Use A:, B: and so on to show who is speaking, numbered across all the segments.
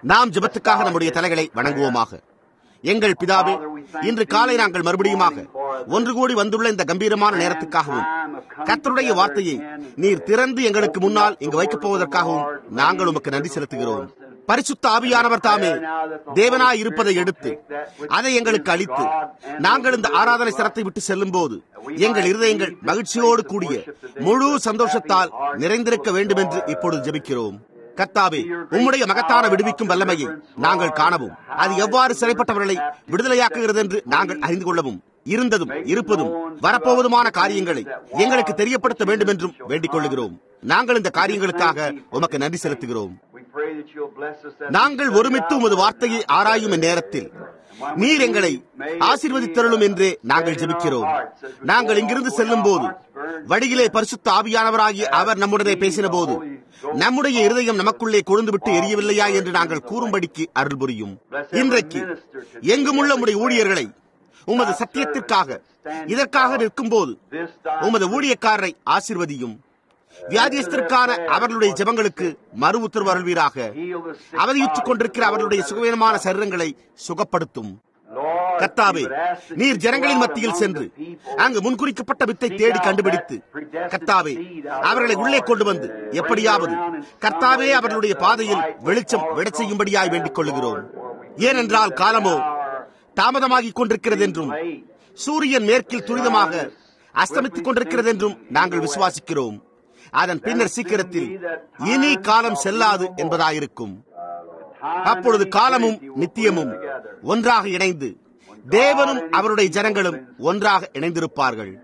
A: நாம் ஜெபத்துக்காக நம்முடைய தலைகளை வணங்குவோமாக எங்கள் பிதாவே இன்று காலை நாங்கள் மறுபடியுமாக ஒன்று கூடி வந்துள்ள இந்த கம்பீரமான நேரத்துக்காகவும் கர்த்தருடைய வார்த்தையை நீர் திறந்து எங்களுக்கு முன்னால் இங்கு வைக்கப் போவதற்காகவும் நாங்கள் உமக்கு நன்றி செலுத்துகிறோம் பரிசுத்த ஆவியானவர் தாமே தேவனாய் இருப்பதை எடுத்து அதை எங்களுக்கு அளித்து நாங்கள் இந்த ஆராதனை சிரத்தை விட்டு செல்லும் போது எங்கள் இருதயங்கள் மகிழ்ச்சியோடு கூடிய முழு சந்தோஷத்தால் நிறைந்திருக்க வேண்டும் என்று இப்பொழுது ஜெபிக்கிறோம் கர்த்தாவே உம்முடைய மகத்தான விடுவிக்கும் வல்லமையை நாங்கள் காணவும் அது எவ்வாறு சிறைப்பட்டவர்களை விடுதலையாக்குகிறது என்று நாங்கள் அறிந்து கொள்ளவும் இருந்ததும் இருப்பதும் வரப்போவதுமான காரியங்களை எங்களுக்கு தெரியப்படுத்த வேண்டும் என்றும் வேண்டிக் கொள்ளுகிறோம் நாங்கள் இந்த காரியங்களுக்காக உமக்கு நன்றி செலுத்துகிறோம் நாங்கள் ஒருமித்து உமது வார்த்தையை ஆராயும் நேரத்தில் நீர் எங்களை ஆசீர்வதித்தருளும் என்றே நாங்கள் ஜெபிக்கிறோம் நாங்கள் இங்கிருந்து செல்லும் போது வழியிலே பரிசுத்த ஆவியானவராகிய அவர் நம்முடனே பேசின போது நம்முடைய இருதயம் நமக்குள்ளே கொழுந்துவிட்டு எரியவில்லையா என்று நாங்கள் கூறும்படிக்கு அருள் புரியும் இன்றைக்கு எங்குமுள்ள உடைய ஊழியர்களை உமது சத்தியத்திற்காக இதற்காக நிற்கும் போது உமது ஊழியக்காரரை ஆசிர்வதியும் வியாதியஸ்திற்கான அவர்களுடைய ஜெபங்களுக்கு மறு உத்தரவு அருள்வீராக அவதியுற்றுக் கொண்டிருக்கிற அவர்களுடைய சுகவீனமான சரீரங்களை சுகப்படுத்தும் கத்தாவே நீர் ஜனங்களின் மத்தியில் சென்று அங்கு முன்குறிக்கப்பட்ட வித்தை தேடி கண்டுபிடித்து கத்தாவே அவர்களை உள்ளே கொண்டு வந்து எப்படியாவது கர்த்தாவே அவர்களுடைய பாதையில் வெளிச்சம் விட செய்யும்படியாய் வேண்டிக் கொள்ளுகிறோம் ஏனென்றால் காலமோ தாமதமாகிக் கொண்டிருக்கிறது என்றும் சூரியன் மேற்கில் துரிதமாக அஸ்தமித்துக் கொண்டிருக்கிறது என்றும் நாங்கள் விசுவாசிக்கிறோம் அதன் பின்னர் சீக்கிரத்தில் இனி காலம் செல்லாது என்பதாயிருக்கும் அப்பொழுது காலமும் நித்தியமும் ஒன்றாக இணைந்து தேவனும் அவருடைய ஜனங்களும் ஒன்றாக இணைந்திருப்பார்கள்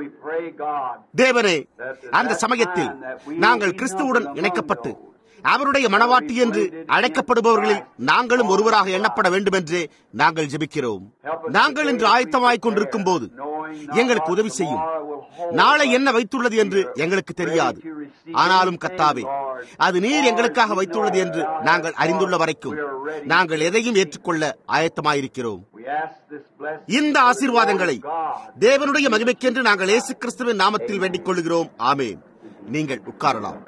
A: தேவனே அந்த சமயத்தில் நாங்கள் கிறிஸ்துவுடன் இணைக்கப்பட்டு அவருடைய மனவாட்டி என்று அழைக்கப்படுபவர்களில் நாங்களும் ஒருவராக எண்ணப்பட வேண்டும் என்றே நாங்கள் ஜெபிக்கிறோம் நாங்கள் இன்று ஆயத்தமாய்க் கொண்டிருக்கும் போது எங்களுக்கு உதவி செய்யும் நாளை என்ன வைத்துள்ளது என்று எங்களுக்கு தெரியாது ஆனாலும் கத்தாவே அது நீர் எங்களுக்காக வைத்துள்ளது என்று நாங்கள் அறிந்துள்ள வரைக்கும் நாங்கள் எதையும் ஏற்றுக்கொள்ள ஆயத்தமாயிருக்கிறோம் இந்த ஆசீர்வாதங்களை தேவனுடைய மகிமைக்கென்று நாங்கள் இயேசு கிறிஸ்துவின் நாமத்தில் வேண்டிக் கொள்கிறோம் ஆமேன் நீங்கள் உட்காரலாம்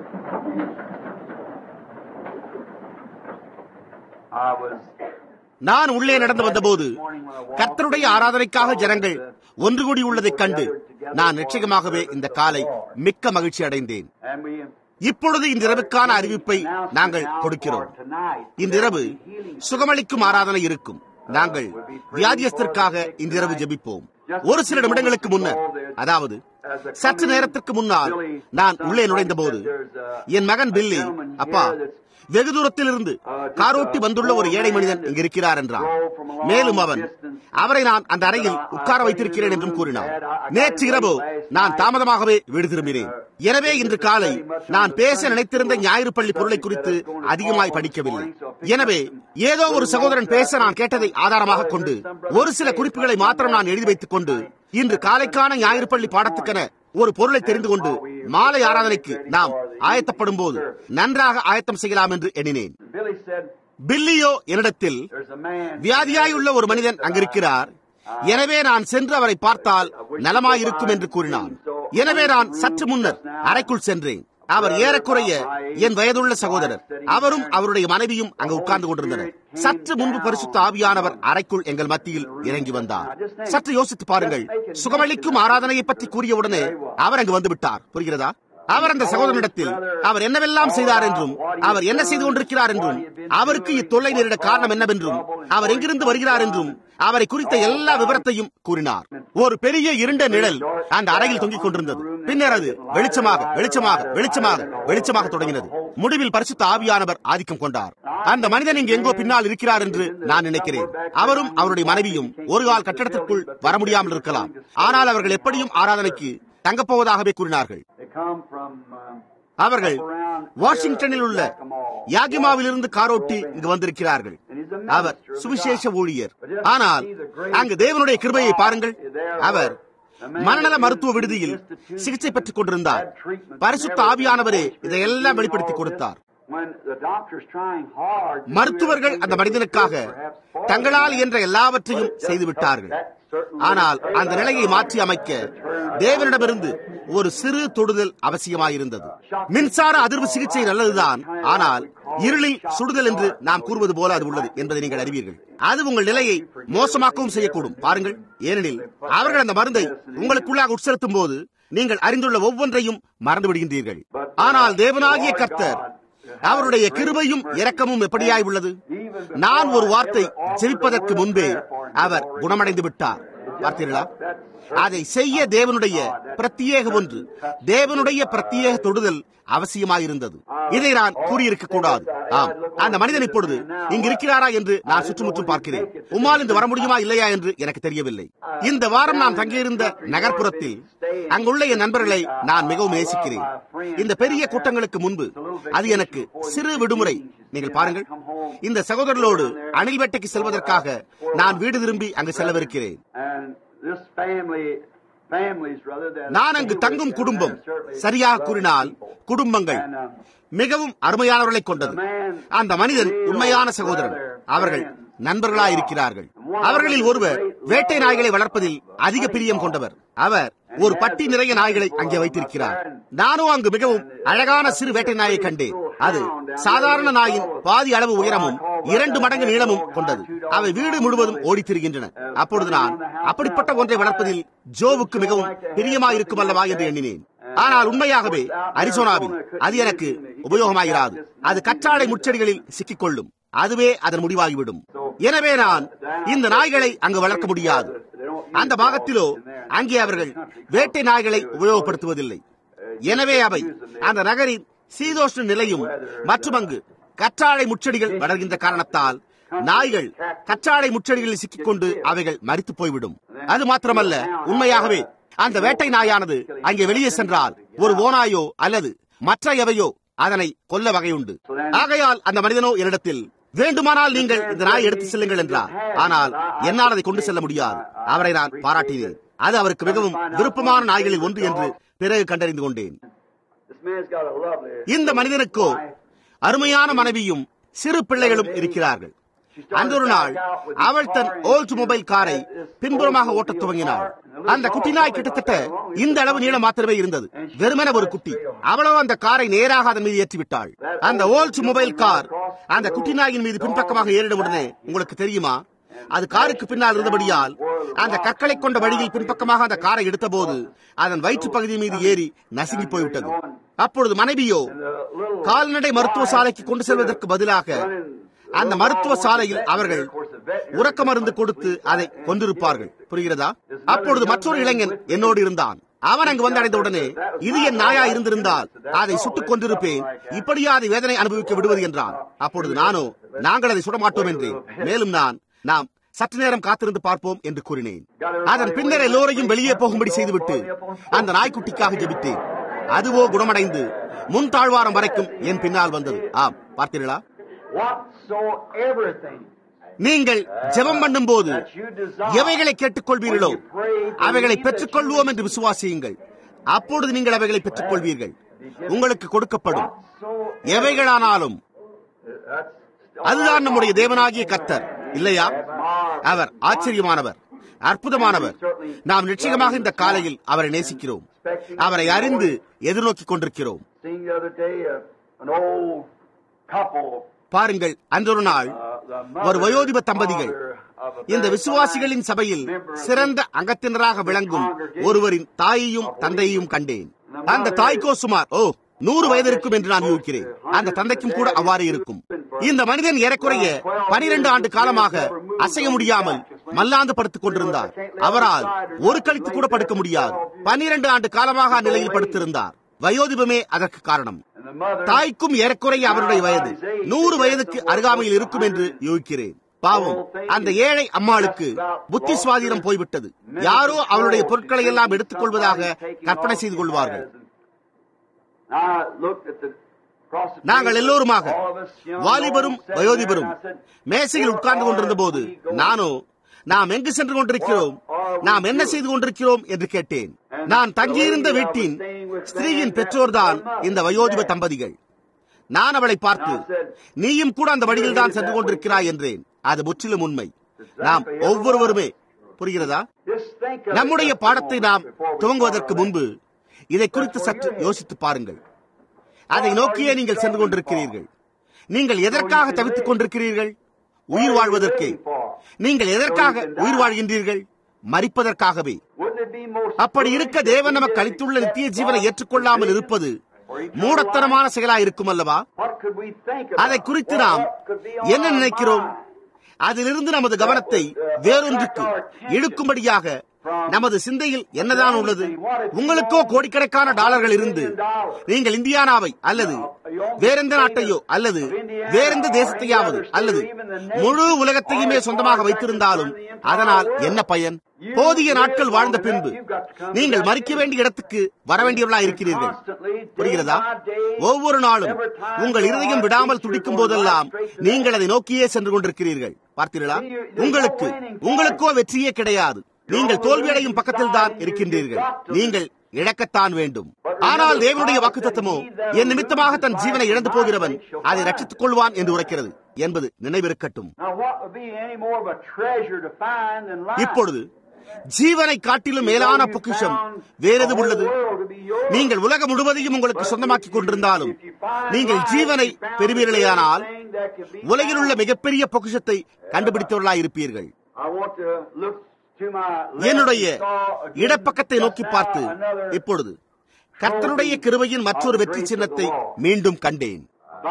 A: நான் உள்ளே நடந்து வந்தபோது கர்த்தருடைய ஆராதனைக்காக ஜனங்கள் ஒன்று கூடி உள்ளதைக் கண்டு நான் நிச்சயமாகவே இந்த காலை மிக்க மகிழ்ச்சி அடைந்தேன் இப்பொழுது இந்த இரவுக்கான அறிவிப்பை நாங்கள் கொடுக்கிறோம் இந்த இரவு சுகமளிக்கும் ஆராதனை இருக்கும் நாங்கள் வியாதியஸ்திற்காக இந்த இரவு ஜெபிப்போம் ஒரு சில நிமிடங்களுக்கு முன்னர் அதாவது சற்று நேரத்திற்கு முன்னால் நான் உள்ளே நுழைந்த போது என் மகன் பில்லி அப்பா வெகு தூரத்தில் இருந்து காரோட்டி வந்துள்ள ஒரு ஏழை மனிதன் இங்கு இருக்கிறார் என்றான் மேலும் அவன் அவரை நான் அந்த அறையில் உட்கார வைத்திருக்கிறேன் என்றும் கூறினான் நேற்று இரவு நான் தாமதமாகவே வீடு திரும்பினேன் எனவே இன்று காலை நான் பேச நினைத்திருந்த ஞாயிறு பள்ளி பொருளை குறித்து அதிகமாய் படிக்கவில்லை எனவே ஏதோ ஒரு சகோதரன் பேச நான் கேட்டதை ஆதாரமாக கொண்டு ஒரு சில குறிப்புகளை மாத்திரம் நான் எழுதி வைத்துக் கொண்டு இன்று காலைக்கான ஞாயிறு பள்ளி பாடத்துக்கென ஒரு பொருளை தெரிந்து கொண்டு மாலை ஆராதனைக்கு நாம் ஆயத்தப்படும் போது நன்றாக ஆயத்தம் செய்யலாம் என்று எண்ணினேன் பில்லியோ என்னிடத்தில் வியாதியாயுள்ள ஒரு மனிதன் அங்கிருக்கிறார் எனவே நான் சென்று அவரை பார்த்தால் நலமாயிருக்கும் என்று கூறினான் எனவே நான் சற்று முன்னர் அறைக்குள் சென்றேன் அவர் ஏறக்குறைய என் வயதுள்ள சகோதரர் அவரும் அவருடைய மனைவியும் அங்கு உட்கார்ந்து கொண்டிருந்தனர் சற்று முன்பு பரிசுத்த ஆவியானவர் அறைக்குள் எங்கள் மத்தியில் இறங்கி வந்தார் சற்று யோசித்து பாருங்கள் சுகமளிக்கும் ஆராதனையை பற்றி கூறியவுடனே அவர் அங்கு வந்து விட்டார் புரிகிறதா அவர் அந்த சகோதரனிடத்தில் அவர் என்னவெல்லாம் செய்தார் என்றும் அவர் என்ன செய்து கொண்டிருக்கிறார் என்றும் அவருக்கு இத்தொல்லை நேரிட காரணம் என்னவென்றும் அவர் எங்கிருந்து வருகிறார் என்றும் அவரை குறித்த எல்லா விவரத்தையும் கூறினார் ஒரு பெரிய இருண்ட நிழல் அந்த அறையில் தொங்கிக் கொண்டிருந்தது பின்னர் அது வெளிச்சமாக வெளிச்சமாக வெளிச்சமாக வெளிச்சமாக தொடங்கினது முடிவில் பரிசுத்த ஆவியானவர் ஆதிக்கம் கொண்டார் அந்த மனிதன் இங்கு எங்கோ பின்னால் இருக்கிறார் என்று நான் நினைக்கிறேன் அவரும் அவருடைய மனைவியும் ஒரு கால் கட்டடத்திற்குள் வர முடியாமல் இருக்கலாம் ஆனால் அவர்கள் எப்படியும் ஆராதனைக்கு தங்கப்போவதாகவே கூறினார்கள் அவர்கள் வாஷிங்டனில் உள்ள யாகிமாவிலிருந்து காரோட்டி இங்கு வந்திருக்கிறார்கள் அவர் சுவிசேஷ ஊழியர் ஆனால் அங்கு தேவனுடைய கிருபையை பாருங்கள் அவர் மனநல மருத்துவ விடுதியில் சிகிச்சை பெற்றுக் கொண்டிருந்தார் பரிசுத்த ஆவியானவரே இதையெல்லாம் வெளிப்படுத்தி கொடுத்தார் மருத்துவர்கள் அந்த மனிதனுக்காக தங்களால் என்ற எல்லாவற்றையும் செய்துவிட்டார்கள் ஆனால் அந்த நிலையை மாற்றி அமைக்க தேவனிடமிருந்து ஒரு சிறு தொடுதல் அவசியமாயிருந்தது மின்சார அதிர்வு சிகிச்சை நல்லதுதான் ஆனால் இருளில் சுடுதல் என்று நாம் கூறுவது போல அது உள்ளது என்பதை நீங்கள் அறிவீர்கள் அது உங்கள் நிலையை மோசமாக்கவும் செய்யக்கூடும் பாருங்கள் ஏனெனில் அவர்கள் அந்த மருந்தை உங்களுக்குள்ளாக உட்செலுத்தும் போது நீங்கள் அறிந்துள்ள ஒவ்வொன்றையும் மறந்து விடுகின்றீர்கள் ஆனால் தேவனாகிய கர்த்தர் அவருடைய கிருபையும் இரக்கமும் எப்படியாய் உள்ளது நான் ஒரு வார்த்தை ஜெபிப்பதற்கு முன்பே அவர் குணமடைந்து விட்டார் பார்த்தீர்களா அதை செய்ய தேவனுடைய பிரத்யேக ஒன்று தேவனுடைய பிரத்யேக தொடுதல் அவசியமாயிருந்தது இதை நான் கூறியிருக்க கூடாது ஆம் அந்த மனிதன் இப்பொழுது இங்கு இருக்கிறாரா என்று நான் சுற்றுமுற்றும் பார்க்கிறேன் உம்மால் இன்று வர முடியுமா இல்லையா என்று எனக்கு தெரியவில்லை இந்த வாரம் நான் தங்கியிருந்த நகர்ப்புறத்தில் அங்குள்ள என் நண்பர்களை நான் மிகவும் நேசிக்கிறேன் இந்த பெரிய கூட்டங்களுக்கு முன்பு அது எனக்கு சிறு விடுமுறை நீங்கள் பாருங்கள் இந்த சகோதரர்களோடு அணில் வேட்டைக்கு செல்வதற்காக நான் வீடு திரும்பி அங்கு செல்லவிருக்கிறேன் நான் அங்கு தங்கும் குடும்பம் சரியாக கூறினால் குடும்பங்கள் மிகவும் அருமையானவர்களை கொண்டது அந்த மனிதன் உண்மையான சகோதரன் அவர்கள் நண்பர்களாய் இருக்கிறார்கள் அவர்களில் ஒருவர் வேட்டை நாய்களை வளர்ப்பதில் அதிக பிரியம் கொண்டவர் அவர் ஒரு பட்டி நிறைய நாய்களை அங்கே வைத்திருக்கிறார் நானும் அங்கு மிகவும் அழகான சிறு வேட்டை நாயை கண்டேன் அது சாதாரண நாயின் பாதி அளவு உயரமும் இரண்டு மடங்கு நீளமும் கொண்டது அவை வீடு முழுவதும் ஓடித் திரிகின்றன அப்பொழுது நான் அப்படிப்பட்ட ஒன்றை வளர்ப்பதில் ஜோவுக்கு மிகவும் பிரியமாயிருக்கும் அல்லவா என்று எண்ணினேன் ஆனால் உண்மையாகவே அரிசோனாவில் அது எனக்கு உபயோகமாகிறாது அது கற்றாழை முச்செடிகளில் சிக்கிக்கொள்ளும் அதுவே அதன் முடிவாகிவிடும் எனவே நான் இந்த நாய்களை அங்கு வளர்க்க முடியாது அந்த பாகத்திலோ அங்கே அவர்கள் வேட்டை நாய்களை உபயோகப்படுத்துவதில்லை எனவே அவை அந்த நகரின் சீதோஷ்ண நிலையும் மற்றும் அங்கு கற்றாழை முச்செடிகள் வளர்கின்ற காரணத்தால் நாய்கள் கற்றாழை முச்செடிகளில் சிக்கிக்கொண்டு அவைகள் மறித்து போய்விடும் அது மாத்திரமல்ல உண்மையாகவே அந்த வேட்டை நாயானது அங்கே வெளியே சென்றால் ஒரு ஓனாயோ அல்லது மற்ற எவையோ அதனை கொல்ல வகையுண்டு ஆகையால் அந்த மனிதனோ என்னிடத்தில் வேண்டுமானால் நீங்கள் இந்த நாயை எடுத்து செல்லுங்கள் என்றார் ஆனால் என்னால் அதை கொண்டு செல்ல முடியாது அவரை நான் பாராட்டினேன் அது அவருக்கு மிகவும் விருப்பமான நாய்களில் ஒன்று என்று பிறகு கண்டறிந்து கொண்டேன் இந்த மனிதனுக்கோ அருமையான மனைவியும் சிறு பிள்ளைகளும் இருக்கிறார்கள் அந்த ஒரு நாள் அவள் தன் ஓல்ட் மொபைல் காரை பின்புறமாக ஓட்டத் துவங்கினாள் அந்த குட்டி நாய் கிட்டத்தட்ட இந்த அளவு நீளம் மாத்திரமே இருந்தது வெறுமன ஒரு குட்டி அவளோ அந்த காரை நேராக அதன் மீது ஏற்றிவிட்டாள் அந்த ஓல்ட் மொபைல் கார் அந்த குட்டி நாயின் மீது பின்பக்கமாக ஏறிடும் உடனே உங்களுக்கு தெரியுமா அது காருக்கு பின்னால் இருந்தபடியால் அந்த கற்களை கொண்ட வழியில் பின்பக்கமாக அந்த காரை எடுத்தபோது அதன் வயிற்று பகுதி மீது ஏறி நசுங்கி போய்விட்டது அப்பொழுது மனைவியோ கால்நடை மருத்துவ சாலைக்கு கொண்டு செல்வதற்கு பதிலாக அந்த மருத்துவ சாலையில் அவர்கள் உறக்க மருந்து கொடுத்து அதை கொண்டிருப்பார்கள் புரிகிறதா அப்பொழுது மற்றொரு இளைஞன் என்னோடு இருந்தான் அவன் அங்கு வந்து அடைந்த உடனே இது என் நாயா இருந்திருந்தால் அதை சுட்டுக் கொண்டிருப்பேன் இப்படியா அதை வேதனை அனுபவிக்க விடுவது என்றான் அப்பொழுது நானோ நாங்கள் அதை சுட மாட்டோம் என்றேன் மேலும் நான் நாம் சற்று நேரம் காத்திருந்து பார்ப்போம் என்று கூறினேன் அதன் பின்னர் எல்லோரையும் வெளியே போகும்படி செய்துவிட்டு அந்த நாய்க்குட்டிக்காக ஜெபித்தேன் அதுவோ குணமடைந்து முன் தாழ்வாரம் வரைக்கும் என் பின்னால் வந்தது ஆம் பார்த்தீர்களா நீங்கள் ஜெபம் பண்ணும் போது எவைகளை கேட்டுக்கொள்வீர்களோ அவைகளை பெற்றுக்கொள்வோம் என்று விசுவாசியுங்கள் அப்பொழுது நீங்கள் அவைகளை பெற்றுக் கொள்வீர்கள் உங்களுக்கு கொடுக்கப்படும் எவைகளானாலும் அதுதான் நம்முடைய தேவனாகிய கத்தர் இல்லையா அவர் ஆச்சரியமானவர் அற்புதமானவர் நாம் நிச்சயமாக இந்த காலையில் அவரை நேசிக்கிறோம் அவரை அறிந்து எதிர்நோக்கிக் கொண்டிருக்கிறோம் பாருங்கள் அன்றொரு நாள் ஒரு வயோதிப தம்பதிகள் இந்த விசுவாசிகளின் சபையில் சிறந்த அங்கத்தினராக விளங்கும் ஒருவரின் தாயையும் தந்தையையும் கண்டேன் அந்த தாய்க்கோ சுமார் ஓ நூறு வயது இருக்கும் என்று நான் யூகிக்கிறேன் அந்த தந்தைக்கும் கூட அவ்வாறு இருக்கும் இந்த மனிதன் ஏறக்குறைய பனிரெண்டு ஆண்டு காலமாக அசைய முடியாமல் மல்லாந்து படுத்துக் கொண்டிருந்தார் அவரால் ஒரு கழித்து கூட படுக்க முடியாது பனிரெண்டு ஆண்டு காலமாக அந்நிலையில் படுத்திருந்தார் வயோதிபமே அதற்கு காரணம் தாய்க்கும் ஏறக்குறைய அவருடைய வயது நூறு வயதுக்கு அருகாமையில் இருக்கும் என்று யோகிக்கிறேன் பாவம் அந்த ஏழை அம்மாளுக்கு புத்தி சுவாதீனம் போய்விட்டது யாரோ அவளுடைய பொருட்களை எல்லாம் எடுத்துக் கொள்வதாக கற்பனை செய்து கொள்வார்கள் நாங்கள் எல்லோருமாக வாலிபரும் வயோதிபரும் மேசையில் உட்கார்ந்து கொண்டிருந்த போது நானோ நாம் எங்கு சென்று கொண்டிருக்கிறோம் நாம் என்ன செய்து கொண்டிருக்கிறோம் என்று கேட்டேன் நான் தங்கியிருந்த வீட்டின் ஸ்திரீயின் பெற்றோர்தான் இந்த வயோதிப தம்பதிகள் நான் அவளை பார்த்து நீயும் கூட அந்த வழியில் தான் சென்று கொண்டிருக்கிறாய் என்றேன் அது முற்றிலும் உண்மை நாம் ஒவ்வொருவருமே புரிகிறதா நம்முடைய பாடத்தை நாம் துவங்குவதற்கு முன்பு இதை குறித்து சற்று யோசித்து பாருங்கள் அதை நோக்கியே நீங்கள் சென்று கொண்டிருக்கிறீர்கள் நீங்கள் எதற்காக தவித்துக் கொண்டிருக்கிறீர்கள் உயிர் வாழ்வதற்கு நீங்கள் எதற்காக உயிர் வாழ்கின்றீர்கள் மறிப்பதற்காகவே அப்படி இருக்க தேவன் நமக்கு அளித்துள்ள நித்திய ஜீவனை ஏற்றுக்கொள்ளாமல் இருப்பது மூடத்தனமான செயலாய் இருக்கும் அல்லவா அதை குறித்து நாம் என்ன நினைக்கிறோம் அதிலிருந்து நமது கவனத்தை வேறொன்றுக்கு இழுக்கும்படியாக நமது சிந்தையில் என்னதான் உள்ளது உங்களுக்கோ கோடிக்கணக்கான டாலர்கள் இருந்து நீங்கள் இந்தியானாவை அல்லது வேறெந்த நாட்டையோ அல்லது வேறெந்த தேசத்தையாவது அல்லது முழு உலகத்தையுமே சொந்தமாக வைத்திருந்தாலும் அதனால் என்ன பயன் போதிய நாட்கள் வாழ்ந்த பின்பு நீங்கள் மறிக்க வேண்டிய இடத்துக்கு வர வேண்டியவர்களா இருக்கிறீர்கள் புரிகிறதா ஒவ்வொரு நாளும் உங்கள் இருதயம் விடாமல் துடிக்கும் போதெல்லாம் நீங்கள் அதை நோக்கியே சென்று கொண்டிருக்கிறீர்கள் பார்த்தீர்களா உங்களுக்கு உங்களுக்கோ வெற்றியே கிடையாது நீங்கள் தோல்வியடையும் பக்கத்தில் தான் இருக்கின்றீர்கள் நீங்கள் இழக்கத்தான் வேண்டும் ஆனால் தேவனுடைய வாக்கு தத்துவமோ என் நிமித்தமாக தன் ஜீவனை இழந்து போகிறவன் அதை ரட்சித்துக் கொள்வான் என்று உரைக்கிறது என்பது நினைவிருக்கட்டும் இப்பொழுது ஜீவனை காட்டிலும் மேலான பொக்கிஷம் வேறெது உள்ளது நீங்கள் உலகம் முழுவதையும் உங்களுக்கு சொந்தமாக்கிக் கொண்டிருந்தாலும் நீங்கள் ஜீவனை பெறுவீர்களேயானால் உலகில் உள்ள மிகப்பெரிய பொக்கிஷத்தை கண்டுபிடித்தவர்களாய் இருப்பீர்கள் என்னுடைய இடப்பக்கத்தை நோக்கி பார்த்து இப்பொழுது கர்த்தனுடைய கிருபையின் மற்றொரு வெற்றி சின்னத்தை மீண்டும் கண்டேன்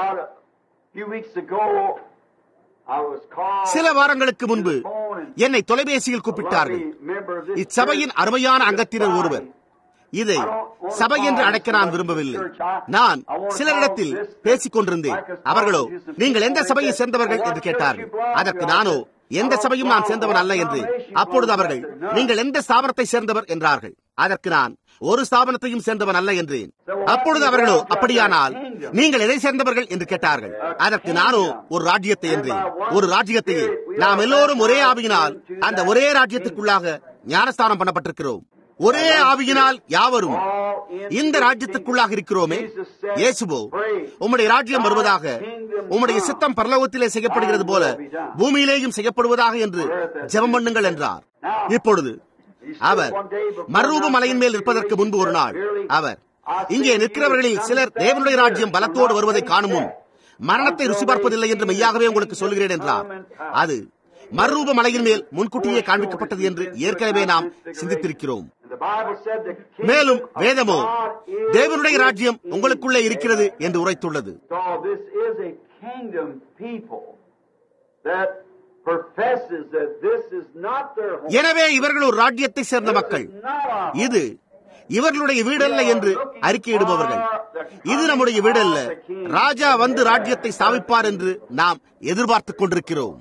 A: சில வாரங்களுக்கு முன்பு என்னை தொலைபேசியில் கூப்பிட்டார்கள் இச்சபையின் அருமையான அங்கத்தினர் ஒருவர் இதை சபை என்று அழைக்க நான் விரும்பவில்லை நான் சிலரிடத்தில் பேசிக் கொண்டிருந்தேன் அவர்களோ நீங்கள் எந்த சபையை சேர்ந்தவர்கள் என்று கேட்டார்கள் அதற்கு நானோ எந்த சபையும் நான் சேர்ந்தவன் அல்ல என்று அப்பொழுது அவர்கள் நீங்கள் எந்த ஸ்தாபனத்தை சேர்ந்தவர் என்றார்கள் அதற்கு நான் ஒரு ஸ்தாபனத்தையும் சேர்ந்தவன் அல்ல என்றேன் அப்பொழுது அவர்களோ அப்படியானால் நீங்கள் எதை சேர்ந்தவர்கள் என்று கேட்டார்கள் அதற்கு நானோ ஒரு ராஜ்யத்தை என்றேன் ஒரு ராஜ்யத்தையே நாம் எல்லோரும் ஒரே ஆவியினால் அந்த ஒரே ராஜ்யத்திற்குள்ளாக ஞானஸ்தானம் பண்ணப்பட்டிருக்கிறோம் ஒரே ஆவியினால் யாவரும் இந்த ராஜ்யத்திற்குள்ளாக இருக்கிறோமே இயேசுவோ உம்முடைய ராஜ்யம் வருவதாக உம்முடைய சித்தம் பரலோகத்திலே செய்யப்படுகிறது போல பூமியிலேயும் செய்யப்படுவதாக என்று ஜெபம் பண்ணுங்கள் என்றார் இப்பொழுது அவர் மறுரூப மலையின் மேல் இருப்பதற்கு முன்பு ஒரு நாள் அவர் இங்கே நிற்கிறவர்களில் சிலர் தேவனுடைய ராஜ்யம் பலத்தோடு வருவதை காணும் முன் மரணத்தை ருசி பார்ப்பதில்லை என்று மெய்யாகவே உங்களுக்கு சொல்கிறேன் என்றார் அது மறுரூப மலையின் மேல் முன்கூட்டியே காண்பிக்கப்பட்டது என்று ஏற்கனவே நாம் சிந்தித்திருக்கிறோம் மேலும் வேதமோ தேவனுடைய ராஜ்யம் உங்களுக்குள்ளே இருக்கிறது என்று உரைத்துள்ளது எனவே இவர்கள் ஒரு ராஜ்யத்தை சேர்ந்த மக்கள் இது இவர்களுடைய வீடல்ல என்று அறிக்கையிடுபவர்கள் இது நம்முடைய வீடல்ல ராஜா வந்து ராஜ்யத்தை ஸ்தாபிப்பார் என்று நாம் எதிர்பார்த்துக் கொண்டிருக்கிறோம்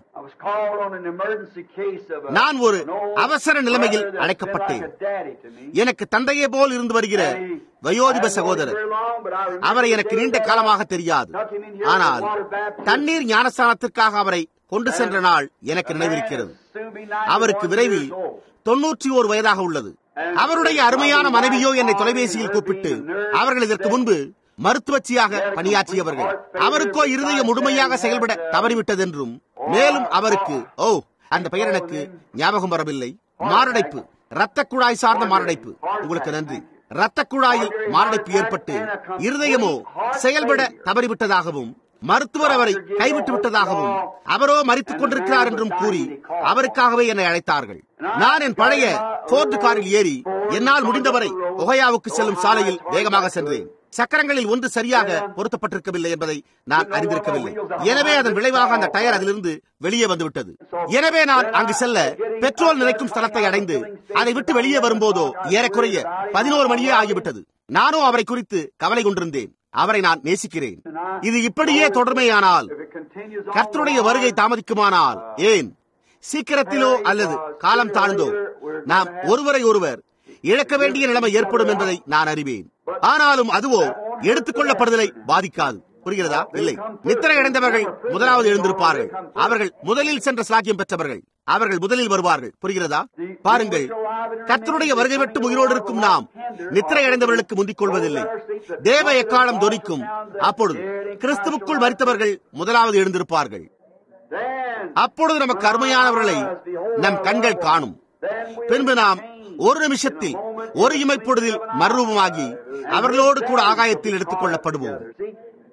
A: நான் ஒரு அவசர நிலைமையில் அழைக்கப்பட்டேன் எனக்கு தந்தையை போல் இருந்து வருகிற வயோதிப சகோதரர் அவரை எனக்கு நீண்ட காலமாக தெரியாது ஆனால் தண்ணீர் ஞானஸ்தானத்திற்காக அவரை கொண்டு சென்ற நாள் எனக்கு நினைவிருக்கிறது அவருக்கு விரைவில் தொன்னூற்றி ஓரு வயதாக உள்ளது அவருடைய அருமையான மனைவியோ என்னை தொலைபேசியில் கூப்பிட்டு அவர்கள் இதற்கு முன்பு மருத்துவச்சியாக பணியாற்றியவர்கள் அவருக்கோ இருதயம் முழுமையாக செயல்பட தவறிவிட்டது என்றும் மேலும் அவருக்கு ஓ அந்த பெயர் எனக்கு ஞாபகம் வரவில்லை மாரடைப்பு ரத்த குழாய் சார்ந்த மாரடைப்பு உங்களுக்கு நன்றி ரத்த குழாயில் மாரடைப்பு ஏற்பட்டு இருதயமோ செயல்பட தவறிவிட்டதாகவும் மருத்துவர் அவரை கைவிட்டு விட்டதாகவும் அவரோ மறித்துக் கொண்டிருக்கிறார் என்றும் கூறி அவருக்காகவே என்னை அழைத்தார்கள் நான் என் பழைய போர்டு காரில் ஏறி என்னால் முடிந்தவரை ஒகையாவுக்கு செல்லும் சாலையில் வேகமாக சென்றேன் சக்கரங்களில் ஒன்று சரியாக பொருத்தப்பட்டிருக்கவில்லை என்பதை நான் அறிந்திருக்கவில்லை எனவே அதன் விளைவாக அந்த டயர் அதிலிருந்து வெளியே வந்துவிட்டது எனவே நான் அங்கு செல்ல பெட்ரோல் நிறைக்கும் ஸ்தலத்தை அடைந்து அதை விட்டு வெளியே வரும்போதோ ஏறக்குறைய பதினோரு மணியே ஆகிவிட்டது நானும் அவரை குறித்து கவலை கொண்டிருந்தேன் அவரை நான் நேசிக்கிறேன் இது இப்படியே தொடர்மையானால் கர்த்தருடைய வருகை தாமதிக்குமானால் ஏன் சீக்கிரத்திலோ அல்லது காலம் தாழ்ந்தோ நாம் ஒருவரை ஒருவர் இழக்க வேண்டிய நிலைமை ஏற்படும் என்பதை நான் அறிவேன் ஆனாலும் அதுவோ எடுத்துக் கொள்ளப்படுதலை பாதிக்காது புரிகிறதா இல்லை நித்திரை அடைந்தவர்கள் முதலாவது எழுந்திருப்பார்கள் அவர்கள் முதலில் சென்ற சாக்கியம் பெற்றவர்கள் அவர்கள் முதலில் வருவார்கள் புரிகிறதா பாருங்கள் கர்த்தருடைய வருகை விட்டு உயிரோடு இருக்கும் நாம் நித்திரை அடைந்தவர்களுக்கு முந்திக் கொள்வதில்லை தேவ எக்காலம் தொனிக்கும் அப்பொழுது கிறிஸ்துவுக்குள் மறித்தவர்கள் முதலாவது எழுந்திருப்பார்கள் அப்பொழுது நமக்கு அருமையானவர்களை நம் கண்கள் காணும் பின்பு நாம் ஒரு நிமிஷத்தில் ஒரு இமைப்பொழுதில் மறுரூபமாகி அவர்களோடு கூட ஆகாயத்தில் எடுத்துக் கொள்ளப்படுவோம்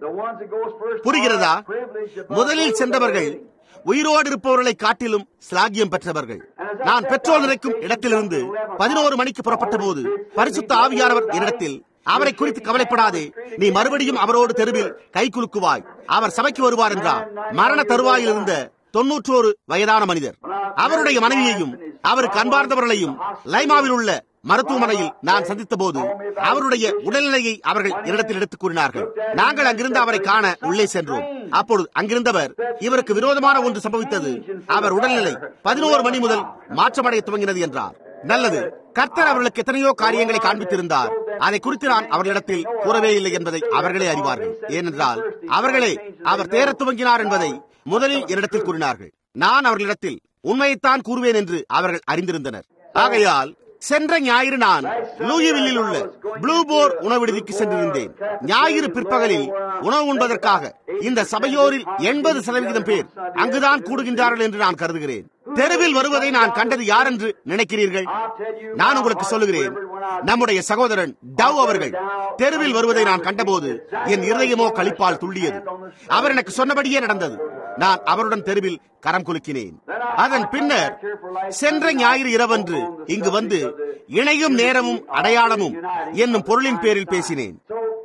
A: புரிகிறதா முதலில் சென்றவர்கள் உயிரோடு இருப்பவர்களை காட்டிலும் சிலாகியம் பெற்றவர்கள் நான் பெட்ரோல் நிறைக்கும் இடத்திலிருந்து பதினோரு மணிக்கு புறப்பட்ட போது பரிசுத்த ஆவியானவர் என்னிடத்தில் அவரை குறித்து கவலைப்படாதே நீ மறுபடியும் அவரோடு தெருவில் கை குலுக்குவாய் அவர் சபைக்கு வருவார் என்றார் மரண தருவாயில் இருந்த தொன்னூற்றோரு வயதான மனிதர் அவருடைய மனைவியையும் அவருக்கு அன்பார்ந்தவர்களையும் லைமாவில் உள்ள மருத்துவமனையில் நான் சந்தித்த போது அவருடைய உடல்நிலையை அவர்கள் என்னிடத்தில் எடுத்துக் கூறினார்கள் நாங்கள் அங்கிருந்து அவரை காண உள்ளே சென்றோம் அப்பொழுது அங்கிருந்தவர் இவருக்கு விரோதமான ஒன்று சம்பவித்தது அவர் உடல்நிலை பதினோரு மணி முதல் மாற்றமடைய துவங்கினது என்றார் நல்லது கர்த்தர் அவர்களுக்கு எத்தனையோ காரியங்களை காண்பித்திருந்தார் அதை குறித்து நான் அவர்களிடத்தில் கூறவே இல்லை என்பதை அவர்களே அறிவார்கள் ஏனென்றால் அவர்களே அவர் தேரத் துவங்கினார் என்பதை முதலில் என்னிடத்தில் கூறினார்கள் நான் அவர்களிடத்தில் உண்மையைத்தான் கூறுவேன் என்று அவர்கள் அறிந்திருந்தனர் ஆகையால் சென்ற ஞாயிறு நான் லூயிவில்லில் உள்ள ப்ளூ போர் உணவு விடுதிக்கு சென்றிருந்தேன் ஞாயிறு பிற்பகலில் உணவு உண்பதற்காக இந்த சபையோரில் எண்பது சதவிகிதம் பேர் அங்குதான் கூடுகின்றார்கள் என்று நான் கருதுகிறேன் தெருவில் வருவதை நான் கண்டது யார் என்று நினைக்கிறீர்கள் நான் உங்களுக்கு சொல்லுகிறேன் நம்முடைய சகோதரன் டவ் அவர்கள் தெருவில் வருவதை நான் கண்டபோது என் இருதயமோ களிப்பால் துள்ளியது அவர் எனக்கு சொன்னபடியே நடந்தது நான் அவருடன் தெருவில் கரம் குலுக்கினேன் அதன் பின்னர் சென்ற ஞாயிறு இரவன்று இங்கு வந்து இணையும் நேரமும் அடையாளமும் என்னும் பொருளின் பேரில் பேசினேன்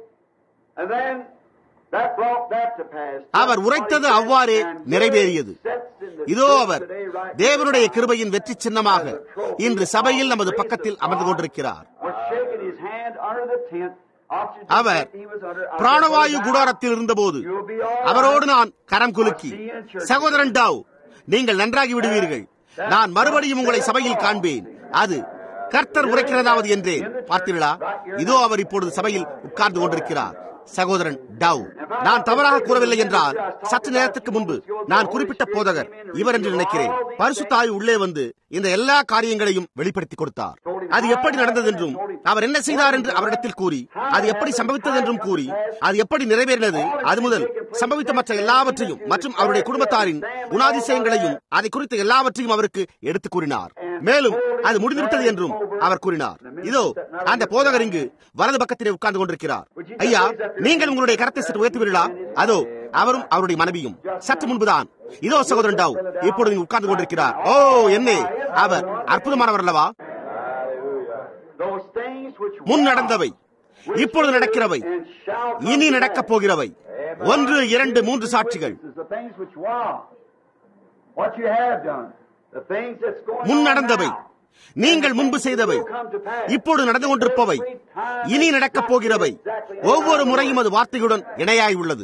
A: அவர் உரைத்தது அவ்வாறே நிறைவேறியது இதோ அவர் தேவனுடைய கிருபையின் வெற்றி சின்னமாக இன்று சபையில் நமது பக்கத்தில் அமர்ந்து கொண்டிருக்கிறார் அவர் பிராணவாயு குடாரத்தில் இருந்தபோது அவரோடு நான் கரம் குலுக்கி சகோதரன் டாவ் நீங்கள் நன்றாகி விடுவீர்கள் நான் மறுபடியும் உங்களை சபையில் காண்பேன் அது கர்த்தர் உரைக்கிறதாவது என்றேன் பார்த்தீர்களா இதோ அவர் இப்பொழுது சபையில் உட்கார்ந்து கொண்டிருக்கிறார் சகோதரன் டவ் நான் தவறாக கூறவில்லை என்றால் சற்று நேரத்துக்கு முன்பு நான் குறிப்பிட்ட போதகர் இவர் என்று நினைக்கிறேன் பரிசுத்தாய் உள்ளே வந்து இந்த எல்லா காரியங்களையும் வெளிப்படுத்தி கொடுத்தார் அது எப்படி நடந்தது என்றும் அவர் என்ன செய்தார் என்று அவரிடத்தில் கூறி அது எப்படி சம்பவித்தது என்றும் கூறி அது எப்படி நிறைவேறினது அது முதல் சம்பவித்த மற்ற எல்லாவற்றையும் மற்றும் அவருடைய குடும்பத்தாரின் குணாதிசயங்களையும் அதை குறித்த எல்லாவற்றையும் அவருக்கு எடுத்துக் கூறினார் மேலும் அது முடிந்துவிட்டது என்றும் அவர் கூறினார் இதோ அந்த போதகர் இங்கு வலது பக்கத்திலே உட்கார்ந்து கொண்டிருக்கிறார் ஐயா நீங்கள் உங்களுடைய கரத்தை சற்று உயர்த்துவீர்களா அதோ அவரும் அவருடைய மனைவியும் சற்று முன்புதான் இதோ சகோதரன் டாவ் இப்பொழுது இங்கு உட்கார்ந்து கொண்டிருக்கிறார் ஓ என்ன அவர் அற்புதமானவர் அல்லவா முன் நடந்தவை இப்பொழுது நடக்கிறவை இனி நடக்கப் போகிறவை ஒன்று இரண்டு மூன்று சாட்சிகள் முன் நடந்தவை நீங்கள் முன்பு செய்தவை இப்போது நடந்து கொண்டிருப்பவை இனி நடக்கப் போகிறவை ஒவ்வொரு முறையும் அது வார்த்தையுடன் இணையாய் உள்ளது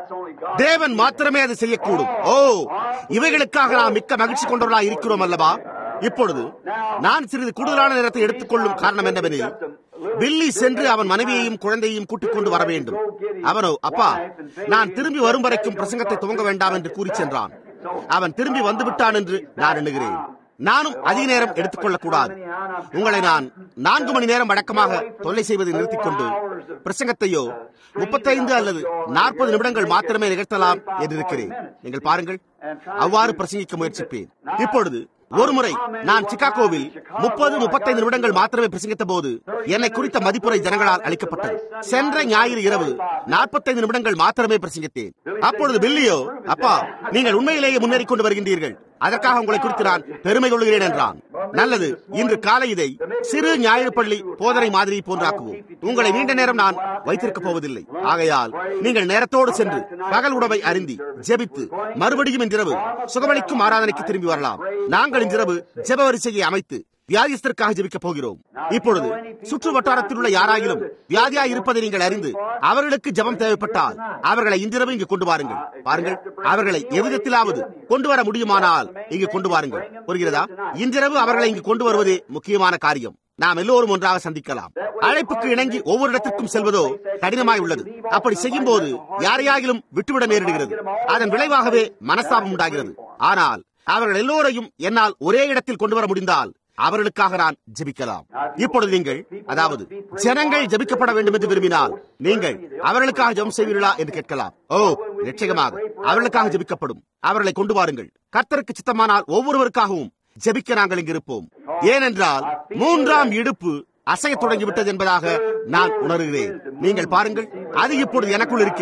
A: தேவன் மாத்திரமே அதை செய்யக்கூடும் ஓ இவைகளுக்காக நாம் மிக்க மகிழ்ச்சி கொண்டவர்களா இருக்கிறோம் அல்லவா இப்பொழுது நான் சிறிது கூடுதலான நேரத்தை எடுத்துக்கொள்ளும் காரணம் என்னவெனில் பில்லி சென்று அவன் மனைவியையும் குழந்தையையும் கூட்டிக் கொண்டு வர வேண்டும் அவனோ அப்பா நான் திரும்பி வரும் வரைக்கும் பிரசங்கத்தை துவங்க வேண்டாம் என்று கூறி சென்றான் அவன் திரும்பி வந்துவிட்டான் என்று நான் எண்ணுகிறேன் நானும் அதிக நேரம் எடுத்துக்கொள்ளக் கூடாது உங்களை நான் நான்கு மணி நேரம் வழக்கமாக தொல்லை செய்வதை நிறுத்திக் கொண்டு பிரசங்கத்தையோ முப்பத்தைந்து அல்லது நாற்பது நிமிடங்கள் மாத்திரமே நிகழ்த்தலாம் என்று இருக்கிறேன் நீங்கள் பாருங்கள் அவ்வாறு பிரசங்கிக்க முயற்சிப்பேன் இப்பொழுது ஒருமுறை நான் சிகாகோவில் முப்பது முப்பத்தைந்து நிமிடங்கள் மாத்திரமே பிரசங்கித்த போது என்னை குறித்த மதிப்புரை ஜனங்களால் அளிக்கப்பட்டது சென்ற ஞாயிறு இரவு நாற்பத்தைந்து நிமிடங்கள் மாத்திரமே பிரசங்கித்தேன் அப்பொழுது பில்லியோ அப்பா நீங்கள் உண்மையிலேயே முன்னேறி கொண்டு வருகின்றீர்கள் அதற்காக உங்களை குறித்து நான் பெருமை கொள்கிறேன் என்றான் நல்லது இன்று காலை இதை சிறு ஞாயிறு பள்ளி போதனை மாதிரி போன்றாக்குவோம் உங்களை நீண்ட நேரம் நான் வைத்திருக்க போவதில்லை ஆகையால் நீங்கள் நேரத்தோடு சென்று பகல் உணவை அருந்தி ஜெபித்து மறுபடியும் இன்றிரவு சுகமளிக்கும் ஆராதனைக்கு திரும்பி வரலாம் நாங்கள் இன்றிரவு ஜெப வரிசையை அமைத்து வியாதியஸ்தருக்காக ஜெபிக்கப் போகிறோம் இப்பொழுது சுற்று வட்டாரத்தில் உள்ள யாராயிலும் வியாதியாய் இருப்பதை நீங்கள் அறிந்து அவர்களுக்கு ஜெபம் தேவைப்பட்டால் அவர்களை இன்றிரவு இங்கு கொண்டு வாருங்கள் பாருங்கள் அவர்களை எவ்விதத்திலாவது கொண்டு வர முடியுமானால் இங்கு கொண்டு வாருங்கள் புரிகிறதா இன்றிரவு அவர்களை இங்கு கொண்டு வருவதே முக்கியமான காரியம் நாம் எல்லோரும் ஒன்றாக சந்திக்கலாம் அழைப்புக்கு இணங்கி ஒவ்வொரு இடத்திற்கும் செல்வதோ கடினமாய் உள்ளது அப்படி செய்யும் போது யாரையாகிலும் விட்டுவிட நேரிடுகிறது அதன் விளைவாகவே மனஸ்தாபம் உண்டாகிறது ஆனால் அவர்கள் எல்லோரையும் என்னால் ஒரே இடத்தில் கொண்டு வர முடிந்தால் அவர்களுக்காக நான் ஜெபிக்கலாம் இப்பொழுது நீங்கள் அதாவது ஜனங்கள் ஜெபிக்கப்பட வேண்டும் என்று விரும்பினால் நீங்கள் அவர்களுக்காக ஜெபம் செய்வீர்களா என்று கேட்கலாம் ஓ நிச்சயமாக அவர்களுக்காக ஜெபிக்கப்படும் அவர்களை கொண்டு வாருங்கள் கர்த்தருக்கு சித்தமானால் ஒவ்வொருவருக்காகவும் ஜெபிக்க நாங்கள் இங்கு இருப்போம் ஏனென்றால் மூன்றாம் இடுப்பு அசைய தொடங்கிவிட்டது என்பதாக நான் உணர்கிறேன் நீங்கள் பாருங்கள் அது இப்பொழுது எனக்குள் இருக்கிறது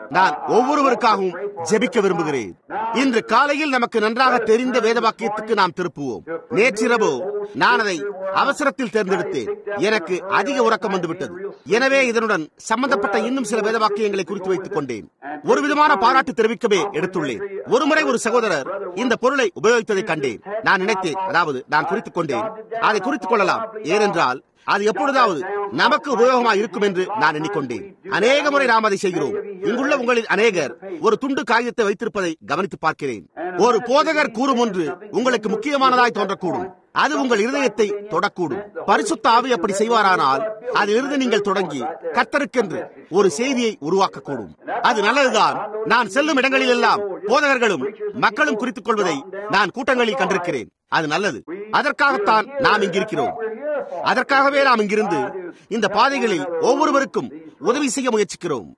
A: நான் ஒவ்வொருவருக்காகவும் ஜெபிக்க விரும்புகிறேன் இன்று காலையில் நமக்கு நன்றாக தெரிந்த வேத வாக்கியத்துக்கு நாம் திருப்புவோம் நேற்றிரவோ நான் அதை அவசரத்தில் தேர்ந்தெடுத்தேன் எனக்கு அதிக உறக்கம் வந்துவிட்டது எனவே இதனுடன் சம்பந்தப்பட்ட இன்னும் சில வேத வாக்கியங்களை குறித்து வைத்துக் கொண்டேன் ஒரு விதமான பாராட்டு தெரிவிக்கவே எடுத்துள்ளேன் ஒருமுறை ஒரு சகோதரர் இந்த பொருளை உபயோகித்ததை கண்டேன் நான் நினைத்தேன் அதாவது நான் குறித்துக் கொண்டேன் அதை குறித்துக் கொள்ளலாம் ஏனென்றால் அது எப்பொழுதாவது நமக்கு உபயோகமாக இருக்கும் என்று நான் எண்ணிக்கொண்டேன் அநேக முறை நாம் அதை செய்கிறோம் இங்குள்ள உங்களில் அநேகர் ஒரு துண்டு காகிதத்தை வைத்திருப்பதை கவனித்து பார்க்கிறேன் ஒரு போதகர் கூறும் ஒன்று உங்களுக்கு முக்கியமானதாய் தோன்றக்கூடும் அது உங்கள் இருதயத்தை தொடக்கூடும் பரிசுத்த ஆவி அப்படி செய்வாரானால் அதிலிருந்து நீங்கள் தொடங்கி கத்தருக்கென்று ஒரு செய்தியை உருவாக்கக்கூடும் அது நல்லதுதான் நான் செல்லும் இடங்களில் எல்லாம் போதகர்களும் மக்களும் குறித்துக் கொள்வதை நான் கூட்டங்களில் கண்டிருக்கிறேன் அது நல்லது அதற்காகத்தான் நாம் இங்கிருக்கிறோம் அதற்காகவே நாம் இங்கிருந்து இந்த பாதைகளில் ஒவ்வொருவருக்கும் உதவி செய்ய முயற்சிக்கிறோம்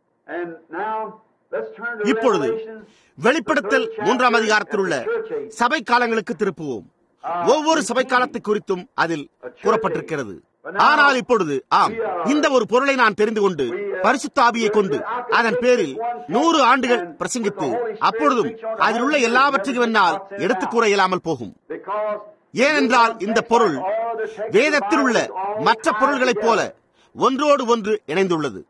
A: இப்பொழுது வெளிப்படுத்தல் மூன்றாம் அதிகாரத்தில் உள்ள சபை காலங்களுக்கு திருப்புவோம் ஒவ்வொரு சபை காலத்தை குறித்தும் அதில் கூறப்பட்டிருக்கிறது ஆனால் இப்பொழுது ஆம் இந்த ஒரு பொருளை நான் தெரிந்து கொண்டு பரிசுத்த ஆவியை கொண்டு அதன் பேரில் நூறு ஆண்டுகள் பிரசங்கித்து அப்பொழுதும் அதில் உள்ள எல்லாவற்றையும் என்னால் எடுத்துக் கூற இயலாமல் போகும் ஏனென்றால் இந்த பொருள் வேதத்தில் உள்ள மற்ற பொருள்களைப் போல ஒன்றோடு ஒன்று இணைந்துள்ளது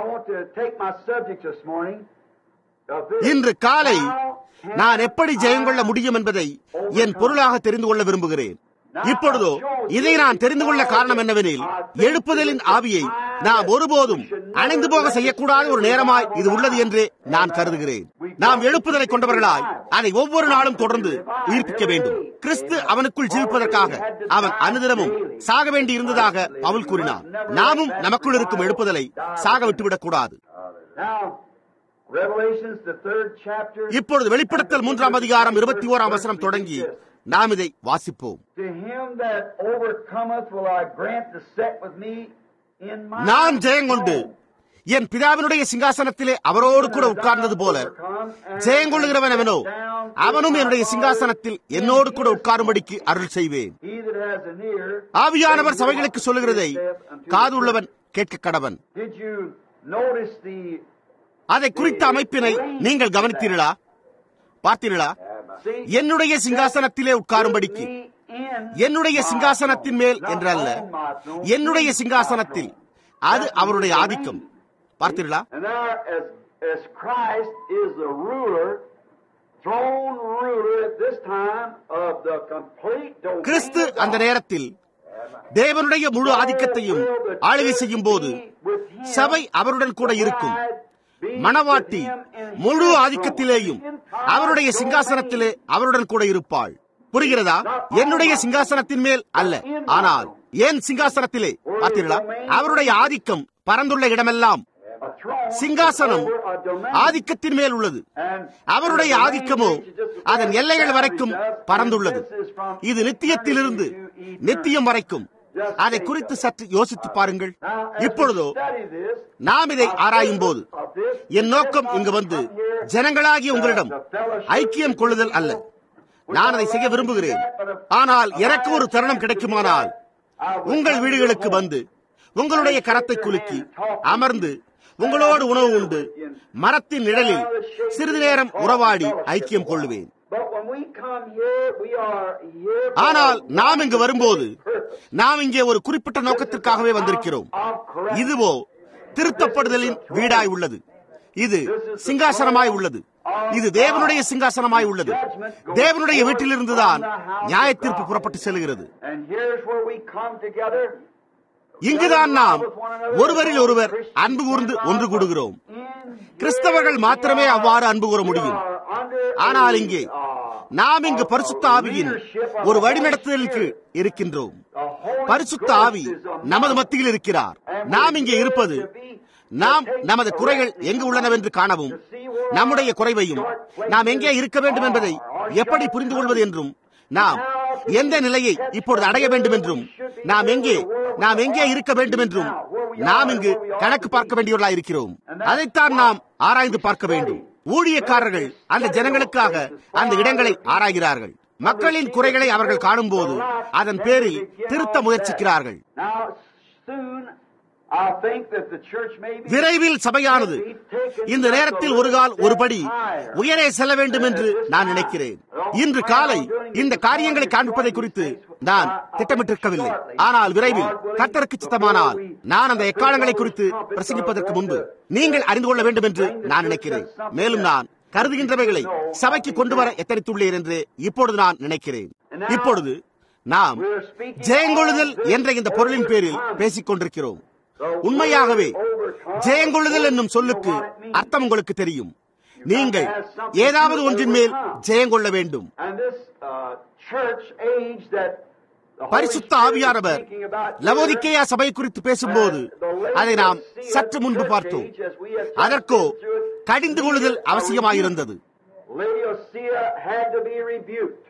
A: இன்று காலை நான் எப்படி ஜெயங்கொள்ள முடியும் என்பதை என் பொருளாக தெரிந்து கொள்ள விரும்புகிறேன் இப்பொழுதோ இதை நான் தெரிந்து கொள்ள காரணம் என்னவெனில் எழுப்புதலின் ஆவியை நாம் ஒருபோதும் அணைந்து போக செய்யக்கூடாத ஒரு நேரமாய் இது உள்ளது என்று நான் கருதுகிறேன் நாம் எழுப்புதலை கொண்டவர்களாய் அதை ஒவ்வொரு நாளும் தொடர்ந்து உயிர்ப்பிக்க வேண்டும் கிறிஸ்து அவனுக்குள் ஜீவிப்பதற்காக அவன் அனுதினமும் சாக வேண்டி இருந்ததாக பவுல் கூறினார் நாமும் நமக்குள் இருக்கும் எழுப்புதலை சாக விட்டுவிடக் கூடாது இப்பொழுது வெளிப்படுத்தல் மூன்றாம் அதிகாரம் இருபத்தி ஓராம் வசனம் தொடங்கி நாம் இதை வாசிப்போம் நான் ஜெயங்கொண்டு என் பிதாவினுடைய சிங்காசனத்திலே அவரோடு கூட உட்கார்ந்தது போல ஜெயங்கொள்ளுகிறவன் அவனோ அவனும் என்னுடைய சிங்காசனத்தில் என்னோடு கூட உட்காரும்படிக்கு அருள் செய்வேன் ஆவியானவர் சபைகளுக்கு சொல்லுகிறதை காது உள்ளவன் கேட்க கடவன் அதை குறித்த அமைப்பினை நீங்கள் கவனித்தீர்களா பார்த்தீர்களா என்னுடைய சிங்காசனத்திலே உட்காரும்படிக்கு என்னுடைய சிங்காசனத்தின் மேல் என்றல்ல என்னுடைய சிங்காசனத்தில் அது அவருடைய ஆதிக்கம் பார்த்தீர்களா கிறிஸ்து அந்த நேரத்தில் தேவனுடைய முழு ஆதிக்கத்தையும் ஆளுகை செய்யும் போது சபை அவருடன் கூட இருக்கும் மணவாட்டி முழு ஆதிக்கத்திலேயும் அவருடைய சிங்காசனத்திலே அவருடன் கூட இருப்பாள் புரிகிறதா என்னுடைய சிங்காசனத்தின் மேல் அல்ல ஆனால் ஏன் சிங்காசனத்திலே பார்த்தீர்களா அவருடைய ஆதிக்கம் பறந்துள்ள இடமெல்லாம் சிங்காசனம் ஆதிக்கத்தின் மேல் உள்ளது அவருடைய ஆதிக்கமோ அதன் எல்லைகள் வரைக்கும் பறந்துள்ளது இது நித்தியத்திலிருந்து நித்தியம் வரைக்கும் அதை குறித்து சற்று யோசித்து பாருங்கள் இப்பொழுதோ நாம் இதை ஆராயும் போது என் நோக்கம் இங்கு வந்து ஜனங்களாகிய உங்களிடம் ஐக்கியம் கொள்ளுதல் அல்ல நான் அதை செய்ய விரும்புகிறேன் ஆனால் எனக்கு ஒரு தருணம் கிடைக்குமானால் உங்கள் வீடுகளுக்கு வந்து உங்களுடைய கரத்தை குலுக்கி அமர்ந்து உங்களோடு உணவு உண்டு மரத்தின் நிழலில் சிறிது நேரம் உறவாடி ஐக்கியம் கொள்ளுவேன் ஆனால் நாம் இங்கு வரும்போது நாம் இங்கே ஒரு குறிப்பிட்ட நோக்கத்திற்காகவே வந்திருக்கிறோம் இதுவோ திருத்தப்படுதலின் வீடாய் உள்ளது இது சிங்காசனமாய் உள்ளது இது தேவனுடைய சிங்காசனமாய் உள்ளது தேவனுடைய வீட்டிலிருந்துதான் நியாய தீர்ப்பு புறப்பட்டு செல்கிறது இங்குதான் நாம் ஒருவரில் ஒருவர் அன்பு கூர்ந்து ஒன்று கூடுகிறோம் கிறிஸ்தவர்கள் மாத்திரமே அவ்வாறு அன்பு கூற முடியும் ஆனால் இங்கே நாம் இங்கு பரிசுத்த ஆவியின் ஒரு வழிநடத்துதலுக்கு இருக்கின்றோம் பரிசுத்த ஆவி நமது மத்தியில் இருக்கிறார் நாம் இங்கே இருப்பது நாம் நமது குறைகள் எங்கு உள்ளனவென்று காணவும் நம்முடைய குறைவையும் நாம் எங்கே இருக்க வேண்டும் என்பதை எப்படி புரிந்து கொள்வது என்றும் நாம் எந்த நிலையை இப்பொழுது அடைய வேண்டும் என்றும் நாம் எங்கே நாம் எங்கே இருக்க வேண்டும் என்றும் நாம் இங்கு கணக்கு பார்க்க வேண்டியவர்களாக இருக்கிறோம் அதைத்தான் நாம் ஆராய்ந்து பார்க்க வேண்டும் ஊழியக்காரர்கள் அந்த ஜனங்களுக்காக அந்த இடங்களை ஆராய்கிறார்கள் மக்களின் குறைகளை அவர்கள் காணும்போது அதன் பேரில் திருத்த முயற்சிக்கிறார்கள்
B: I think that the church may be
A: விரைவில் சபையானது இந்த நேரத்தில் ஒரு கால் ஒருபடி உயரே செல்ல வேண்டும் என்று நான் நினைக்கிறேன் இன்று காலை இந்த காரியங்களை காண்பிப்பதை குறித்து நான் திட்டமிட்டிருக்கவில்லை ஆனால் விரைவில் கத்தருக்கு சித்தமானால் நான் அந்த எக்காலங்களை குறித்து பிரசங்கிப்பதற்கு முன்பு நீங்கள் அறிந்து கொள்ள வேண்டும் என்று நான் நினைக்கிறேன் மேலும் நான் கருதுகின்றவைகளை சபைக்கு கொண்டு வர எத்தனித்துள்ளேன் என்று இப்பொழுது நான் நினைக்கிறேன் இப்பொழுது நாம் ஜெயங்கொழுதல் என்ற இந்த பொருளின் பேரில் பேசிக் கொண்டிருக்கிறோம் உண்மையாகவே ஜெயங்கொள்ளுதல் என்னும் சொல்லுக்கு அர்த்தம் உங்களுக்கு தெரியும் நீங்கள் ஏதாவது ஒன்றின் மேல் ஜெயங்கொள்ள வேண்டும்
B: And this uh, church age that the Holy
A: பரிசுத்த
B: Spirit is
A: ஆவியானவர்
B: thinking about here,
A: லவோதிக்கேயா சபை குறித்து பேசும்போது அதை நாம் சற்று முன்பு பார்த்தோம் அதற்கோ கடிந்து கொள்ளுதல் அவசியமாயிருந்தது
B: Laodicea had to be rebuked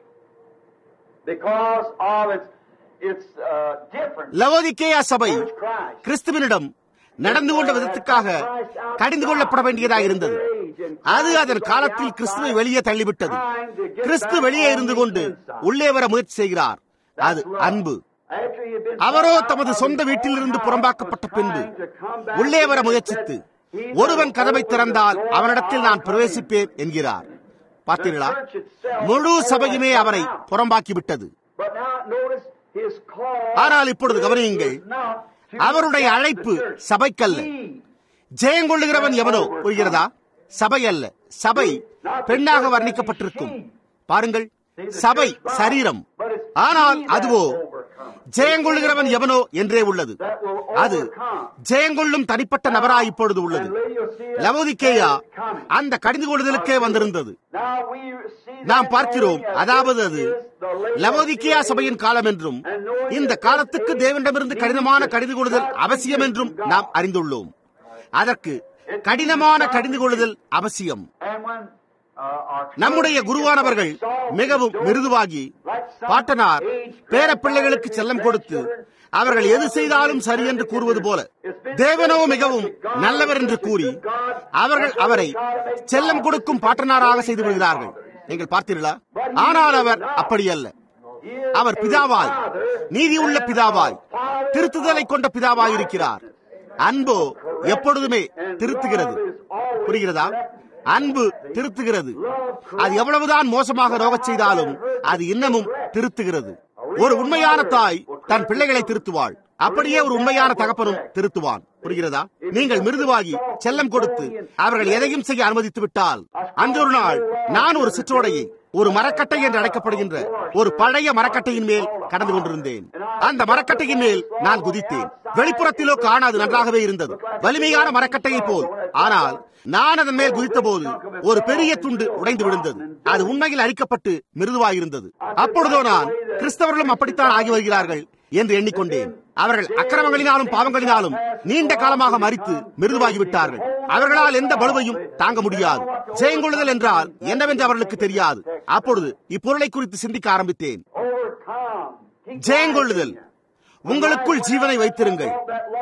B: because of its its uh, difference
A: Laodicea சபை
B: towards Christ.
A: கிறிஸ்துவனிடம் நடந்து கொண்ட விதத்துக்காக கடிந்து கொள்ளப்பட வேண்டியதாக இருந்தது அது அதன் காலத்தில் கிறிஸ்துவை வெளியே தள்ளிவிட்டது கிறிஸ்து வெளியே இருந்து கொண்டு உள்ளே வர முயற்சி செய்கிறார் அது அன்பு
B: After he had been
A: அவரோ தமது சொந்த வீட்டிலிருந்து புறம்பாக்கப்பட்ட பின்பு உள்ளே வர முயற்சித்து ஒருவன் கதவை திறந்தால் அவனிடத்தில் நான் பிரவேசிப்பேன் என்கிறார் பார்த்தீர்களா முழு சபையுமே அவரை புறம்பாக்கி விட்டது
B: But now notice his call
A: ஆனால் இப்பொழுது கவனியுங்கள்
B: is not to
A: அவருடைய
B: the
A: அழைப்பு
B: church.
A: சபைக்கல்ல
B: He
A: ஜெயங்கொள்ளுகிறவன் எவனோ புரிகிறதா சபை அல்ல சபை பெண்ணாக வர்ணிக்கப்பட்டிருக்கும் பாருங்கள் சபை சரீரம் ஆனால் அதுவோ ஜெயங்கொள்ளுகிறவன் எவனோ என்றே உள்ளது அது ஜெயங்கொள்ளும் தனிப்பட்ட நபராய் இப்பொழுது உள்ளது லவோதிக்கேயா அந்த கடிந்து கொள்ளுதலுக்கே வந்திருந்தது
B: Now we see
A: நாம்
B: that
A: பார்க்கிறோம்
B: as
A: அதாவது அது
B: is the Laodicean
A: லவோதிக்கேயா சபையின் காலம் என்றும் இந்த காலத்துக்கு தேவனிடமிருந்து கடினமான கடிந்து கொள்ளுதல் அவசியம் என்றும் நாம் அறிந்துள்ளோம் அதற்கு கடினமான கடிந்து கொள்ளுதல் அவசியம்
B: And when, uh, our
A: நம்முடைய குருவானவர்கள் மிகவும் மிருதுவாகி பாட்டனார் பேரப்பிள்ளைகளுக்கு செல்லம் கொடுத்து அவர்கள் எது செய்தாலும் சரி என்று கூறுவது போல தேவனோ மிகவும் நல்லவர் என்று கூறி அவர்கள் அவரை செல்லம் கொடுக்கும் பாட்டனாராக செய்து விடுகிறார்கள் நீங்கள் பார்த்தீர்களா ஆனால் அவர் அப்படி அல்ல அவர் பிதாவாய் நீதியுள்ள பிதாவாய் திருத்துதலை கொண்ட பிதாவாய் இருக்கிறார் அன்போ எப்பொழுதுமே திருத்துகிறது புரிகிறதா அன்பு திருத்துகிறது அது எவ்வளவுதான் மோசமாக ரோகச் செய்தாலும் அது இன்னமும் திருத்துகிறது ஒரு உண்மையான தாய் தன் பிள்ளைகளை திருத்துவாள் அப்படியே ஒரு உண்மையான தகப்பனும் திருத்துவான் புரிகிறதா நீங்கள் மிருதுவாகி செல்லம் கொடுத்து அவர்கள் எதையும் செய்ய அனுமதித்து விட்டால் அன்றொரு நாள் நான் ஒரு சிற்றோடையை ஒரு மரக்கட்டை என்று அழைக்கப்படுகின்ற ஒரு பழைய மரக்கட்டையின் மேல் கடந்து கொண்டிருந்தேன் அந்த மரக்கட்டையின் மேல் நான் குதித்தேன் வெளிப்புறத்திலோ காணாது நன்றாகவே இருந்தது வலிமையான மரக்கட்டையை போல் ஆனால் நான் அதன் மேல் குதித்த போது ஒரு பெரிய துண்டு உடைந்து விழுந்தது அது உண்மையில் அழிக்கப்பட்டு மிருதுவாயிருந்தது அப்பொழுதோ நான் கிறிஸ்தவர்களும் அப்படித்தான் ஆகி வருகிறார்கள் என்று எண்ணிக்கொண்டேன் அவர்கள் அக்கிரமங்களினாலும் பாவங்களினாலும் நீண்ட காலமாக மறித்து மிருதுவாகிவிட்டார்கள் அவர்களால் எந்த பலுவையும் தாங்க முடியாது ஜெயங்கொள்ளுதல் என்றால் என்னவென்று அவர்களுக்கு தெரியாது அப்பொழுது இப்பொருளை குறித்து சிந்திக்க ஆரம்பித்தேன்
B: overcome. He
A: ஜெயங்கொள்ளுதல் உங்களுக்குள் ஜீவனை வைத்திருங்கள்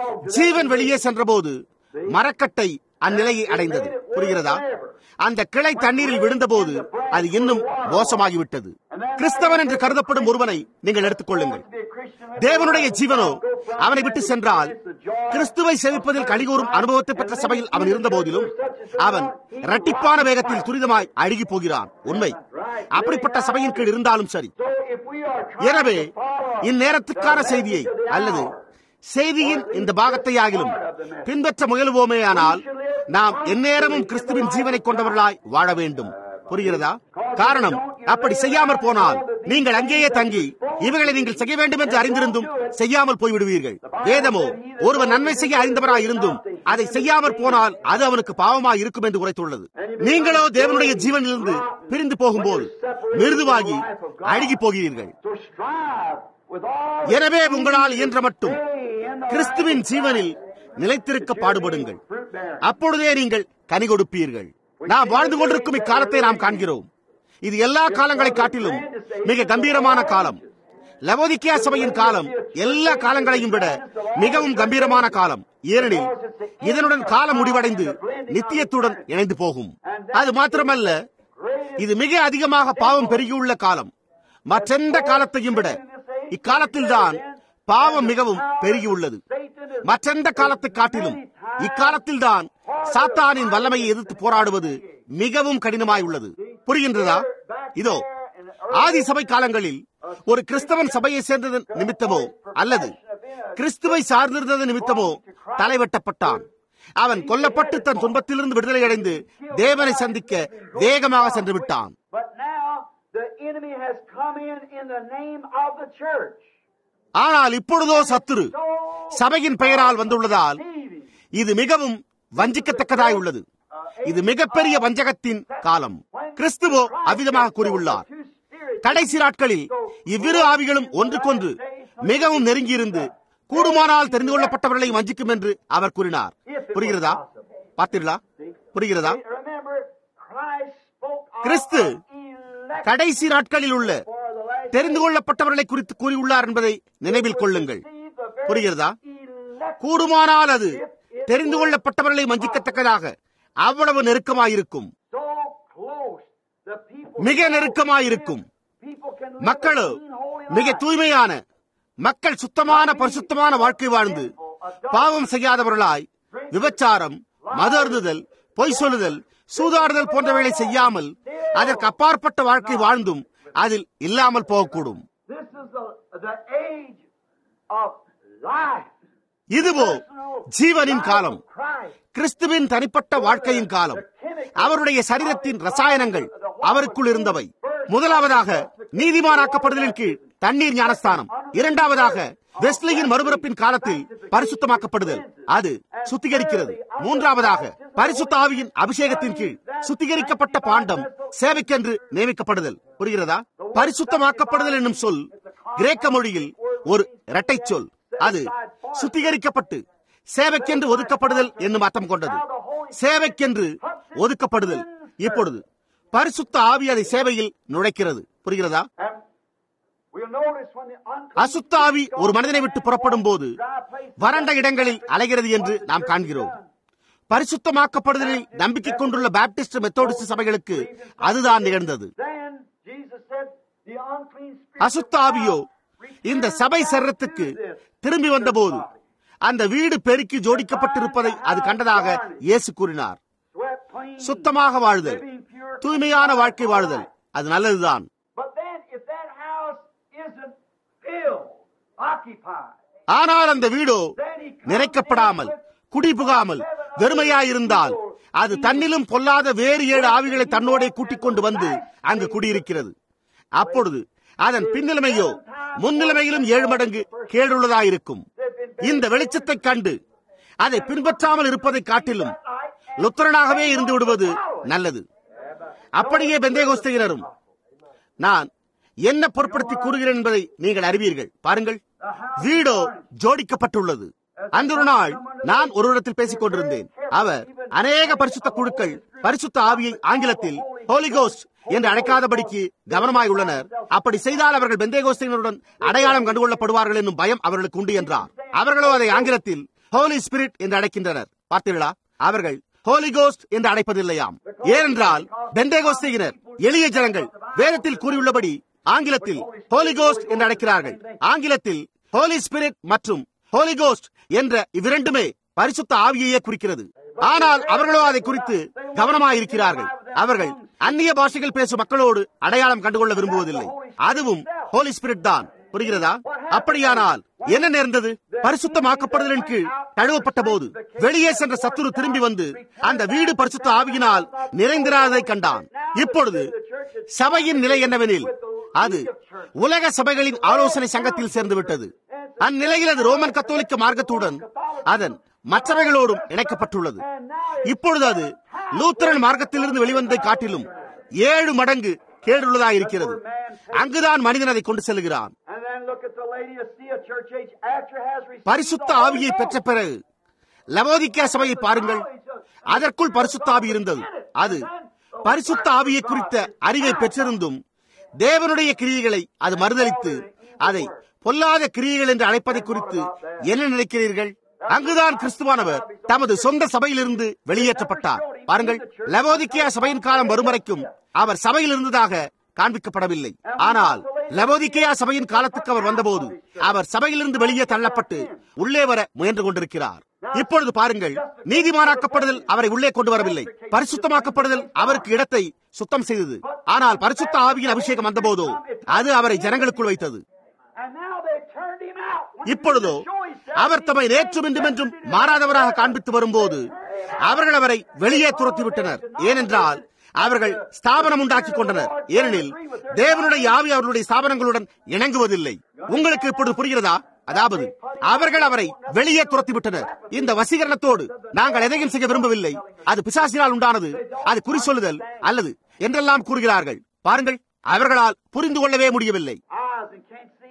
A: ஜீவன் வெளியே சென்றபோது மரக்கட்டை அந்நிலையை அடைந்தது புரிகிறதா அந்த கிளை தண்ணீரில் விழுந்தபோது அது இன்னும் மோசமாகிவிட்டது கிறிஸ்தவன் என்று கருதப்படும் ஒருவனை நீங்கள் எடுத்துக்கொள்ளுங்கள்
B: be a Christian.
A: தேவனுடைய ஜீவனோ அவனை விட்டு சென்றால் கிறிஸ்துவை சேவிப்பதில் கலிகூறும் அனுபவத்தை பெற்ற சபையில் அவன் இருந்த போதிலும் அவன் இரட்டிப்பான வேகத்தில் துரிதமாய் அழுகி போகிறான் உண்மை அப்படிப்பட்ட சபையின் கீழ் இருந்தாலும் சரி
B: So if we are trying
A: எனவே
B: to follow
A: இந்நேரத்துக்கான செய்தியை அல்லது செய்தியின் இந்த பாகத்தை ஆகிலும் பின்பற்ற முயலுவோமேயானால் நாம் எந்நேரமும் கிறிஸ்துவின் ஜீவனை கொண்டவர்களாய் வாழ வேண்டும் புரிகிறதா காரணம் அப்படி செய்யாமற் போனால் நீங்கள் அங்கேயே தங்கி இவைகளை நீங்கள் செய்ய வேண்டும் என்று அறிந்திருந்தும் செய்யாமல் போய்விடுவீர்கள் வேதமோ ஒருவன் நன்மை செய்ய அறிந்தவராய் இருந்தும் அதை செய்யாமற் போனால் அது அவனுக்கு பாவமாய் இருக்கும் என்று உரைத்துள்ளது நீங்களோ தேவனுடைய ஜீவனிலிருந்து பிரிந்து போகும்போது மிருதுவாகி அழுகி போகிறீர்கள்
B: So strive with all
A: எனவே உங்களால் இயன்ற மட்டும்
B: day in the
A: கிறிஸ்துவின் ஜீவனில் நிலைத்திருக்க பாடுபடுங்கள்
B: fruit bearing.
A: அப்பொழுதே நீங்கள் கனி கொடுப்பீர்கள் நாம் வாழ்ந்து கொண்டிருக்கும் இக்காலத்தை நாம் காண்கிறோம் இது எல்லா காலங்களை காட்டிலும் மிக கம்பீரமான காலம் லவோதிக்கியா சபையின் காலம் எல்லா காலங்களையும் விட மிகவும் கம்பீரமான காலம் ஏனெனில் இதனுடன் காலம் முடிவடைந்து நித்தியத்துடன் இணைந்து போகும் அது மாத்திரமல்ல இது மிக அதிகமாக பாவம் பெருகியுள்ள காலம் மற்றெந்த காலத்தையும் விட இக்காலத்தில்தான் பாவம் மிகவும் பெருகியுள்ளது மற்றெந்த காலத்தை காட்டிலும் இக்காலத்தில்தான் சாத்தானின் வல்லமையை எதிர்த்து போராடுவது மிகவும் கடினமாய் உள்ளது புரிகின்றதா இதோ ஆதி சபை காலங்களில் ஒரு கிறிஸ்தவன் சபையை சேர்ந்ததன் நிமித்தமோ அல்லது கிறிஸ்துவை சார்ந்திருந்தது நிமித்தமோ தலைவெட்டப்பட்டான் அவன் கொல்லப்பட்டு தன் துன்பத்திலிருந்து விடுதலை அடைந்து தேவனை சந்திக்க வேகமாக சென்று விட்டான்
B: But now the enemy has come in in the name of the church.
A: ஆனால் இப்பொழுதோ சத்துரு சபையின் பெயரால் வந்துள்ளதால்
B: Deceiving.
A: இது மிகவும் வஞ்சிக்கத்தக்கதாய் உள்ளது இது மிகப்பெரிய வஞ்சகத்தின் காலம் கிறிஸ்துவோ அவ்விதமாக கூறியுள்ளார்
B: Two spirits.
A: கடைசி நாட்களில் இவ்விரு ஆவிகளும் ஒன்றுக்கொன்று மிகவும் நெருங்கியிருந்து கூடுமானால் தெரிந்து கொள்ளப்பட்டவர்களை வஞ்சிக்கும் என்று அவர் கூறினார் புரிகிறதா பார்த்தீர்களா புரிகிறதா
B: Remember, Christ spoke of
A: Kristu
B: elect
A: கடைசி நாட்களில் உள்ள
B: for the last
A: தெரிந்து கொள்ளப்பட்டவர்களை குறித்து கூறியுள்ளார் என்பதை நினைவில் கொள்ளுங்கள்
B: see the very
A: புரிகிறதா
B: elect
A: கூடுமானால் அது தெரிந்து கொள்ளப்பட்டவர்களை வஞ்சிக்கத்தக்கதாக அவ்வளவு நெருக்கமாயிருக்கும்
B: so close. The people
A: மிக நெருக்கமாயிருக்கும்
B: people can live
A: மக்களோ
B: a clean, holy
A: மிக
B: life.
A: தூய்மையான மக்கள் சுத்தமான பரிசுத்தமான வாழ்க்கை வாழ்ந்து பாவம் செய்யாதவர்களாய் விபச்சாரம் மது அருந்துதல் பொய் சொல்லுதல் சூதாடுதல் போன்றவைகளை செய்யாமல் அதற்கு அப்பாற்பட்ட வாழ்க்கை வாழ்ந்தும் அதில் இல்லாமல் போகக்கூடும்
B: This is the, the age of life.
A: இதுவோ ஜீவனின் காலம்
B: Christ.
A: கிறிஸ்துவின் தனிப்பட்ட வாழ்க்கையின் காலம் அவருடைய சரீரத்தின் ரசாயனங்கள் அவருக்குள் இருந்தவை முதலாவதாக நீதிமானாக்கப்படுதலின் கீழ் தண்ணீர் ஞானஸ்தானம் இரண்டாவதாக வெஸ்லியின் மறுபிறப்பின் காலத்தில் பரிசுத்தமாக்கப்படுதல் அது சுத்திகரிக்கிறது மூன்றாவதாக பரிசுத்த ஆவியின் அபிஷேகத்தின் கீழ் சுத்திகரிக்கப்பட்ட பாண்டம் சேவைக்கென்று நியமிக்கப்படுதல் புரிகிறதா பரிசுத்தமாக்கப்படுதல் என்னும் சொல் கிரேக்க மொழியில் ஒரு இரட்டை சொல் அது சுத்திகரிக்கப்பட்டு சேவைக்கென்று ஒதுக்கப்படுதல் என்னும் அர்த்தம் கொண்டது சேவைக்கென்று ஒதுக்கப்படுதல் இப்பொழுது பரிசுத்த ஆவி அதை சேவையில் நுழைக்கிறது புரிகிறதா
B: And we'll notice when the unclean
A: அசுத்த ஆவி ஒரு மனிதனை விட்டு புறப்படும் போது வறண்ட இடங்களில் அலைகிறது என்று நாம் காண்கிறோம் பரிசுத்தமாக்கப்படுதலில் நம்பிக்கை கொண்டுள்ள பாப்டிஸ்ட் மெத்தோடிஸ்ட் சபைகளுக்கு அதுதான் நிகழ்ந்தது
B: Then Jesus said, the unclean spirit
A: அசுத்த ஆவியோ இந்த சபை சரீரத்துக்கு திரும்பி வந்தபோது அந்த வீடு பெருக்கி ஜோடிக்கப்பட்டிருப்பதை அது கண்டதாக இயேசு கூறினார்
B: swept clean,
A: சுத்தமாக வாழ்தல்
B: living pure.
A: தூய்மையான வாழ்க்கை வாழுதல் அது நல்லதுதான்
B: But then if that house isn't filled, occupied,
A: ஆனால் அந்த வீடோ
B: then he comes
A: நிறைக்கப்படாமல் குடிபுகாமல் வெறுமையாயிருந்தால் அது தன்னிலும் பொல்லாத வேறு ஏழு ஆவிகளை தன்னோடே கூட்டிக் கொண்டு வந்து அங்கு குடியிருக்கிறது அப்பொழுது அதன் பின்னிலைமையோ முன்னிலைமையிலும் ஏழு மடங்கு கேடுள்ளதாயிருக்கும் இந்த வெளிச்சத்தைக் கண்டு அதை பின்பற்றாமல் இருப்பதை காட்டிலும் லுத்தரனாகவே இருந்து விடுவது நல்லது அப்படியே பெந்தேகோஸ்தையினரும் நான் என்ன பொருட்படுத்தி கூறுகிறேன் என்பதை நீங்கள் அறிவீர்கள் பாருங்கள் வீடோ ஜோடிக்கப்பட்டுள்ளது அந்த ஒரு நாள் நான் ஒரு இடத்தில் பேசிக் கொண்டிருந்தேன் அவர் அநேக பரிசுத்த குழுக்கள் பரிசுத்த ஆவியை ஆங்கிலத்தில் ஹோலிகோஸ்ட் என்று அழைக்காதபடிக்கு கவனமாய் உள்ளனர் அப்படி செய்தால் அவர்கள் பெந்தேகோஸ்தினருடன் அடையாளம் கண்டுகொள்ளப்படுவார்கள் என்னும் பயம் அவர்களுக்கு உண்டு என்றார் அவர்களோ அதை ஆங்கிலத்தில் ஹோலி ஸ்பிரிட் என்று அழைக்கின்றனர் பார்த்தீர்களா அவர்கள் ஹோலி கோஸ்ட் என்று அழைப்பதில்லையாம் ஏனென்றால் பெந்தேகோஸ்தியினர் எளிய ஜனங்கள் வேதத்தில் கூறியுள்ளபடி ஆங்கிலத்தில் ஹோலி கோஸ்ட் என்று அழைக்கிறார்கள் ஆங்கிலத்தில் ஹோலி ஸ்பிரிட் மற்றும் ஹோலி கோஸ்ட் என்ற இவ்விரண்டுமே பரிசுத்த ஆவியையே குறிக்கிறது ஆனால் அவர்களோ அதை குறித்து கவனமாயிருக்கிறார்கள் அவர்கள் அந்நிய பாஷைகள் பேசும் மக்களோடு அடையாளம் கண்டுகொள்ள விரும்புவதில்லை அதுவும் ஹோலி ஸ்பிரிட் தான் புரிகிறதா அப்படியானால் என்ன நேர்ந்தது பரிசுத்தமாக்கப்படுதலின் கீழ் தழுவப்பட்ட போது வெளியே சென்ற சத்துரு திரும்பி வந்து அந்த வீடு பரிசுத்த ஆவியினால் நிறைந்திராததை கண்டான் இப்பொழுது சபையின் நிலை என்னவெனில் அது உலக சபைகளின் ஆலோசனை சங்கத்தில் சேர்ந்து விட்டது அந்நிலையில் அது ரோமன் கத்தோலிக்க மார்க்கத்துடன் அதன் மற்றவைகளோடும் இணைக்கப்பட்டுள்ளது இப்பொழுது அது லூத்தரன் மார்க்கத்திலிருந்து வெளிவந்ததை காட்டிலும் ஏழு மடங்கு கேடுள்ளதாக இருக்கிறது அங்குதான் மனிதன் அதை கொண்டு செல்கிறான்
B: And then look at the Laodicea church age after has received
A: பரிசுத்த
B: the Holy
A: ஆவியை
B: Ghost.
A: பெற்ற பிறகு லவோதிக்கா சபையை பாருங்கள் அதற்குள் பரிசுத்த ஆவி இருந்தது அது பரிசுத்த ஆவியை குறித்த அறிவை பெற்றிருந்தும் தேவனுடைய கிரியைகளை அது மறுதளித்து அதை பொல்லாத கிரியைகள் என்று அழைப்பதை குறித்து என்ன நினைக்கிறீர்கள் அங்குதான் கிறிஸ்துவானவர் தமது சொந்த சபையிலிருந்து வெளியேற்றப்பட்டார் பாருங்கள் லவோதிக்கியா சபையின் காலம் வரும் வரைக்கும் அவர் சபையில் இருந்ததாக காண்பிக்கப்படவில்லை ஆனால் லவோதிக்கேயா சபையின் காலத்துக்கு அவர் வந்தபோது அவர் சபையிலிருந்து வெளியே தள்ளப்பட்டு உள்ளே வர முயன்று கொண்டிருக்கிறார் இப்பொழுது பாருங்கள் நீதிமானாக்கப்படுதல் அவரை உள்ளே கொண்டு வரவில்லை பரிசுத்தமாக்கப்படுதல் அவருக்கு இடத்தை சுத்தம் செய்தது ஆனால் பரிசுத்த ஆவியின் அபிஷேகம் வந்தபோதோ அது அவரை ஜனங்களுக்குள் வைத்தது
B: And now they turned him out. When he
A: இப்பொழுதோ
B: began to show himself,
A: அவர் தம்மை நேற்றும் இன்றும் என்றும் மாறாதவராக காண்பித்து வரும்போது அவர்கள் அவரை வெளியே துரத்தி விட்டனர் ஏனென்றால் அவர்கள் ஸ்தாபனம் உண்டாக்கி கொண்டனர் ஏனெனில் தேவனுடைய ஆவி அவர்களுடைய ஸ்தாபனங்களுடன் இணங்குவதில்லை உங்களுக்கு இப்பொழுது புரிகிறதா அதாவது அவர்கள் அவரை வெளியே துரத்தி விட்டனர் இந்த வசீகரணத்தோடு நாங்கள் எதையும் செய்ய விரும்பவில்லை அது பிசாசினால் உண்டானது அது குறி சொல்லுதல் அல்லது என்றெல்லாம் கூறுகிறார்கள் பாருங்கள் அவர்களால் புரிந்து கொள்ளவே முடியவில்லை
B: eyes and can't see.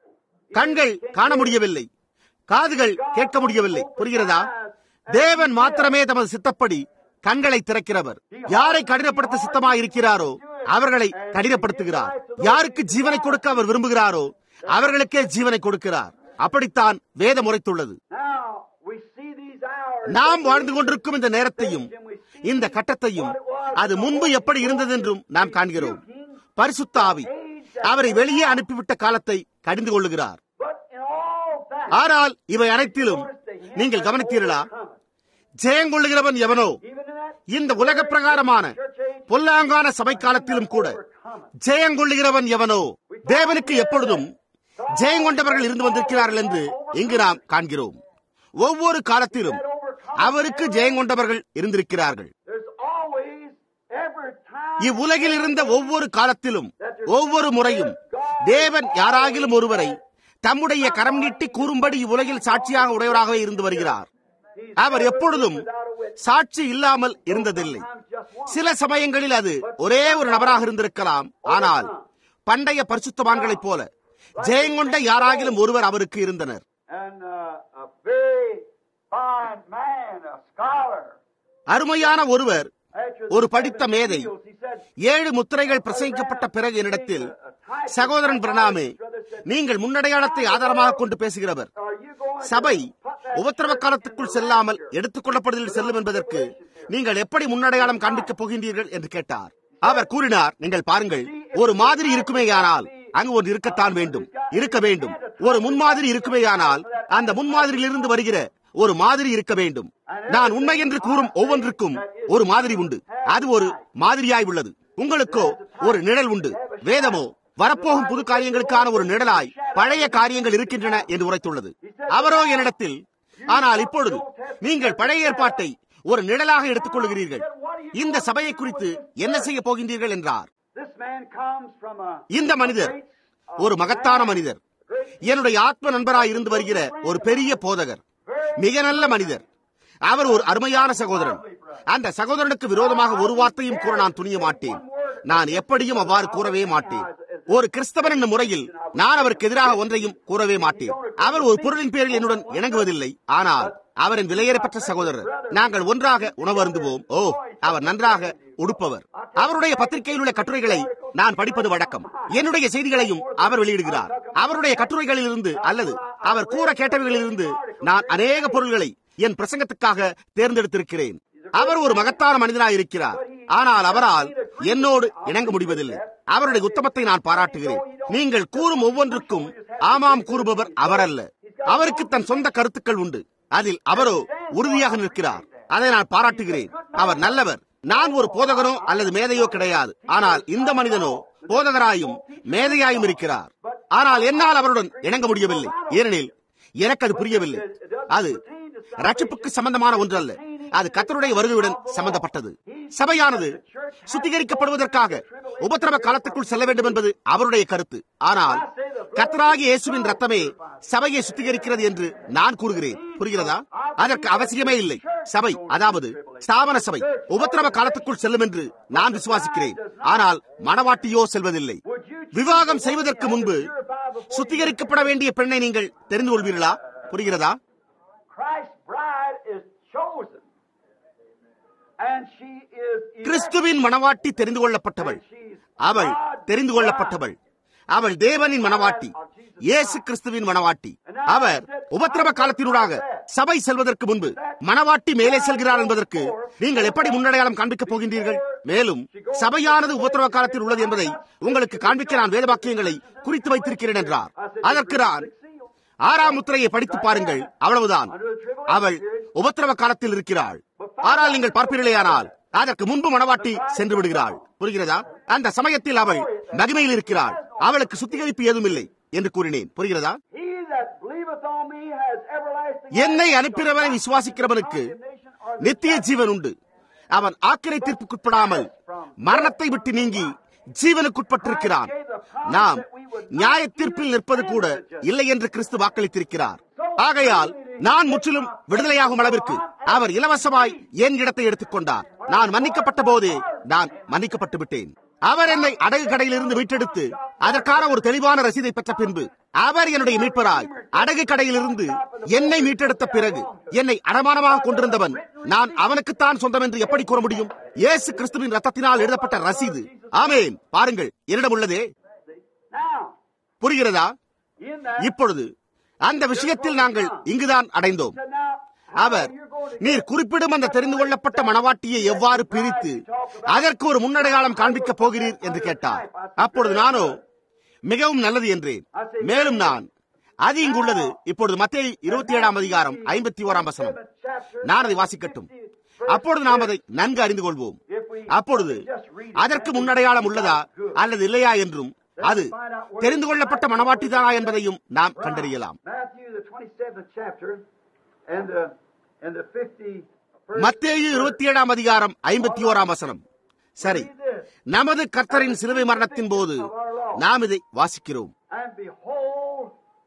A: கண்கள் காண முடியவில்லை காதுகள் கேட்க முடியவில்லை புரிகிறதா தேவன் மாத்திரமே தமது சித்தப்படி கண்களை திறக்கிறவர் யாரை கடினப்படுத்த சித்தமாய் இருக்கிறாரோ அவர்களை கடினப்படுத்துகிறார் யாருக்கு ஜீவனை கொடுக்க அவர் விரும்புகிறாரோ அவர்களுக்கே ஜீவனை கொடுக்கிறார் அப்படித்தான் வேதம் உரைத்துள்ளது
B: Now we see these hours.
A: நாம் வாழ்ந்து கொண்டிருக்கும் இந்த நேரத்தையும் இந்த கட்டத்தையும் அது முன்பு எப்படி இருந்தது என்றும் நாம் காண்கிறோம் பரிசுத்த ஆவி அவரை வெளியே அனுப்பிவிட்ட காலத்தை கடிந்து கொள்ளுகிறார்
B: But in all that,
A: ஆனால் இவை அனைத்திலும் நீங்கள் கவனித்தீர்களா ஜெயங்கொள்ளுகிறவன் எவனோ
B: even in that
A: இந்த உலக பிரகாரமான பொல்லாங்கான சபை காலத்திலும் கூட ஜெயங்கொள்ளுகிறவன் எவனோ தேவனுக்கு எப்பொழுதும் ஜெயங்கொண்டவர்கள் இருந்து வந்திருக்கிறார்கள் என்று இங்கு நாம் காண்கிறோம் ஒவ்வொரு காலத்திலும் அவருக்கு ஜெயங்கொண்டவர்கள் இருந்திருக்கிறார்கள்
B: there's always every time
A: இவ்வுலகில் இருந்த ஒவ்வொரு காலத்திலும் ஒவ்வொரு முறையும் தேவன் யாராகிலும் ஒருவரை தம்முடைய கரம் நீட்டி கூறும்படி இவ்வுலகில் சாட்சியாக உடையவராகவே இருந்து வருகிறார் அவர் எப்பொழுதும் சாட்சி இல்லாமல் இருந்ததில்லை சில சமயங்களில் அது ஒரே ஒரு நபராக இருந்திருக்கலாம் ஆனால் பண்டைய பரிசுத்தவான்களைப் போல ஜெயங்கொண்ட யாராகிலும் ஒருவர் அவருக்கு இருந்தனர்
B: and uh, a very fine man, a scholar.
A: அருமையான ஒருவர்
B: After
A: ஒரு
B: the
A: படித்த
B: seven
A: மேதை
B: seals, he said,
A: ஏழு முத்திரைகள் பிரசங்கிக்கப்பட்ட பிறகு என்னிடத்தில் சகோதரன் பிரணாமே நீங்கள் முன்னடையாளத்தை ஆதாரமாக கொண்டு பேசுகிறவர்
B: Are you going
A: சபை
B: to put that
A: உபத்திரவ
B: church
A: காலத்துக்குள்
B: in the
A: செல்லாமல்
B: rapture?
A: எடுத்துக் கொள்ளப்படுதலில் செல்லும் என்பதற்கு நீங்கள் எப்படி முன்னடையாளம் காண்பிக்கப் போகின்றீர்கள் என்று கேட்டார் அவர் கூறினார் நீங்கள் பாருங்கள் ஒரு மாதிரி இருக்குமேயானால் அங்கு ஒன்று இருக்கத்தான் வேண்டும் இருக்க வேண்டும் ஒரு முன்மாதிரி இருக்குமேயானால் அந்த முன்மாதிரியிலிருந்து வருகிற ஒரு மாதிரி இருக்க வேண்டும் நான் உண்மை என்று கூறும் ஒவ்வொன்றுக்கும் ஒரு மாதிரி உண்டு அது ஒரு மாதிரியாய் உள்ளது உங்களுக்கோ ஒரு நிழல் உண்டு வேதமோ வரப்போகும் புது காரியங்களுக்கான ஒரு நிழலாய் பழைய காரியங்கள் இருக்கின்றன என்று உரைத்துள்ளது அவரோ என்னிடத்தில் ஆனால் இப்பொழுது நீங்கள் பழைய ஏற்பாட்டை ஒரு நிழலாக எடுத்துக் கொள்கிறீர்கள் இந்த சபையை குறித்து என்ன செய்ய போகின்றீர்கள் என்றார்
B: This man comes from a
A: இந்த மனிதர் ஒரு மகத்தான மனிதர் என்னுடைய ஆத்ம நண்பராய் இருந்து வருகிற ஒரு பெரிய போதகர் மிக நல்ல மனிதர் அவர் ஒரு அருமையான சகோதரன் அந்த சகோதரனுக்கு விரோதமாக ஒரு வார்த்தையும் கூற நான் துணிய மாட்டேன் நான் எப்படியும் அவ்வாறு கூறவே மாட்டேன் ஒரு கிறிஸ்தவன் என்ற முறையில் நான் அவருக்கு எதிராக ஒன்றையும் கூறவே மாட்டேன் அவர் ஒரு பொருளின் பேரில் என்னுடன் இணங்குவதில்லை ஆனால் அவரின் விலையேறப்பட்ட சகோதரர் நாங்கள் ஒன்றாக உணவு அருந்துவோம் ஓ அவர் நன்றாக உடுப்பவர் அவருடைய பத்திரிகையில் உள்ள கட்டுரைகளை நான் படிப்பது வழக்கம் என்னுடைய செய்திகளையும் அவர் வெளியிடுகிறார் அவருடைய கட்டுரைகளிலிருந்து அல்லது அவர் கூற கேட்டவைகளிலிருந்து நான் அநேக பொருள்களை என் பிரசங்கத்துக்காக தேர்ந்தெடுத்திருக்கிறேன் அவர் ஒரு மகத்தான மனிதனாய் இருக்கிறார் ஆனால் அவரால் என்னோடு இணங்க முடிவதில்லை அவருடைய உத்தமத்தை நான் பாராட்டுகிறேன் நீங்கள் கூறும் ஒவ்வொன்றுக்கும் ஆமாம் கூறுபவர் அவர் அல்ல அவருக்கு தன் சொந்த கருத்துக்கள் உண்டு அதில் அவரோ உறுதியாக நிற்கிறார் அதை நான் பாராட்டுகிறேன் அவர் நல்லவர் நான் ஒரு போதகனோ அல்லது மேதையோ கிடையாது ஆனால் இந்த மனிதனோ போதகராயும் மேதையாயும் இருக்கிறார் ஆனால் என்னால் அவருடன் இணங்க முடியவில்லை ஏனெனில் எனக்கு அது புரியவில்லை அது ரட்சிப்புக்கு சம்பந்தமான ஒன்று அல்ல அது கத்தருடைய வருகையுடன் சம்பந்தப்பட்டது சபையானது சுத்திகரிக்கப்படுவதற்காக உபத்திரவ காலத்துக்குள் செல்ல வேண்டும் என்பது அவருடைய கருத்து ஆனால் கத்தராகி இயேசுவின் ரத்தமே சபையை சுத்திகரிக்கிறது என்று நான் கூறுகிறேன் புரிகிறதா அதற்கு அவசியமே இல்லை சபை அதாவது ஸ்தாபன சபை உபத்திரவ காலத்துக்குள் செல்லும் என்று நான் விசுவாசிக்கிறேன் ஆனால் மணவாட்டியோ செல்வதில்லை விவாகம் செய்வதற்கு முன்பு சுத்திகரிக்கப்பட வேண்டிய பெண்ணை நீங்கள் தெரிந்து கொள்வீர்களா புரிகிறதா
B: Christ's bride is chosen. And she is elect.
A: கிறிஸ்துவின் மணவாட்டி தெரிந்து கொள்ளப்பட்டவள் அவள் தெரிந்து கொள்ளப்பட்டவள் அவள் தேவனின் மணவாட்டி இயேசு கிறிஸ்துவின் மணவாட்டி அவர் உபத்திரவ காலத்தினூடாக சபை செல்வதற்கு முன்பு மணவாட்டி மேலே செல்கிறார் என்பதற்கு நீங்கள் எப்படி முன்னடையாளம் காண்பிக்கப் போகின்றீர்கள் மேலும் சபையானது உபத்திரவ காலத்தில் உள்ளது என்பதை உங்களுக்கு காண்பிக்க நான் வேத வாக்கியங்களை குறித்து வைத்திருக்கிறேன் என்றார் அதற்கு நான் ஆறாம் முத்திரையை படித்து பாருங்கள் அவ்வளவுதான் அவள் உபத்திரவ காலத்தில் இருக்கிறாள் ஆனால் நீங்கள் பார்ப்பீர்களேயானால் அதற்கு முன்பு மணவாட்டி சென்று விடுகிறாள் புரிகிறதா அந்த சமயத்தில் அவள் மகிமையில் இருக்கிறாள் அவளுக்கு சுத்திகரிப்பு ஏதும் இல்லை என்று கூறினேன் புரிகிறதா
B: He that believeth on me has everlasting
A: என்னை அனுப்பினவரை விசுவாசிக்கிறவனுக்கு நித்திய ஜீவன் உண்டு அவன் ஆக்கிரை தீர்ப்புக்குட்படாமல் மரணத்தை விட்டு நீங்கி ஜீவனுக்குட்பட்டிருக்கிறான் நாம் நியாய தீர்ப்பில் நிற்பது கூட இல்லை என்று கிறிஸ்து வாக்களித்திருக்கிறார் ஆகையால் நான் முற்றிலும் விடுதலையாகும் அளவிற்கு அவர் இலவசமாய் என் இடத்தை எடுத்துக்கொண்டார் நான் மன்னிக்கப்பட்ட போதே நான் மன்னிக்கப்பட்டு விட்டேன் அவர் என்னை அடகு கடையிலிருந்து மீட்டெடுத்து அதற்கான ஒரு தெளிவான ரசீதை பெற்ற பின்பு அவர் என்னுடைய மீட்பராய் அடகு கடையிலிருந்து என்னை மீட்டெடுத்த பிறகு என்னை அடமானமாக கொண்டிருந்தவன் நான் அவனுக்குத்தான் சொந்தம் என்று எப்படி கூற முடியும் இயேசு கிறிஸ்துவின் ரத்தத்தினால் எழுதப்பட்ட ரசீது ஆமேன் பாருங்கள் என்னிடம் உள்ளதே
B: Now,
A: புரிகிறதா
B: in that,
A: இப்பொழுது அந்த விஷயத்தில் நாங்கள் இங்குதான் அடைந்தோம்
B: said, now,
A: அவர் நீர் குறிப்பிடும் அந்த தெரிந்து கொள்ளப்பட்ட மணவாட்டியை எவ்வாறு பிரித்து அதற்கு ஒரு முன்னடையாளம் காண்பிக்கப் போகிறீர் என்று கேட்டார் அப்பொழுது நானோ மிகவும் நல்லது என்றேன் மேலும் நான் அது இங்குள்ளது இப்பொழுது மத்திய இருபத்தி ஏழாம் அதிகாரம் ஐம்பத்தி ஓராம் வசனம் நான் அதை வாசிக்கட்டும் அப்பொழுது நாம் அதை நன்கு அறிந்து கொள்வோம் அப்பொழுது அதற்கு முன்னடையாளம் உள்ளதா அல்லது இல்லையா என்றும் அது தெரிந்து கொள்ளப்பட்ட மணவாட்டிதானா என்பதையும் நாம் கண்டறியலாம்
B: Matthew, the 27th chapter, and the, and the 50.
A: மத்தேயு இருபத்தி ஏழாம் அதிகாரம் ஐம்பத்தி ஓராம் வசனம் சரி நமது கர்த்தரின் சிலுவை மரணத்தின் போது நாம் இதை வாசிக்கிறோம்
B: And behold,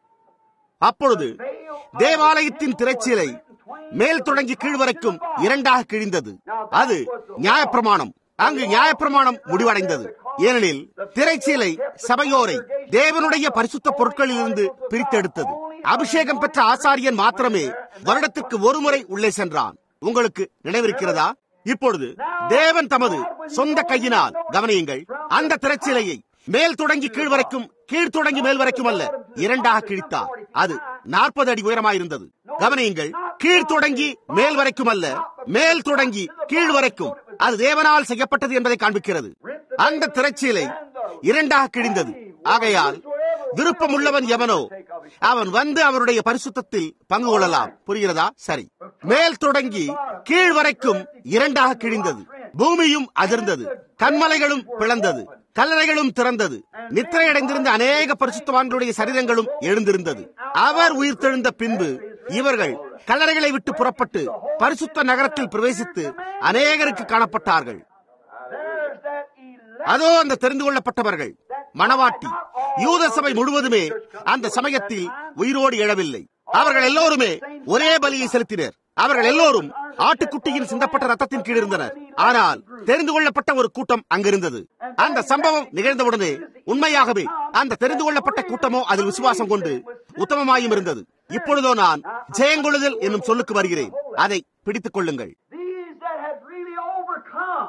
A: அப்பொழுது தேவாலயத்தின் திரைச்சீலை மேல் தொடங்கி கீழ் வரைக்கும் இரண்டாக கிழிந்தது அது நியாயப்பிரமாணம் அங்கு நியாயப்பிரமாணம் முடிவடைந்தது ஏனெனில் திரைச்சீலை சபையோரை தேவனுடைய பரிசுத்த பொருட்களிலிருந்து பிரித்தெடுத்தது அபிஷேகம் பெற்ற ஆசாரியன் மாத்திரமே வருடத்திற்கு ஒருமுறை உள்ளே சென்றான் உங்களுக்கு நினைவிருக்கிறதா இப்பொழுது தேவன் தமது சொந்த கையினால் கவனியுங்கள் அந்த திரைச்சீலையை மேல் தொடங்கி கீழ் வரைக்கும் கீழ் தொடங்கி மேல் வரைக்கும் அல்ல இரண்டாக கிழித்தார் அது நாற்பது அடி உயரமாயிருந்தது கவனியுங்கள் கீழ் தொடங்கி மேல் வரைக்கும் அல்ல மேல் தொடங்கி கீழ் வரைக்கும் அது தேவனால் செய்யப்பட்டது என்பதை காண்பிக்கிறது அந்த திரைச்சீலை இரண்டாக கிழிந்தது ஆகையால் விருப்பம் உள்ளவன் எவனோ அவன் வந்து அவருடைய பரிசுத்தத்தில் பங்கு கொள்ளலாம் புரிகிறதா சரி மேல் தொடங்கி கீழ் வரைக்கும் இரண்டாக கிழிந்தது பூமியும் அதிர்ந்தது கண்மலைகளும் பிளந்தது கல்லறைகளும் திறந்தது நித்திரையடைந்திருந்த அநேக பரிசுத்தவான்களுடைய சரீரங்களும் எழுந்திருந்தது அவர் உயிர்த்தெழுந்த பின்பு இவர்கள் கல்லறைகளை விட்டு புறப்பட்டு பரிசுத்த நகரத்தில் பிரவேசித்து அநேகருக்கு காணப்பட்டார்கள்
B: there's that elect.
A: அதோ அந்த தெரிந்து கொள்ளப்பட்டவர்கள் மணவாட்டி யூத சபை முழுவதுமே அந்த சமயத்தில் உயிரோடு எழவில்லை அவர்கள் எல்லோருமே ஒரே பலியை செலுத்தினர் அவர்கள் எல்லோரும் ஆட்டுக்குட்டியின் சிந்தப்பட்ட ரத்தத்தின் கீழ் இருந்தனர் ஆனால் தெரிந்து கொள்ளப்பட்ட ஒரு கூட்டம் அங்கிருந்தது அந்த சம்பவம் நிகழ்ந்தவுடனே உண்மையாகவே அந்த தெரிந்து கொள்ளப்பட்ட கூட்டமோ அதில் விசுவாசம் கொண்டு உத்தமமாயும் இருந்தது இப்பொழுதோ நான் ஜெயங்கொள்ளுதல் என்னும் சொல்லுக்கு வருகிறேன் அதை பிடித்துக் கொள்ளுங்கள்
B: These that had really overcome.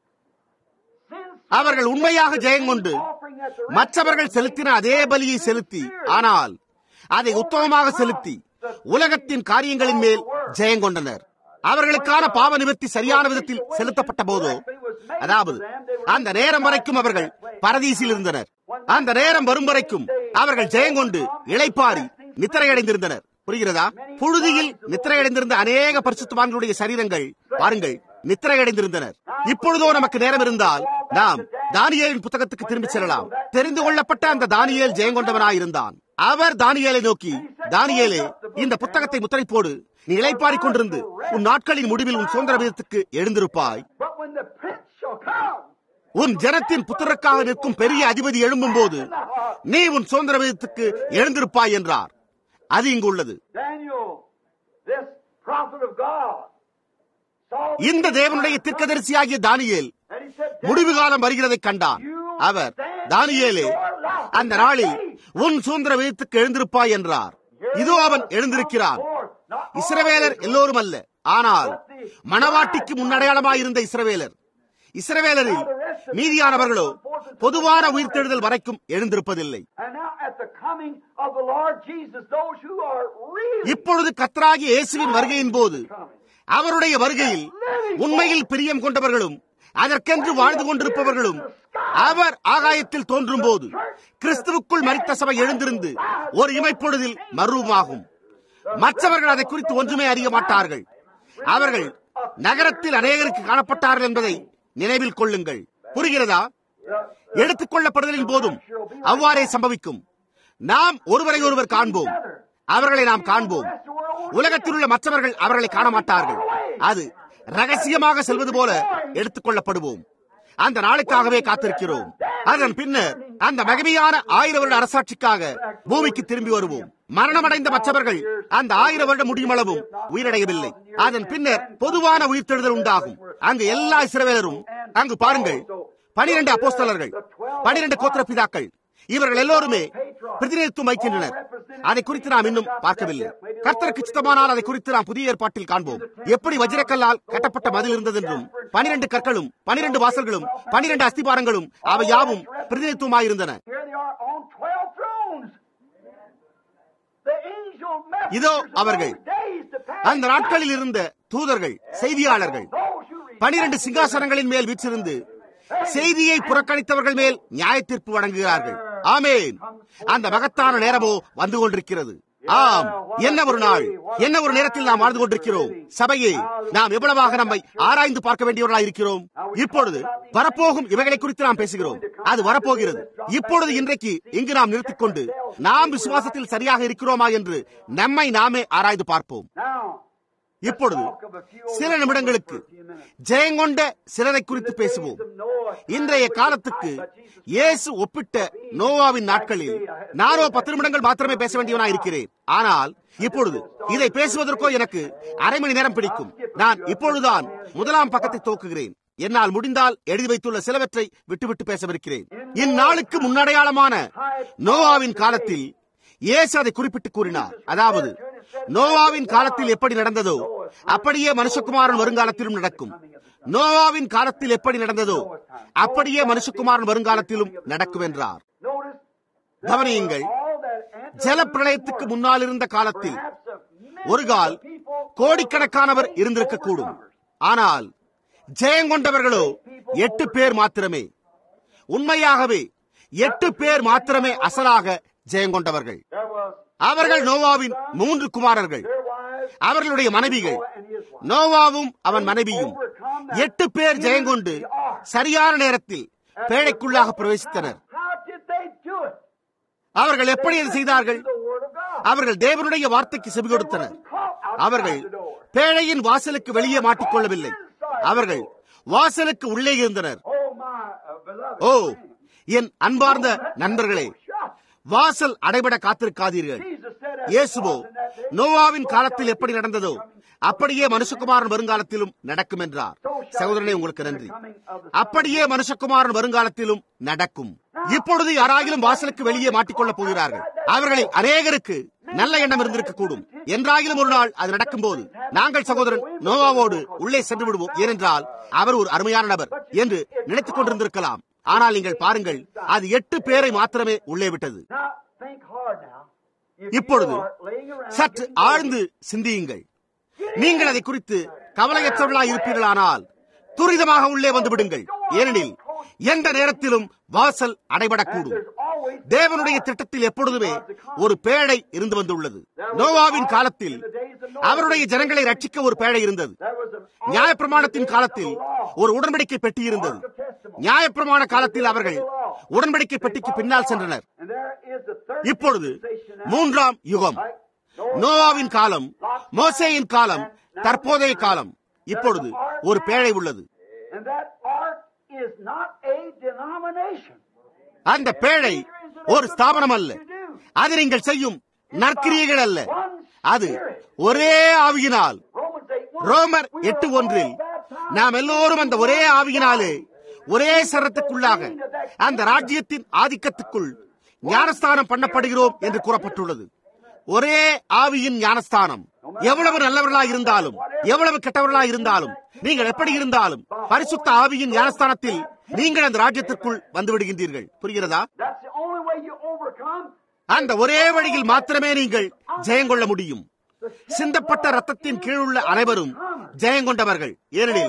B: Since
A: அவர்கள் உண்மையாக ஜெயங்கொண்டு
B: offering that the
A: மற்றவர்கள் செலுத்தின அதே பலியை செலுத்தி ஆனால் அதை உத்தமமாக செலுத்தி உலகத்தின் காரியங்களின் மேல் ஜெயங்கொண்டனர் அவர்களுக்கான பாவ நிவர்த்தி சரியான விதத்தில் செலுத்தப்பட்ட போதோ அதாவது அந்த நேரம் வரைக்கும் அவர்கள் பரதீசில் இருந்தனர் அந்த நேரம் வரும் வரைக்கும் அவர்கள் ஜெயங்கொண்டு இளைப்பாரி நித்திரையடைந்திருந்தனர் புரிகிறதா புழுதியில் நித்திரையடைந்திருந்த அநேக பரிசுத்தவான்களுடைய சரீரங்கள் பாருங்கள் நித்திரையடைந்திருந்தனர் இப்பொழுதோ நமக்கு நேரம் இருந்தால் நாம் தானியேலின் புத்தகத்துக்கு திரும்பி செல்லலாம் தெரிந்து கொள்ளப்பட்ட அந்த தானியேல் ஜெயங்கொண்டவனாயிருந்தான் அவர் தானியேலை நோக்கி தானியேலே இந்த புத்தகத்தை முத்திரை போடு நீ இளைப்பாரிக் கொண்டிருந்து உன் நாட்களின் முடிவில் உன் சுதந்திர வீதத்துக்கு எழுந்திருப்பாய்
B: But when the prince shall come,
A: உன் ஜனத்தின் புத்திரக்காக நிற்கும் பெரிய அதிபதி எழும்பும் போது நீ உன் சுதந்திர வீதத்துக்கு எழுந்திருப்பாய் என்றார் அது இங்கு உள்ளது
B: Daniel, this prophet of God, saw
A: இந்த தேவனுடைய தீர்க்கதரிசியாகிய தானியேல்
B: and he said,
A: முடிவு காலம் வருகிறதை கண்டான் அவர் தானியேலே அந்த நாளில் உன் சுதந்திர வீதத்துக்கு எழுந்திருப்பாய் என்றார் இதோ அவன் எழுந்திருக்கிறான் இஸ்ரவேலர் எல்லோரும் அல்ல ஆனால் மணவாட்டிக்கு முன்னடையாளமாயிருந்த இஸ்ரவேலர் இஸ்ரவேலரில் மீதியானவர்களோ பொதுவான உயிர்த்தெழுதல் வரைக்கும் எழுந்திருப்பதில்லை
B: And now at the coming of the Lord Jesus, those who are really
A: இப்பொழுது கத்ராகி இயேசுவின் வருகையின் போது அவருடைய வருகையில் உண்மையில் பிரியம் கொண்டவர்களும் அதற்கென்று வாழ்ந்து கொண்டிருப்பவர்களும் அவர் ஆகாயத்தில் தோன்றும் போது கிறிஸ்துவுக்குள் மரித்த சபை எழுந்திருந்து ஒரு இமைப்பொழுதில் மர்வமாகும் மற்றவர்கள் அதை குறித்து ஒன்றுமே அறிய மாட்டார்கள் அவர்கள் நகரத்தில் அநேகருக்கு காணப்பட்டார்கள் என்பதை நினைவில் கொள்ளுங்கள் புரிகிறதா எடுத்துக் கொள்ளப்படுதலின் போதும் அவ்வாறே சம்பவிக்கும் நாம் ஒருவரை ஒருவர் காண்போம் அவர்களை நாம் காண்போம் உலகத்தில் உள்ள மற்றவர்கள் அவர்களை காண மாட்டார்கள் அது ரகசியமாக செல்வது போல எடுத்துக் கொள்ளப்படுவோம் அந்த நாளுக்காகவே காத்திருக்கிறோம் அதன் பின்னர் அந்த மகிமையான ஆயிரம் வருட அரசாட்சிக்காக பூமிக்கு திரும்பி வருவோம் மரணமடைந்த மற்றவர்கள் அந்த ஆயிரம் வருடம் முடியுமளவும் உயிரடையவில்லை அதன் பின்னர் பொதுவான உயிர்த்தெழுதல் உண்டாகும் அங்கு எல்லா இஸ்ரவேலரும் அங்கு பாருங்கள் பனிரெண்டு அப்போஸ்தலர்கள் பனிரெண்டு கோத்திர பிதாக்கள் இவர்கள் எல்லோருமே பிரதிநிதித்துவம் வைக்கின்றனர் அதை குறித்து நாம் இன்னும் பார்க்கவில்லை கர்த்தருக்கு சித்தமானால் அதை குறித்து நாம் புதிய ஏற்பாட்டில் காண்போம் எப்படி வஜ்ரக்கல்லால் கட்டப்பட்ட மதில் இருந்தது என்றும் பனிரெண்டு கற்களும் பனிரெண்டு வாசல்களும் பனிரெண்டு அஸ்திபாரங்களும் அவை யாவும் பிரதிநிதித்துவமாயிருந்தன
B: Here they are on 12 thrones. The angel
A: இதோ
B: messengers of
A: அவர்கள்
B: those days to pass
A: அந்த நாட்களில் இருந்த தூதர்கள் செய்தியாளர்கள்
B: those who reject
A: பனிரெண்டு சிங்காசனங்களின் மேல் வீற்றிருந்து செய்தியை புறக்கணித்தவர்கள் மேல் நியாய தீர்ப்பு வழங்குகிறார்கள் ஆமேன் அந்த மகத்தான நேரமோ வந்து கொண்டிருக்கிறது ஆம் என்ன ஒரு நாள் என்ன ஒரு நேரத்தில் நாம் வாழ்ந்து கொண்டிருக்கிறோம் சபையே நாம் எவ்வளவாக நம்மை ஆராய்ந்து பார்க்க வேண்டியவர்களாக இருக்கிறோம் இப்பொழுது வரப்போகும் இவைகளை குறித்து நாம் பேசுகிறோம் அது வரப்போகிறது இப்பொழுது இன்றைக்கு இங்கு நாம் நிறுத்திக் கொண்டு நாம் விசுவாசத்தில் சரியாக இருக்கிறோமா என்று நம்மை நாமே ஆராய்ந்து பார்ப்போம்
B: Now,
A: இப்பொழுது சில நிமிடங்களுக்கு ஜெயங்கொண்ட சிலரை குறித்து பேசுவோம் இன்றைய காலத்துக்கு இயேசு ஒப்பிட்ட நோவாவின் நாட்களில் நானோ பத்து நிமிடங்கள் மாத்திரமே பேச வேண்டியவனா இருக்கிறேன் ஆனால் இப்பொழுது இதை பேசுவதற்கோ எனக்கு அரை மணி நேரம் பிடிக்கும் நான் இப்பொழுதுதான் முதலாம் பக்கத்தை துவக்குகிறேன் என்னால் முடிந்தால் எழுதி வைத்துள்ள சிலவற்றை விட்டுவிட்டு பேசவிருக்கிறேன் இந்நாளுக்கு முன்னடையாளமான நோவாவின் காலத்தில் இயேசு அதை குறிப்பிட்டு கூறினார் அதாவது நோவாவின் காலத்தில் எப்படி நடந்ததோ அப்படியே மனுஷகுமாரன் வருங்காலத்திலும் நடக்கும் நோவாவின் காலத்தில் எப்படி நடந்ததோ அப்படியே மனுஷகுமாரன் வருங்காலத்திலும் நடக்கும் என்றார்
B: notice
A: கவனியுங்கள்
B: all that answer
A: ஜல பிரளயத்துக்கு முன்னால் இருந்த காலத்தில் ஒரு கால் கோடிக்கணக்கானவர் இருந்திருக்கக்கூடும் ஆனால் ஜெயங்கொண்டவர்களோ எட்டு பேர் மாத்திரமே உண்மையாகவே எட்டு பேர் மாத்திரமே அசலாக ஜெயங்கொண்டவர்கள்
B: there was
A: அவர்கள் நோவாவின் மூன்று குமாரர்கள்
B: their wives
A: அவர்களுடைய மனைவிகள்
B: and his wife.
A: நோவாவும் அவன் மனைவியும் எட்டு பேர் ஜெயங்கொண்டு சரியான நேரத்தில் பேழைக்குள்ளாக பிரவேசித்தனர்
B: How did they do it?
A: அவர்கள் எப்படி அதை செய்தார்கள்
B: The word of God.
A: அவர்கள் தேவனுடைய வார்த்தைக்கு செவி கொடுத்தனர்
B: Caught outside
A: அவர்கள்
B: the door.
A: பேழையின் வாசலுக்கு வெளியே மாட்டிக்கொள்ளவில்லை அவர்கள் வாசலுக்கு உள்ளே இருந்தனர்
B: Oh my uh, beloved.
A: ஓ என் அன்பார்ந்த நண்பர்களே
B: Shut.
A: வாசல் அடைபட காத்திருக்காதீர்கள்
B: Jesus said as
A: இயேசுவோ நோவாவின் காலத்தில் எப்படி நடந்ததோ அப்படியே மனுஷகுமாரன் வருங்காலத்திலும் நடக்கும் என்றார் சகோதரனே உங்களுக்கு நன்றி அப்படியே மனுஷகுமாரன் வருங்காலத்திலும் நடக்கும் இப்பொழுது யாராகிலும் வாசலுக்கு வெளியே மாட்டிக்கொள்ளப் போகிறார்கள் அவர்களில் அநேகருக்கு நல்ல எண்ணம் இருந்திருக்க கூடும் என்றாகிலும் ஒரு நாள் அது நடக்கும் போது நாங்கள் சகோதரன் நோவாவோடு உள்ளே சென்று விடுவோம் ஏனென்றால் அவர் ஒரு அருமையான நபர் என்று நினைத்துக் கொண்டிருந்திருக்கலாம் ஆனால் நீங்கள் பாருங்கள் அது எட்டு பேரை மாத்திரமே உள்ளே விட்டது
B: Now think hard now. If
A: இப்பொழுது
B: you are laying around
A: சற்று
B: getting
A: ஆழ்ந்து சிந்தியுங்கள் நீங்கள் அதை குறித்து கவலையற்றவர்களாக இருப்பீர்களானால் துரிதமாக உள்ளே வந்து விடுங்கள் ஏனெனில் எந்த நேரத்திலும் வாசல் அடைபடக்கூடும்
B: there's always
A: தேவனுடைய திட்டத்தில் எப்பொழுதுமே ஒரு பேழை இருந்து வந்துள்ளது நோவாவின் காலத்தில் அவருடைய ஜனங்களை ரட்சிக்க ஒரு பேழை இருந்தது
B: there was an
A: நியாயப்பிரமாணத்தின் காலத்தில் ஒரு உடன்படிக்கை பெட்டி இருந்தது நியாயப்பிரமாண காலத்தில் அவர்கள் உடன்படிக்கை பெட்டிக்கு பின்னால் சென்றனர்
B: and there is the third
A: இப்பொழுது
B: dispensation now.
A: மூன்றாம் யுகம் நோவாவின் காலம் மோசேயின் காலம் தற்போதைய காலம் இப்பொழுது ஒரு பேழை உள்ளது
B: And that ark is not a denomination.
A: அந்த பேழை ஒரு ஸ்தாபனம் அல்ல அது நீங்கள் செய்யும் நற்கிரியைகள் அல்ல அது ஒரே ஆவியினால்
B: Romans 8 1.
A: ரோமர் எட்டு ஒன்றில் நாம் எல்லோரும் அந்த ஒரே ஆவியினாலே ஒரே சரத்துக்குள்ளாக அந்த ராஜ்யத்தின் ஆதிக்கத்துக்குள் ஞானஸ்தானம் பண்ணப்படுகிறோம் என்று கூறப்பட்டுள்ளது ஒரே ஆவியின் ஞானஸ்தானம் எவ்வளவு நல்லவர்களாக இருந்தாலும் எவ்வளவு கெட்டவர்களாக இருந்தாலும் நீங்கள் எப்படி இருந்தாலும் பரிசுத்த ஆவியின் ஞானஸ்தானத்தில் நீங்கள் அந்த ராஜ்யத்திற்குள் வந்து விடுகின்றீர்கள் புரிகிறதா
B: That's the only way you overcome.
A: அந்த ஒரே வழியில் மாத்திரமே நீங்கள் ஜெயங்கொள்ள முடியும் சிந்தப்பட்ட ரத்தத்தின் கீழுள்ள அனைவரும் ஜெயங்கொண்டவர்கள் ஏனெனில்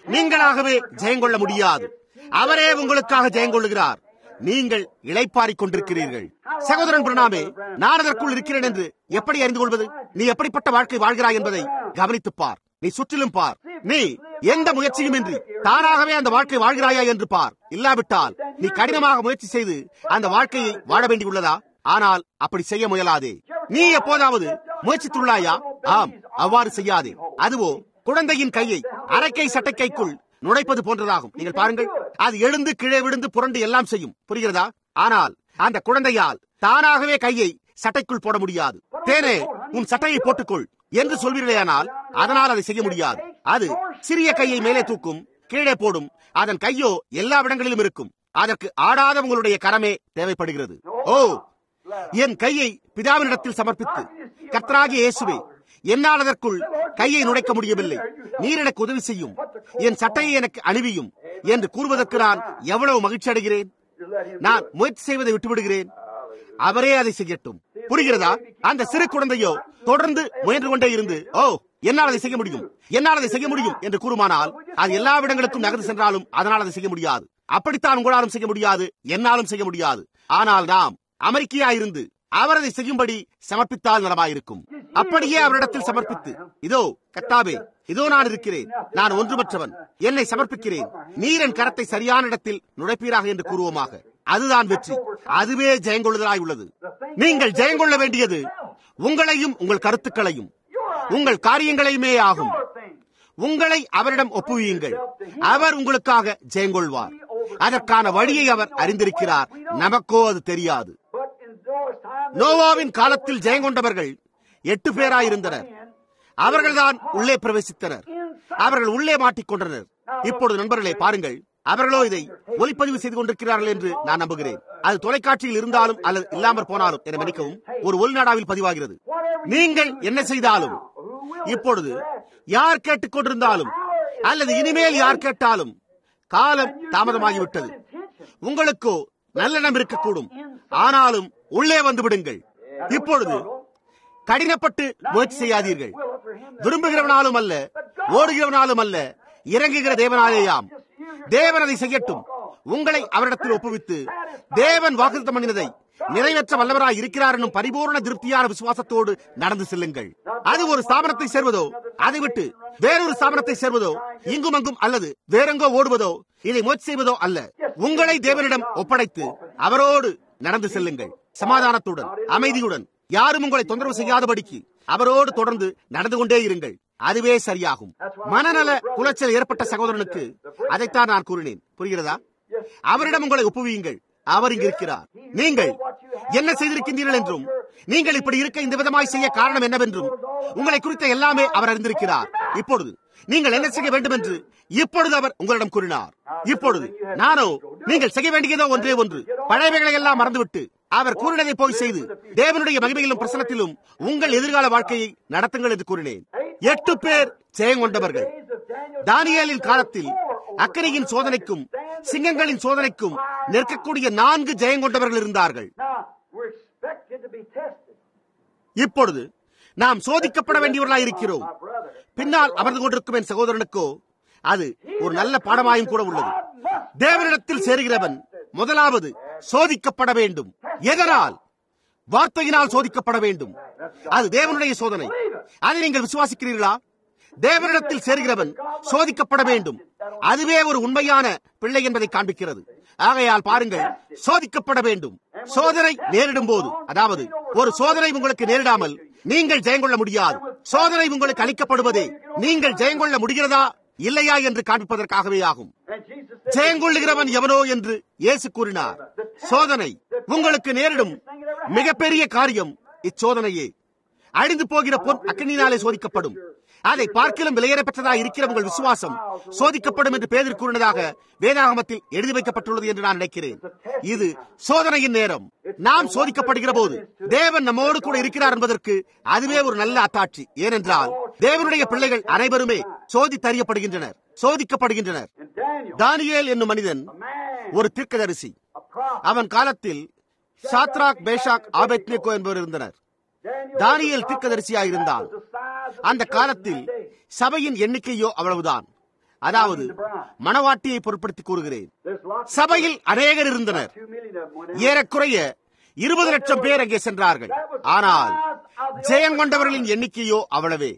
A: நீங்களாகவே ஜெயங்கொள்ள முடியாது அவரே உங்களுக்காக ஜெயங்கொள்ளுகிறார் நீங்கள் இளைப்பாறிக் கொண்டிருக்கிறீர்கள் சகோதரன் பிரணாமே நான் அதற்குள் இருக்கிறேன் என்று எப்படி அறிந்து கொள்வது நீ எப்படிப்பட்ட வாழ்க்கை வாழ்கிறாய் என்பதை கவனித்துப் பார் நீ சுற்றிலும் பார் நீ எந்த முயற்சியும் இன்றி தானாகவே அந்த வாழ்க்கை வாழ்கிறாயா என்று பார் இல்லாவிட்டால் நீ கடினமாக முயற்சி செய்து அந்த வாழ்க்கையை வாழ வேண்டியுள்ளதா ஆனால் அப்படி செய்ய முயலாதே நீ எப்போதாவது முயற்சித்துள்ளாயா ஆம் அவ்வாறு செய்யாதே அதுவோ குழந்தையின் கையை அரைக்கை சட்டைக்கைக்குள் நுழைப்பது போன்றதாகும் நீங்கள் பாருங்கள் அது எழுந்து கீழே விழுந்து புரண்டு எல்லாம் செய்யும் புரிகிறதா ஆனால் அந்த குழந்தையால் தானாகவே கையை சட்டைக்குள் போட முடியாது தேனே உன் சட்டையை போட்டுக்கொள் என்று சொல்வீர்களேயானால் அதனால் அதை செய்ய முடியாது அது சிறிய கையை மேலே தூக்கும் கீழே போடும் அதன் கையோ எல்லா இடங்களிலும் இருக்கும் அதற்கு ஆடாத உங்களுடைய கரமே தேவைப்படுகிறது ஓ என் கையை பிதாவினிடத்தில் சமர்ப்பித்து கர்த்தராகிய இயேசுவே என்னால் அதற்குள் கையை நுழைக்க முடியவில்லை நீர் எனக்கு உதவி செய்யும் என் சட்டையை எனக்கு அணிவியும் என்று கூறுவதற்கு நான் எவ்வளவு மகிழ்ச்சி அடைகிறேன் நான் முயற்சி செய்வதை விட்டுவிடுகிறேன் அவரே அதை செய்யட்டும் புரிகிறதா அந்த சிறு குழந்தையோ தொடர்ந்து முயன்று கொண்டே இருந்து ஓ என்னால் அதை செய்ய முடியும் என்னால் அதை செய்ய முடியும் என்று கூறுமானால் அது எல்லா இடங்களுக்கும் நகர்ந்து சென்றாலும் அதனால் அதை செய்ய முடியாது அப்படித்தான் உங்களாலும் செய்ய முடியாது என்னாலும் செய்ய முடியாது ஆனால் நாம் அமெரிக்கையா இருந்து அவர் அதை செய்யும்படி சமர்ப்பித்தால் நலமாயிருக்கும் அப்படியே அவரிடத்தில் சமர்ப்பித்து இதோ கத்தாவே இதோ நான் இருக்கிறேன் நான் ஒன்றுமற்றவன் என்னை சமர்ப்பிக்கிறேன் நீர் என் கரத்தை சரியான இடத்தில் நுழைப்பீராக என்று கூறுவோமாக அதுதான் வெற்றி அதுவே ஜெயங்கொள்ளுதலாய் உள்ளது நீங்கள் ஜெயங்கொள்ள வேண்டியது உங்களையும் உங்கள் கருத்துக்களையும் உங்கள் காரியங்களையுமே ஆகும் உங்களை அவரிடம் ஒப்புவியுங்கள் அவர் உங்களுக்காக ஜெயங்கொள்வார் அதற்கான வழியை அவர் அறிந்திருக்கிறார் நமக்கோ அது தெரியாது நோவாவின் காலத்தில் ஜெயங்கொண்டவர்கள் எட்டு பேராயிருந்தனர் அவர்கள்தான் உள்ளே பிரவேசித்தனர் அவர்கள் உள்ளே மாட்டிக்கொண்டனர் இப்பொழுது நண்பர்களே பாருங்கள் அவர்களோ இதை ஒலிப்பதிவு செய்து கொண்டிருக்கிறார்கள் என்று நான் நம்புகிறேன் அது தொலைக்காட்சியில் இருந்தாலும் அல்லது இல்லாமற் போனாலும் என மன்னிக்கவும் ஒரு உள்நாடாவில் பதிவாகிறது நீங்கள் என்ன செய்தாலும் இப்பொழுது யார் கேட்டுக் கொண்டிருந்தாலும் அல்லது இனிமேல் யார் கேட்டாலும் காலம் தாமதமாகிவிட்டது உங்களுக்கோ நல்லெண்ணம் இருக்கக்கூடும் ஆனாலும் உள்ளே வந்து விடுங்கள் இப்பொழுது கடினப்பட்டு முயற்சி செய்யாதீர்கள் விரும்புகிறவனாலும் அல்ல ஓடுகிறவனாலும் அல்ல இறங்குகிற தேவனாலேயாம் தேவன் அதை செய்யட்டும் உங்களை அவரிடத்தில் ஒப்புவித்து தேவன் வாக்குத்தம் பண்ணினதை நிறைவேற்ற வல்லவராய் இருக்கிறார் என்னும் பரிபூர்ண திருப்தியான விசுவாசத்தோடு நடந்து செல்லுங்கள் அது ஒரு ஸ்தாபனத்தை சேர்வதோ அதை விட்டு வேறொரு ஸ்தாபனத்தை சேர்வதோ இங்கும் அங்கும் அல்லது வேறெங்கோ ஓடுவதோ இதை முயற்சி செய்வதோ அல்ல உங்களை தேவனிடம் ஒப்படைத்து அவரோடு நடந்து செல்லுங்கள் சமாதானத்துடன் அமைதியுடன் யாரும் உங்களை தொந்தரவு செய்யாதபடிக்கு அவரோடு தொடர்ந்து நடந்து கொண்டே இருங்கள் அதுவே சரியாகும் மனநல குலைச்சல் ஏற்பட்ட சகோதரனுக்கு அதைத்தான் நான் கூறினேன் புரிகிறதா அவரிடம் உங்களை ஒப்புவியுங்கள் அவர் இங்கு இருக்கிறார் நீங்கள் என்ன செய்திருக்கின்றீர்கள் என்றும் நீங்கள் இப்படி இருக்க இந்த விதமாய் செய்ய காரணம் என்னவென்றும் உங்களை குறித்த எல்லாமே அவர் அறிந்திருக்கிறார் இப்பொழுது நீங்கள் என்ன செய்ய வேண்டும் என்று இப்பொழுது அவர் உங்களிடம் கூறினார் இப்பொழுது நானோ நீங்கள் செய்ய வேண்டியதோ ஒன்றே ஒன்று பழையவைகளை எல்லாம் மறந்துவிட்டு அவர் கூறினதை போய் செய்து தேவனுடைய மகிமையிலும் பிரசனத்திலும் உங்கள் எதிர்கால வாழ்க்கையை நடத்துங்கள் என்று கூறினேன் எட்டு பேர் ஜெயங்கொண்டவர்கள் தானியலின் காலத்தில் அக்கறையின் சோதனைக்கும் சிங்கங்களின் சோதனைக்கும் நிற்கக்கூடிய நான்கு ஜெயங்கொண்டவர்கள் இருந்தார்கள் இப்பொழுது நாம் சோதிக்கப்பட வேண்டியவர்களாய் இருக்கிறோம் பின்னால் அமர்ந்து கொண்டிருக்கும் என் சகோதரனுக்கோ அது ஒரு நல்ல பாடமாயும் கூட உள்ளது தேவனிடத்தில் சேருகிறவன் முதலாவது சோதிக்கப்பட வேண்டும் எதனால் வார்த்தையினால் சோதிக்கப்பட வேண்டும் அது தேவனுடைய சோதனை அதை நீங்கள் விசுவாசிக்கிறீர்களா தேவனிடத்தில் சேர்கிறவன் சோதிக்கப்பட வேண்டும் அதுவே ஒரு உண்மையான பிள்ளை என்பதை காண்பிக்கிறது ஆகையால் பாருங்கள் சோதிக்கப்பட வேண்டும் சோதனை நேரிடும் போது அதாவது ஒரு சோதனை உங்களுக்கு நேரிடாமல் நீங்கள் ஜெயங்கொள்ள முடியாது சோதனை உங்களுக்கு அளிக்கப்படுவதே நீங்கள் ஜெயங்கொள்ள முடிகிறதா இல்லையா என்று காண்பிப்பதற்காகவே ஆகும் ஜெயங்கொள்ளுகிறவன் எவனோ என்று இயேசு கூறினார் சோதனை உங்களுக்கு நேரிடும் மிகப்பெரிய காரியம் இச்சோதனையே அழிந்து போகிற பொன் அக்கனினாலே சோதிக்கப்படும் அதை பார்க்கிலும் விலையேறப்பெற்றதா இருக்கிற உங்கள் விசுவாசம் சோதிக்கப்படும் என்று பேதர் கூறினதாக வேதாகமத்தில் எழுதி வைக்கப்பட்டுள்ளது என்று நான் நினைக்கிறேன் இது சோதனையின் நேரம் நாம் சோதிக்கப்படுகிற போது தேவன் நம்மோடு கூட இருக்கிறார் என்பதற்கு அதுவே ஒரு நல்ல அத்தாட்சி ஏனென்றால் தேவனுடைய பிள்ளைகள் அனைவருமே சோதித்தறியப்படுகின்றனர் சோதிக்கப்படுகின்றனர் தானியேல் என்னும் மனிதன் ஒரு தீர்க்கதரிசி அவன் காலத்தில் சாத்ராக் பேஷாக் ஆபெத்னிகோ என்பவர் இருந்தனர் தானியல் தீர்க்கதரிசியாயிருந்தான் அந்த காலத்தில் சபையின் எண்ணிக்கையோ அவ்வளவுதான் அதாவது மணவாட்டியை பொருட்படுத்தி கூறுகிறேன் சபையில் அநேகர் இருந்தனர் ஏறக்குறைய இருபது லட்சம் பேர் அங்கே சென்றார்கள் ஆனால் ஜெயங்கொண்டவர்களின் எண்ணிக்கையோ அவ்வளவே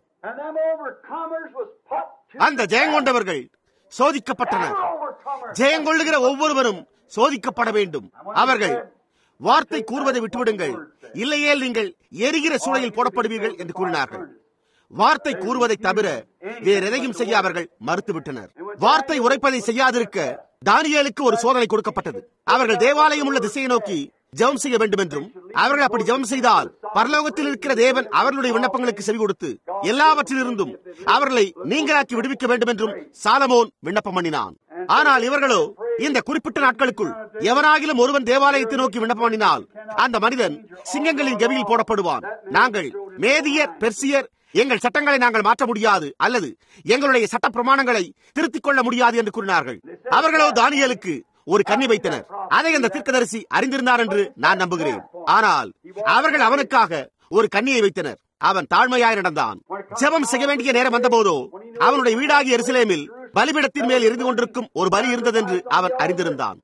A: அந்த ஜெயங்கொண்டவர்கள் சோதிக்கப்பட்டனர் ஜெயங்கொள்ளுகிற ஒவ்வொருவரும் சோதிக்கப்பட வேண்டும் அவர்கள் வார்த்தை கூறுவதை விட்டுவிடுங்கள் இல்லையேல் நீங்கள் எரிகிற சூழலில் போடப்படுவீர்கள் என்று கூறினார்கள் வார்த்தை கூறுவதை தவிர வேற எதையும் செய்ய அவர்கள் மறுத்துவிட்டனர் வார்த்தை உரைப்பதை செய்யாதிருக்க தானியலுக்கு ஒரு சோதனை கொடுக்கப்பட்டது அவர்கள் தேவாலயம் உள்ள திசையை நோக்கி ஜெபம் செய்ய வேண்டும் என்றும் அவர்கள் அப்படி ஜெபம் செய்தால் பரலோகத்தில் இருக்கிற தேவன் அவர்களுடைய விண்ணப்பங்களுக்கு செவி கொடுத்து எல்லாவற்றிலிருந்தும் அவர்களை நீங்களாக்கி விடுவிக்க வேண்டும் என்றும் சாலமோன் விண்ணப்பம் பண்ணினான் ஆனால் இவர்களோ இந்த குறிப்பிட்ட நாட்களுக்குள் எவனாகிலும் ஒருவன் தேவாலயத்தை நோக்கி விண்ணப்பம் பண்ணினால் அந்த மனிதன் சிங்கங்களின் கவியில் போடப்படுவான் நாங்கள் மேதியர் பெர்சியர் எங்கள் சட்டங்களை நாங்கள் மாற்ற முடியாது அல்லது எங்களுடைய சட்ட பிரமாணங்களை திருத்திக் கொள்ள முடியாது என்று கூறினார்கள் அவர்களோ தானியலுக்கு ஒரு கண்ணி வைத்தனர் அதை அந்த தீர்க்கதரிசி அறிந்திருந்தார் என்று நான் நம்புகிறேன் ஆனால் அவர்கள் அவனுக்காக ஒரு கண்ணியை வைத்தனர் அவன் தாழ்மையாய் நடந்தான் ஜெபம் செய்ய வேண்டிய நேரம் வந்தபோதோ அவனுடைய வீடாகிய எருசலேமில் பலிபிடத்தின் மேல் இருந்து கொண்டிருக்கும் ஒரு பலி இருந்ததென்று அவன் அறிந்திருந்தான்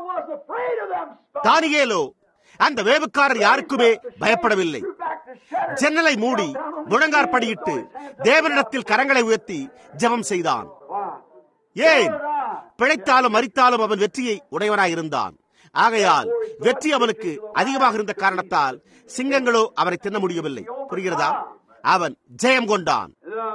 A: தானியேலோ அந்த வேவுக்காரர் யாருக்குமே பயப்படவில்லை ஜன்னலை மூடி முழங்கார்படியிட்டு தேவனிடத்தில் கரங்களை உயர்த்தி ஜெபம் செய்தான் ஏன் பிழைத்தாலும் மறித்தாலும் அவன் வெற்றியை உடையவனாயிருந்தான் ஆகையால் வெற்றி அவனுக்கு அதிகமாக இருந்த காரணத்தால் சிங்கங்களோ அவரை தின்ன முடியவில்லை புரிகிறதா அவன் ஜெயம் கொண்டான்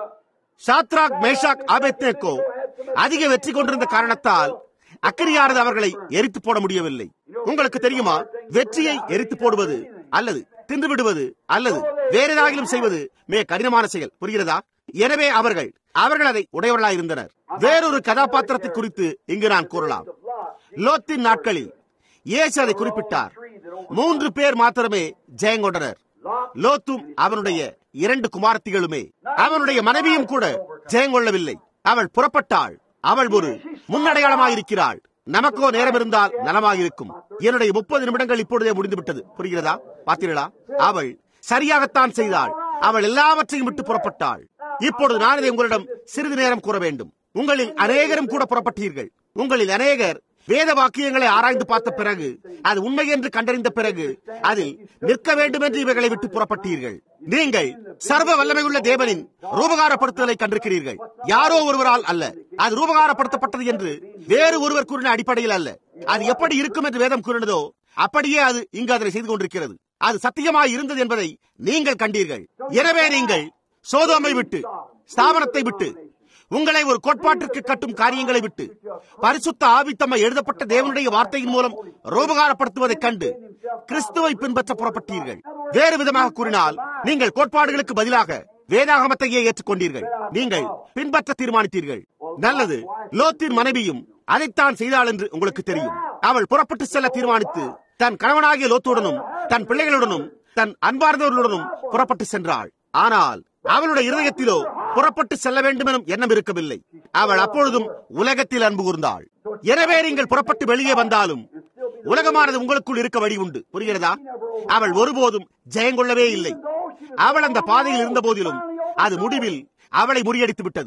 A: சாத்ராக் மேஷாக் ஆபேத்னேக்கோ அதிக வெற்றி கொண்டிருந்த காரணத்தால் அக்கறியானது அவர்களை எரித்து போட முடியவில்லை உங்களுக்கு தெரியுமா வெற்றியை எரித்து போடுவது அல்லது தின்று விடுவது அல்லது வேற ஏதாகிலும் செய்வது மிக கடினமான செயல் புரிகிறதா எனவே அவர்கள் அவர்கள் அதை உடையவர்களாக இருந்தனர் வேறொரு கதாபாத்திரத்தை குறித்து இங்கு நான் கூறலாம் லோத்தின் நாட்களில் இயேசு அதை குறிப்பிட்டார் மூன்று பேர் மாத்திரமே ஜெயங்கொண்டனர் லோத்தும் அவனுடைய இரண்டு குமாரத்திகளுமே அவனுடைய மனைவியும் கூட ஜெயங்கொள்ளவில்லை அவள் புறப்பட்டாள் அவள் ஒரு முன்னடையாளமாயிருக்கிறாள் நமக்கோ நேரம் இருந்தால் நலமாயிருக்கும் என்னுடைய முப்பது நிமிடங்கள் இப்பொழுதே முடிந்துவிட்டது புரிகிறதா பார்த்தீர்களா அவள் சரியாகத்தான் செய்தாள் அவள் எல்லாவற்றையும் விட்டு புறப்பட்டாள் இப்பொழுது நான் இதை உங்களிடம் சிறிது நேரம் கூற வேண்டும் உங்களில் அநேகரும் கூட புறப்பட்டீர்கள் உங்களில் அநேகர் வேத வாக்கியங்களை ஆராய்ந்து பார்த்த பிறகு அது உண்மை என்று கண்டறிந்த பிறகு அதில் நிற்க வேண்டும் என்று இவைகளை விட்டு புறப்பட்டீர்கள் நீங்கள் சர்வ வல்லமையுள்ள தேவனின் ரூபகாரப்படுத்துதலை கண்டிருக்கிறீர்கள் யாரோ ஒருவரால் அல்ல அது ரூபகாரப்படுத்தப்பட்டது என்று வேறு ஒருவர் கூறின அடிப்படையில் அல்ல அது எப்படி இருக்கும் என்று வேதம் கூறினதோ அப்படியே அது இங்கு அதனை செய்து கொண்டிருக்கிறது அது சத்தியமாய் இருந்தது என்பதை நீங்கள் கண்டீர்கள் எனவே நீங்கள் சோதோமை விட்டு ஸ்தாபனத்தை விட்டு உங்களை ஒரு கோட்பாட்டிற்கு கட்டும் காரியங்களை விட்டு பரிசுத்த ஆவித்தம்மை எழுதப்பட்ட தேவனுடைய வார்த்தையின் மூலம் ரூபகாரப்படுத்துவதைக் கண்டு கிறிஸ்துவை பின்பற்ற புறப்பட்டீர்கள் வேறு விதமாக கூறினால் நீங்கள் கோட்பாடுகளுக்கு பதிலாக வேதாகமத்தையே ஏற்றுக்கொண்டீர்கள் நீங்கள் பின்பற்ற தீர்மானித்தீர்கள் நல்லது லோத்தின் மனைவியும் அதைத்தான் செய்தாள் என்று உங்களுக்கு தெரியும் அவள் புறப்பட்டு செல்ல தீர்மானித்து தன் கணவனாகிய லோத்துடனும் தன் பிள்ளைகளுடனும் தன் அன்பார்ந்தவர்களுடனும் புறப்பட்டு சென்றாள் ஆனால் அவளுடைய இருதயத்திலோ புறப்பட்டு செல்ல வேண்டும் எனும் எண்ணம் இருக்கவில்லை அவள் அப்பொழுதும் உலகத்தில் அன்பு கூர்ந்தாள் எனவே நீங்கள் புறப்பட்டு வெளியே வந்தாலும் உலகமானது உங்களுக்குள் இருக்க வழி உண்டு புரிகிறதா அவள் ஒருபோதும் ஜெயங்கொள்ளவே இல்லை அவள் அந்த பாதையில் இருந்த போதிலும் அது முடிவில் அவளை முறியடித்து விட்டது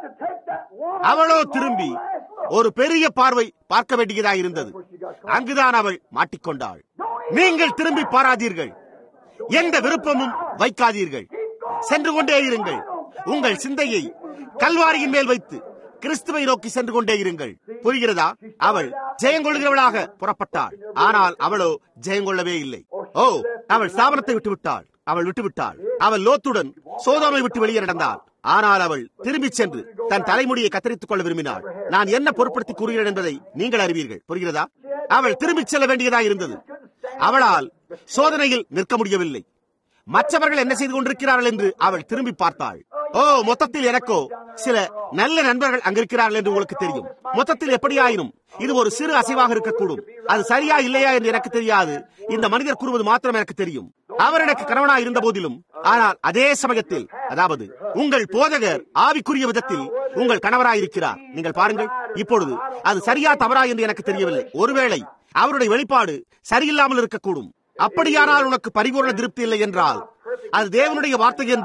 A: அவளோ திரும்பி ஒரு பெரிய பார்வை பார்க்க வேண்டியதாக இருந்தது அங்குதான் அவள் மாட்டிக்கொண்டாள் நீங்கள் திரும்பி பாராதீர்கள் எந்த விருப்பமும் வைக்காதீர்கள் சென்று கொண்டே இருங்கள் உங்கள் சிந்தையை கல்வாரியின் மேல் வைத்து கிறிஸ்துவை நோக்கி சென்று கொண்டே இருங்கள் புரிகிறதா அவள் ஜெயங்கொள்கிறவளாக புறப்பட்டாள் ஆனால் அவளோ ஜெயங்கொள்ளவே இல்லை ஓ அவள் ஸ்தாபனத்தை விட்டு விட்டாள் அவள் விட்டுவிட்டாள் அவள் லோத்துடன் சோதோமை விட்டு வெளியே நடந்தாள் ஆனால் அவள் திரும்பிச் சென்று தன் தலைமுடியை கத்தரித்துக் கொள்ள விரும்பினாள் நான் என்ன பொருட்படுத்தி கூறுகிறேன் என்பதை நீங்கள் அறிவீர்கள் புரிகிறதா அவள் திரும்பிச் செல்ல வேண்டியதாக இருந்தது அவளால் சோதனையில் நிற்க முடியவில்லை மற்றவர்கள் என்ன செய்து கொண்டிருக்கிறார்கள் என்று அவள் திரும்பி பார்த்தாள் ஓ மொத்தத்தில் எனக்கோ சில நல்ல நண்பர்கள் அங்கிருக்கிறார்கள் என்று உங்களுக்கு தெரியும் மொத்தத்தில் எப்படியாயினும் இது ஒரு சிறு அசைவாக இருக்கக்கூடும் அது சரியா இல்லையா என்று எனக்கு தெரியாது இந்த மனிதர் கூறுவது மாத்திரம் எனக்கு தெரியும் அவர் எனக்கு கணவனாக இருந்த போதிலும் ஆனால் அதே சமயத்தில் அதாவது உங்கள் போதகர் ஆவிக்குரிய விதத்தில் உங்கள் கணவராயிருக்கிறார் நீங்கள் பாருங்கள் இப்பொழுது அது சரியா தவறா என்று எனக்கு தெரியவில்லை ஒருவேளை அவருடைய வெளிப்பாடு சரியில்லாமல் இருக்கக்கூடும் அப்படியானால் உனக்கு பரிபூர்ண திருப்தி இல்லை என்றால் அது தேவனுடைய வார்த்தை என்று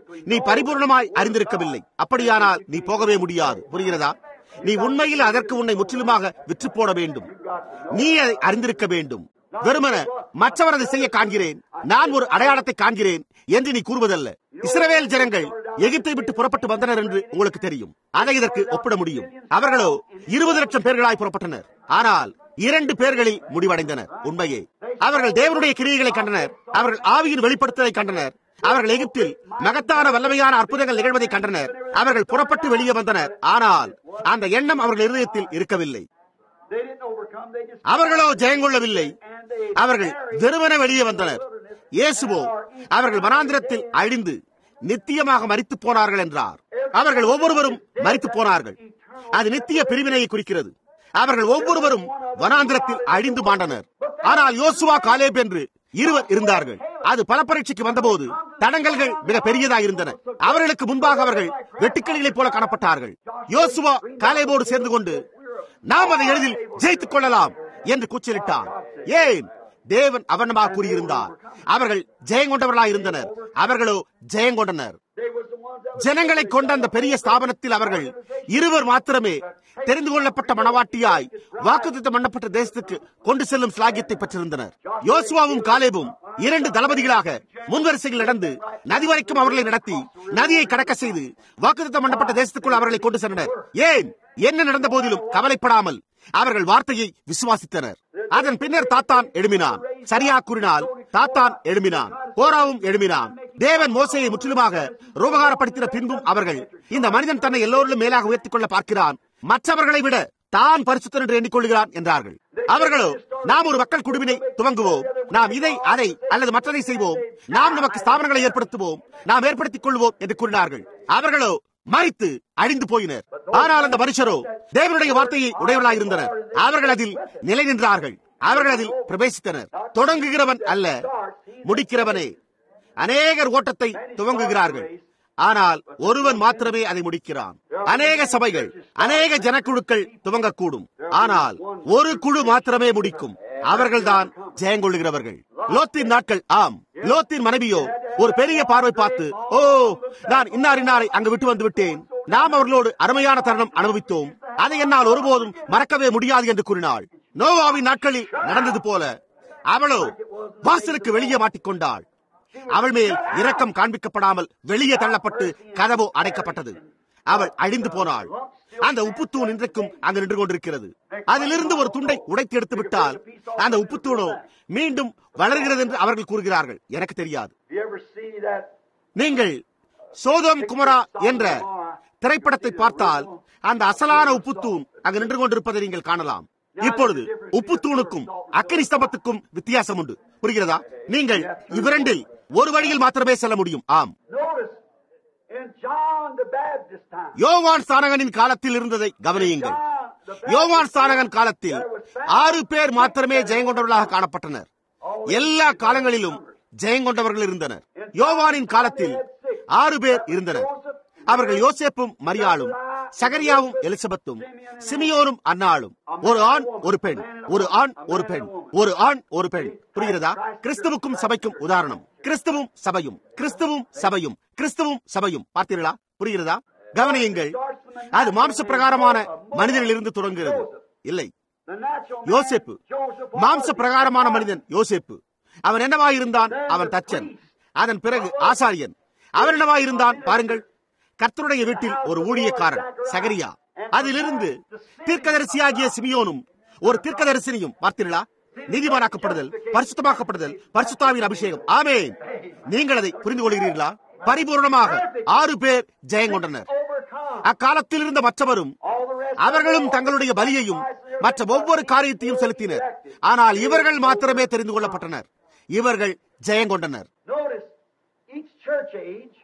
A: நீ பரிபூர்ணமாய் அறிந்திருக்கவில்லை அப்படியானால் நீ போகவே முடியாது புரிகிறதா நீ உண்மையில் அதற்கு உன்னை முற்றிலுமாக விற்று போட வேண்டும் நீ அதை அறிந்திருக்க வேண்டும் வெறுமன மற்றவர் அதை செய்ய காண்கிறேன் நான் ஒரு அடையாளத்தை காண்கிறேன் என்று நீ கூறுவதல்ல இஸ்ரவேல் ஜனங்கள் எகிப்தை விட்டு புறப்பட்டு வந்தனர் என்று உங்களுக்கு தெரியும் அதை இதற்கு ஒப்பிட முடியும் அவர்களோ இருபது லட்சம் பேர்களாய் புறப்பட்டனர் ஆனால் இரண்டு பேர்களில் முடிவடைந்தனர் உண்மையே அவர்கள் தேவனுடைய கிரியைகளை கண்டனர் அவர்கள் ஆவியின் வெளிப்படுத்தலை கண்டனர் அவர்கள் எகிப்தில் மகத்தான வல்லமையான அற்புதங்கள் நிகழ்வதை கண்டனர் அவர்கள் புறப்பட்டு வெளியே வந்தனர் ஆனால் அந்த எண்ணம் அவர்கள் இருதயத்தில் இருக்கவில்லை
B: They didn't overcome, they just
A: அவர்களோ ஜெயங்கொள்ளவில்லை
B: and they
A: அவர்கள் வெறுமன வெளியே வந்தனர் இயேசுவோ அவர்கள் வனாந்திரத்தில் அழிந்து நித்தியமாக மரித்து போனார்கள் என்றார் அவர்கள் ஒவ்வொருவரும் மரித்து போனார்கள் அது நித்திய பிரிவினையை குறிக்கிறது அவர்கள் ஒவ்வொருவரும் வனாந்திரத்தில் அழிந்து மாண்டனர் ஆனால் யோசுவா காலேப் என்று இருவர் இருந்தார்கள் அது பல பரீட்சைக்கு வந்தபோது தடங்கல்கள் மிக பெரியதாக இருந்தன அவர்களுக்கு முன்பாக அவர்கள் வெட்டுக்கிளிகளைப் போல காணப்பட்டார்கள் யோசுவா காலேபோடு சேர்ந்து கொண்டு நாம் அதை எளிதில் ஜெயித்துக் கொள்ளலாம் என்று கூச்சலிட்டார் ஏன் தேவன் அவனமாக கூறியிருந்தார் அவர்கள் ஜெயங்கொண்டவர்களாக இருந்தனர் அவர்களோ ஜெயங்கொண்டனர்
B: they was the ones that
A: ஜனங்களை கொண்ட அந்த பெரிய ஸ்தாபனத்தில் அவர்கள் இருவர் மாத்திரமே தெரிந்து கொள்ளப்பட்ட மனவாட்டியாய் வாக்குத்தத்தம் பண்ணப்பட்ட தேசத்துக்கு கொண்டு செல்லும் ஸ்லாகியத்தை பெற்றிருந்தனர் யோசுவாவும் காலேபும் இரண்டு தளபதிகளாக முன்வரிசையில் நடந்து நதி வரைக்கும் அவர்களை நடத்தி நதியை கடக்க செய்து வாக்குத்தத்தம் பண்ணப்பட்ட தேசத்துக்குள் அவர்களை கொண்டு சென்றனர் ஏன் என்ன நடந்த போதிலும் கவலைப்படாமல் அவர்கள் வார்த்தையை விசுவாசித்தனர் அதன் பின்னர் தாத்தான் எழுமினான் சரியா கூறினால் தாத்தான் எழுமினான் கோராவும் எழுமினான் தேவன் மோசையை முற்றிலுமாக ரூபகாரப்படுத்தின பின்பும் அவர்கள் இந்த மனிதன் தன்னை எல்லோரிலும் மேலாக உயர்த்திக் கொள்ள பார்க்கிறான் மற்றவர்களை விட தான் பரிசுத்தன் என்று எண்ணிக்கொள்கிறான் என்றார்கள் அவர்களோ நாம் ஒரு மக்கள் குழுவினை துவங்குவோம் நாம் இதை அதை அல்லது மற்றதை செய்வோம் நாம் நமக்கு ஸ்தாபனங்களை ஏற்படுத்துவோம் நாம் ஏற்படுத்திக் கொள்வோம் என்று கூறினார்கள் அவர்களோ மறித்து அழிந்து போயினர் ஆனால் அந்த மனுஷரோ தேவனுடைய வார்த்தையை உடையவர்களாக இருந்தனர் அவர்கள் அதில் நிலை நின்றார்கள் அவர்கள் அதில் பிரவேசித்தனர் தொடங்குகிறவன் அல்ல முடிக்கிறவனே அநேகர் ஓட்டத்தை துவங்குகிறார்கள் ஆனால் ஒருவன் மாத்திரமே அதை முடிக்கிறான் அநேக சபைகள் அநேக ஜனக்குழுக்கள் துவங்கக்கூடும் ஆனால் ஒரு குழு மாத்திரமே முடிக்கும் அவர்கள்தான் ஜெயங்கொள்ளுகிறவர்கள் லோத்தின் நாட்கள் ஆம் லோத்தின் மனைவியோ ஒரு பெரிய பார்வை பார்த்து ஓ நான் இன்னார் இன்னாரை அங்கு விட்டு வந்து விட்டேன் நாம் அவர்களோடு அருமையான தருணம் அனுபவித்தோம் அதை என்னால் ஒருபோதும் மறக்கவே முடியாது என்று கூறினாள் நோவாவின் நாட்களில் நடந்தது போல அவளோ வாசலுக்கு வெளியே மாட்டிக்கொண்டாள் அவள் மேல் இரக்கம் காண்பிக்கப்படாமல் வெளியே தள்ளப்பட்டு கதவோ அடைக்கப்பட்டது அவள் அழிந்து போனாள் அந்த உப்புத்தூண் இன்றைக்கும் அங்கு நின்று கொண்டிருக்கிறது அதிலிருந்து ஒரு துண்டை உடைத்து எடுத்து விட்டால் அந்த உப்புத்தூணோ மீண்டும் வளர்கிறது என்று அவர்கள் கூறுகிறார்கள் எனக்கு தெரியாது
B: you ever see that
A: நீங்கள் சோதோம் குமரா என்ற திரைப்படத்தை பார்த்தால் அந்த அசலான உப்புத்தூண் அங்கு நின்று கொண்டிருப்பதை நீங்கள் காணலாம் இப்பொழுது உப்புத்தூணுக்கும் அக்கனி ஸ்தம்பத்துக்கும் வித்தியாசம் உண்டு புரிகிறதா நீங்கள் இவ்விரண்டில் ஒரு வழியில் மாத்திரமே செல்ல முடியும் ஆம்
B: notice in John the Baptist time
A: யோவான் ஸ்தானகனின் காலத்தில் இருந்ததை கவனியுங்கள்
B: John the Baptist
A: யோவான் ஸ்தானகன் காலத்தில் ஆறு பேர் மாத்திரமே ஜெயங்கொண்டவர்களாக காணப்பட்டனர் எல்லா காலங்களிலும் ஜெயங்கொண்டவர்கள் இருந்தனர் யோவானின் காலத்தில் ஆறு பேர் இருந்தனர் அவர்கள் யோசேப்பும் மரியாளும் சகரியாவும் எலிசபெத்தும் சிமியோனும் அன்னாளும் ஒரு ஆண் ஒரு பெண் ஒரு ஆண் ஒரு பெண் ஒரு ஆண் ஒரு பெண் புரிகிறதா கிறிஸ்துவுக்கும் சபைக்கும் உதாரணம் கிறிஸ்துவும் சபையும் கிறிஸ்துவும் சபையும் கிறிஸ்துவும் சபையும் பார்த்தீர்களா புரிகிறதா கவனியுங்கள் அது மாம்ச பிரகாரமான மனிதனிலிருந்து தொடங்குகிறது இல்லை
B: the natural man,
A: யோசேப்பு
B: Joseph
A: மாம்ச பிரகாரமான மனிதன் யோசேப்பு அவன் என்னவாயிருந்தான் அவன் தச்சன் அதன் பிறகு ஆசாரியன் அவன் என்னவாயிருந்தான் பாருங்கள் கர்த்தருடைய வீட்டில் ஒரு ஊழியக்காரன் சகரியா அதிலிருந்து தீர்க்கதரிசியாகிய சிமியோனும் ஒரு தீர்க்கதரிசனியும் பார்த்தீர்களா நீதிமானாக்கப்படுதல் பரிசுத்தமாக்கப்படுதல் பரிசுத்தாவின் அபிஷேகம் ஆமென் நீங்கள் அதை புரிந்து கொள்கிறீர்களா பரிபூர்ணமாக ஆறு பேர் ஜெயங்கொண்டனர்
B: overcome
A: அக்காலத்தில் இருந்த மற்றவரும்
B: all the rest
A: அவர்களும் தங்களுடைய பலியையும் மற்ற ஒவ்வொரு காரியத்தையும் செலுத்தினர் ஆனால் இவர்கள் மாத்திரமே தெரிந்து கொள்ளப்பட்டனர் இவர்கள் ஜெயங்கொண்டனர்
B: notice each church age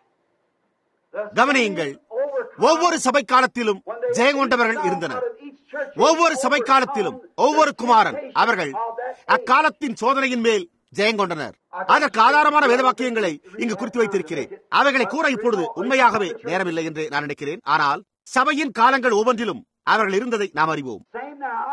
B: the
A: கவனியுங்கள்
B: overcome
A: ஒவ்வொரு சபை காலத்திலும் ஜெயங்கொண்டவர்கள் இருந்தனர் ஒவ்வொரு சபை காலத்திலும் ஒவ்வொரு குமாரன் அவர்கள் அக்காலத்தின் சோதனையின் மேல் ஜெயங்கொண்டனர் அதற்கு ஆதாரமான வேதவாக்கியங்களை இங்கு குறித்து வைத்திருக்கிறேன் அவைகளை கூற இப்பொழுது உண்மையாகவே நேரமில்லை என்று நான் நினைக்கிறேன் ஆனால் சபையின் காலங்கள் ஒவ்வொன்றிலும் அவர்கள் இருந்ததை நாம் அறிவோம்
B: Same now.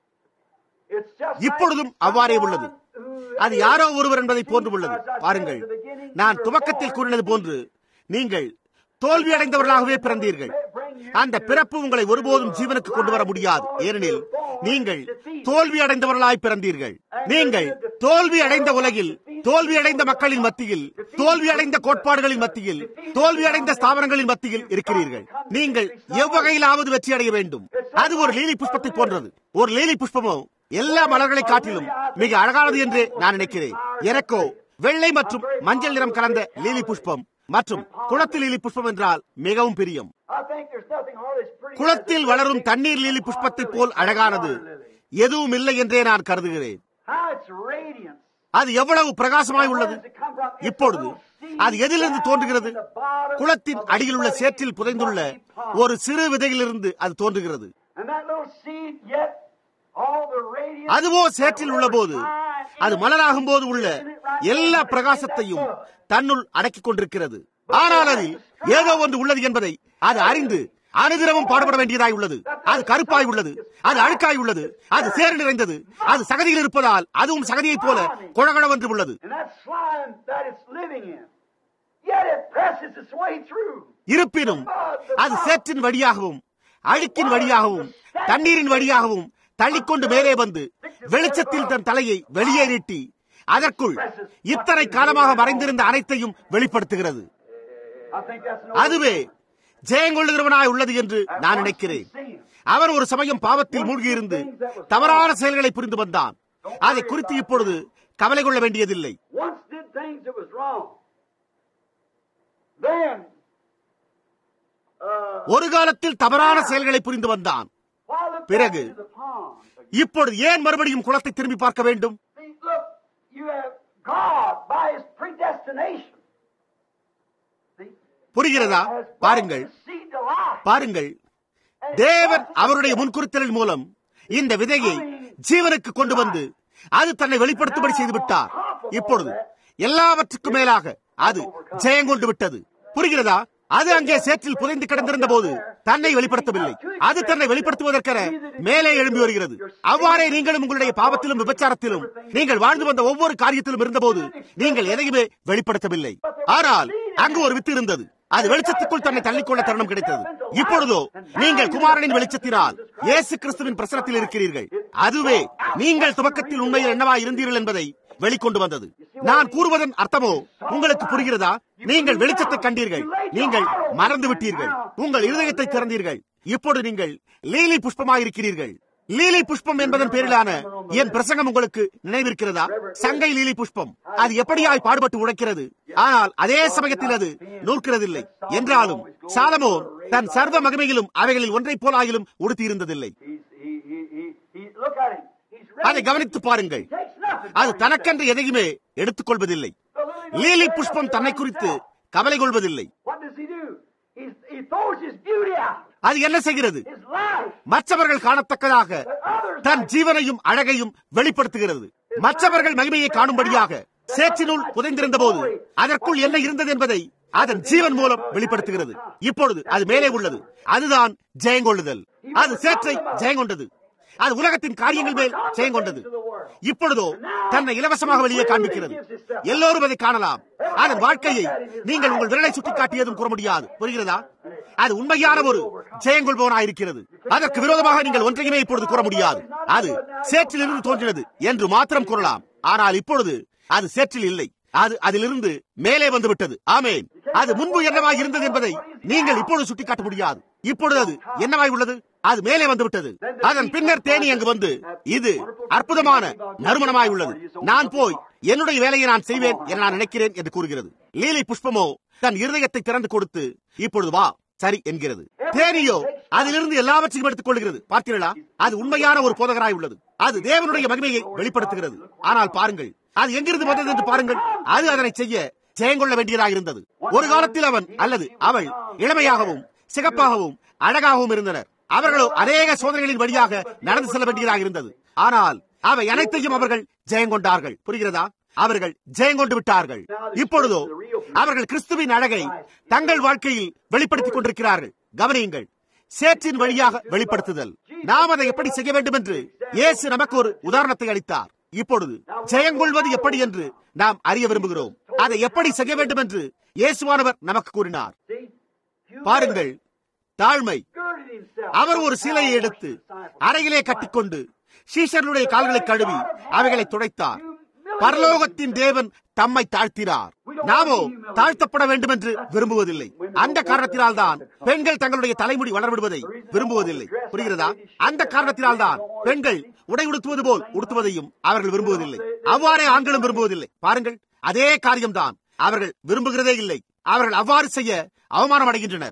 B: It's just
A: இப்பொழுதும்
B: like
A: அவ்வாறே உள்ளது
B: someone who-
A: அது யாரோ ஒருவர் என்பதை போன்று உள்ளது பாருங்கள் நான் துவக்கத்தில் கூறினது போன்று நீங்கள் தோல்வி அடைந்தவர்களாகவே பிறந்தீர்கள் அந்த பிறப்பு உங்களை ஒருபோதும் ஜீவனுக்கு கொண்டு வர முடியாது ஏனெனில் நீங்கள் தோல்வி அடைந்தவர்களாய் பிறந்தீர்கள் நீங்கள் தோல்வி அடைந்த உலகில் தோல்வி அடைந்த மக்களின் மத்தியில் தோல்வி அடைந்த கோட்பாடுகளின் மத்தியில் தோல்வி அடைந்த ஸ்தாபனங்களின் மத்தியில் இருக்கிறீர்கள் நீங்கள் எவ்வகையிலாவது வெற்றி அடைய வேண்டும் அது ஒரு லீலி புஷ்பத்தை போன்றது ஒரு லீலி புஷ்பமோ எல்லா மலர்களை காட்டிலும் மிக அழகானது என்று நான் நினைக்கிறேன் எனக்கோ வெள்ளை மற்றும் மஞ்சள் நிறம் கலந்த லீலி புஷ்பம் மற்றும் குளத்தில் லீலி புஷ்பம் என்றால் மிகவும் பிரியம்
B: I think there's nothing hardly as pretty
A: குளத்தில் வளரும் தண்ணீர் லீலி புஷ்பத்தை போல் அழகானது எதுவும் இல்லை என்றே நான் கருதுகிறேன்
B: how its radiance.
A: அது எவ்வளவு பிரகாசமாய் உள்ளது இப்பொழுது அது எதிலிருந்து தோன்றுகிறது குளத்தின் அடியில் உள்ள சேற்றில் புதைந்துள்ள ஒரு சிறு விதையிலிருந்து அது தோன்றுகிறது
B: And that little seed yet all the radiance
A: அதுவோ சேற்றில் உள்ளபோது அது மலராகும் போது உள்ள எல்லா பிரகாசத்தையும் தன்னுள் அடக்கிக் கொண்டிருக்கிறது ஆனால் அதில் ஏதோ ஒன்று உள்ளது என்பதை அது அறிந்து அனுதினமும் பாடுபட வேண்டியதாய் உள்ளது அது கருப்பாய் உள்ளது அது அழுக்காய் உள்ளது அது சேறு நிறைந்தது அது சகதியில் இருப்பதால் அதுவும் சகதியைப் போல குழகழவென்று உள்ளது
B: and that slime that it's living in. Yet it presses its way through.
A: இருப்பினும் அது சேற்றின் வழியாகவும் அழுக்கின் வழியாகவும் தண்ணீரின் வழியாகவும் தள்ளிக்கொண்டு மேலே வந்து வெளிச்சத்தில் தன் தலையை வெளியே நீட்டி அதற்குள் இத்தனை காலமாக மறைந்திருந்த அனைத்தையும் வெளிப்படுத்துகிறது
B: I think that's an
A: அதுவே ஜெயங்கொள்ளுகிறவனாய் உள்ளது என்று நான் நினைக்கிறேன் அவன் ஒரு சமயம் பாவத்தில் மூழ்கியிருந்து தவறான செயல்களை புரிந்து வந்தான் அதை குறித்து இப்பொழுது கவலை கொள்ள வேண்டியதில்லை
B: once did things that was wrong. Then, uh,
A: ஒரு காலத்தில் தவறான செயல்களை புரிந்து வந்தான்
B: why look back
A: பிறகு,
B: into the pond?
A: இப்பொழுது ஏன் மறுபடியும் குளத்தை திரும்பி பார்க்க வேண்டும்
B: See, look, you have God by His predestination. See,
A: புரிகிறதா
B: has brought
A: பாருங்கள்
B: the seed to life.
A: பாருங்கள் தேவன் அவருடைய முன்குறித்தலின் மூலம் இந்த விதையை ஜீவனுக்கு கொண்டு வந்து அது தன்னை வெளிப்படுத்தும்படி செய்து விட்டார் இப்பொழுது எல்லாவற்றுக்கும் மேலாக அது ஜெயங்கொண்டு விட்டது புரிகிறதா அது அங்கே சேற்றில் புதைந்து கிடந்திருந்த போது தன்னை வெளிப்படுத்தவில்லை அது தன்னை வெளிப்படுத்துவதற்கென மேலே எழும்பி வருகிறது அவ்வாறே நீங்களும் உங்களுடைய பாவத்திலும் விபச்சாரத்திலும் நீங்கள் வாழ்ந்து வந்த ஒவ்வொரு காரியத்திலும் இருந்தபோது நீங்கள் எதையுமே வெளிப்படுத்தவில்லை ஆனால் அங்கு ஒரு வித்து இருந்தது அது வெளிச்சத்துக்குள் தன்னை தள்ளிக்கொள்ள தருணம் கிடைத்தது இப்பொழுதோ நீங்கள் குமாரனின் வெளிச்சத்தினால் இயேசு கிறிஸ்துவின் பிரசனத்தில் இருக்கிறீர்கள் அதுவே நீங்கள் துவக்கத்தில் உண்மையில் என்னவா இருந்தீர்கள் என்பதை வெளிக்கொண்டு வந்தது நான் கூறுவதன் அர்த்தமோ உங்களுக்கு புரிகிறதா நீங்கள் வெளிச்சத்தை கண்டீர்கள் நீங்கள் மறந்து விட்டீர்கள் உங்கள் இருதயத்தை திறந்தீர்கள் இப்பொழுது நீங்கள் லீலி புஷ்பமாயிருக்கிறீர்கள் லீலி புஷ்பம் என்பதன் பேரிலான என் பிரசங்கம் உங்களுக்கு நினைவிருக்கிறதா சங்கை லீலி புஷ்பம் அது எப்படியாய் பாடுபட்டு உழைக்கிறது ஆனால் அதே சமயத்தில் அது நூற்கிறதில்லை என்றாலும் சாலமோன் தன் சர்வ மகிமையிலும் அவைகளில் ஒன்றைப் போலாயிலும் உடுத்தியிருந்ததில்லை
B: He's, he, he, he, he, look at him. He's
A: அதை
B: ready.
A: கவனித்து பாருங்கள்
B: He takes nothing.
A: அது தனக்கென்று எதையுமே எடுத்துக்கொள்வதில்லை லீலி புஷ்பம் தன்னை குறித்து கவலை கொள்வதில்லை
B: What does he do? He's, he throws his beauty out,
A: அது என்ன செய்கிறது
B: his life.
A: மற்றவர்கள் காணத்தக்கதாக தன் ஜீவனையும் அழகையும் வெளிப்படுத்துகிறது மற்றவர்கள் மகிமையை காணும்படியாக சேற்றினுள் புதைந்திருந்த போது அதற்குள் என்ன இருந்தது என்பதை அதன் ஜீவன் மூலம் வெளிப்படுத்துகிறது இப்பொழுது அது மேலே உள்ளது அதுதான் ஜெயங்கொள்ளுதல் அது சேற்றை ஜெயங்கொண்டது அது உலகத்தின் காரியங்கள் மேல் ஜெயங்கொண்டது இப்பொழுதோ தன்னை இலவசமாக வெளியே காண்பிக்கிறது எல்லோரும் அதை காணலாம் அதன் வாழ்க்கையை நீங்கள் உங்கள் விரலை சுட்டி காட்டியதும் கூற முடியாது புரிகிறதா அது உண்மையான ஒரு ஜெயங்கொள்பவனாயிருக்கிறது அதற்கு விரோதமாக நீங்கள் ஒன்றையுமே இப்பொழுது கூற முடியாது அது சேற்றிலிருந்து தோன்றினது என்று மாத்திரம் கூறலாம் ஆனால் இப்பொழுது அது சேற்றில் இல்லை அது அதிலிருந்து மேலே வந்து விட்டது ஆமேன் அது முன்பு என்னவாய் இருந்தது என்பதை நீங்கள் இப்பொழுது சுட்டிக்காட்ட முடியாது இப்பொழுது அது என்னவாய் உள்ளது அது மேலே வந்து விட்டது அதன் பின்னர் தேனி அங்கு வந்து இது அற்புதமான நறுமணமாய் உள்ளது நான் போய் என்னுடைய வேலையை நான் செய்வேன் என நான் நினைக்கிறேன் என்று கூறுகிறது லீலை புஷ்பமோ தன் இருதயத்தை திறந்து கொடுத்து இப்பொழுது வா சரி என்கிறது தேனியோ அதிலிருந்து எல்லாவற்றையும் எடுத்துக் கொள்கிறது பார்த்தீர்களா அது உண்மையான ஒரு போதகராய் உள்ளது அது தேவனுடைய மகிமையை வெளிப்படுத்துகிறது ஆனால் பாருங்கள் அது எங்கிருந்து வந்தது என்று பாருங்கள் அது அதனை செய்ய ஜெயங்கொள்ள வேண்டியதாக இருந்தது ஒரு காலத்தில் அவன் அல்லது அவள் இளமையாகவும் சிகப்பாகவும் அழகாகவும் இருந்தனர் அவர்களோ அநேக சோதனைகளின் வழியாக நடந்து செல்ல வேண்டியதாக இருந்தது ஆனால் அவை அனைத்தையும் அவர்கள் ஜெயங்கொண்டார்கள் புரிகிறதா அவர்கள் ஜெயங்கொண்டு விட்டார்கள் இப்பொழுதோ அவர்கள் கிறிஸ்துவின் அழகை தங்கள் வாழ்க்கையில் வெளிப்படுத்திக் கொண்டிருக்கிறார்கள் கவனியுங்கள் சேற்றின் வழியாக வெளிப்படுத்துதல் நாம் அதை எப்படி செய்ய வேண்டும் என்று இயேசு நமக்கு ஒரு உதாரணத்தை அளித்தார் இப்பொழுது ஜெயங்கொள்வது எப்படி என்று நாம் அறிய விரும்புகிறோம் அதை எப்படி செய்ய வேண்டும் என்று இயேசுவானவர் நமக்கு கூறினார் பாருங்கள் தாழ்மை அவர் ஒரு சிலையை எடுத்து அறையிலே கட்டிக்கொண்டு சீஷர்களுடைய கால்களை கழுவி அவைகளை துடைத்தார் பரலோகத்தின் தேவன் தம்மை தாழ்த்தினார் நாமோ தாழ்த்தப்பட வேண்டும் என்று விரும்புவதில்லை அந்த காரணத்தினால் தான் பெண்கள் தங்களுடைய தலைமுடி வளர்விடுவதை விரும்புவதில்லை புரிகிறதா அந்த காரணத்தினால் தான் பெண்கள் உடை உடுத்துவது போல் உடுத்துவதையும் அவர்கள் விரும்புவதில்லை அவ்வாறே ஆண்களும் விரும்புவதில்லை பாருங்கள் அதே காரியம்தான் அவர்கள் விரும்புகிறதே இல்லை அவர்கள் அவ்வாறு செய்ய அவமானம் அடைகின்றனர்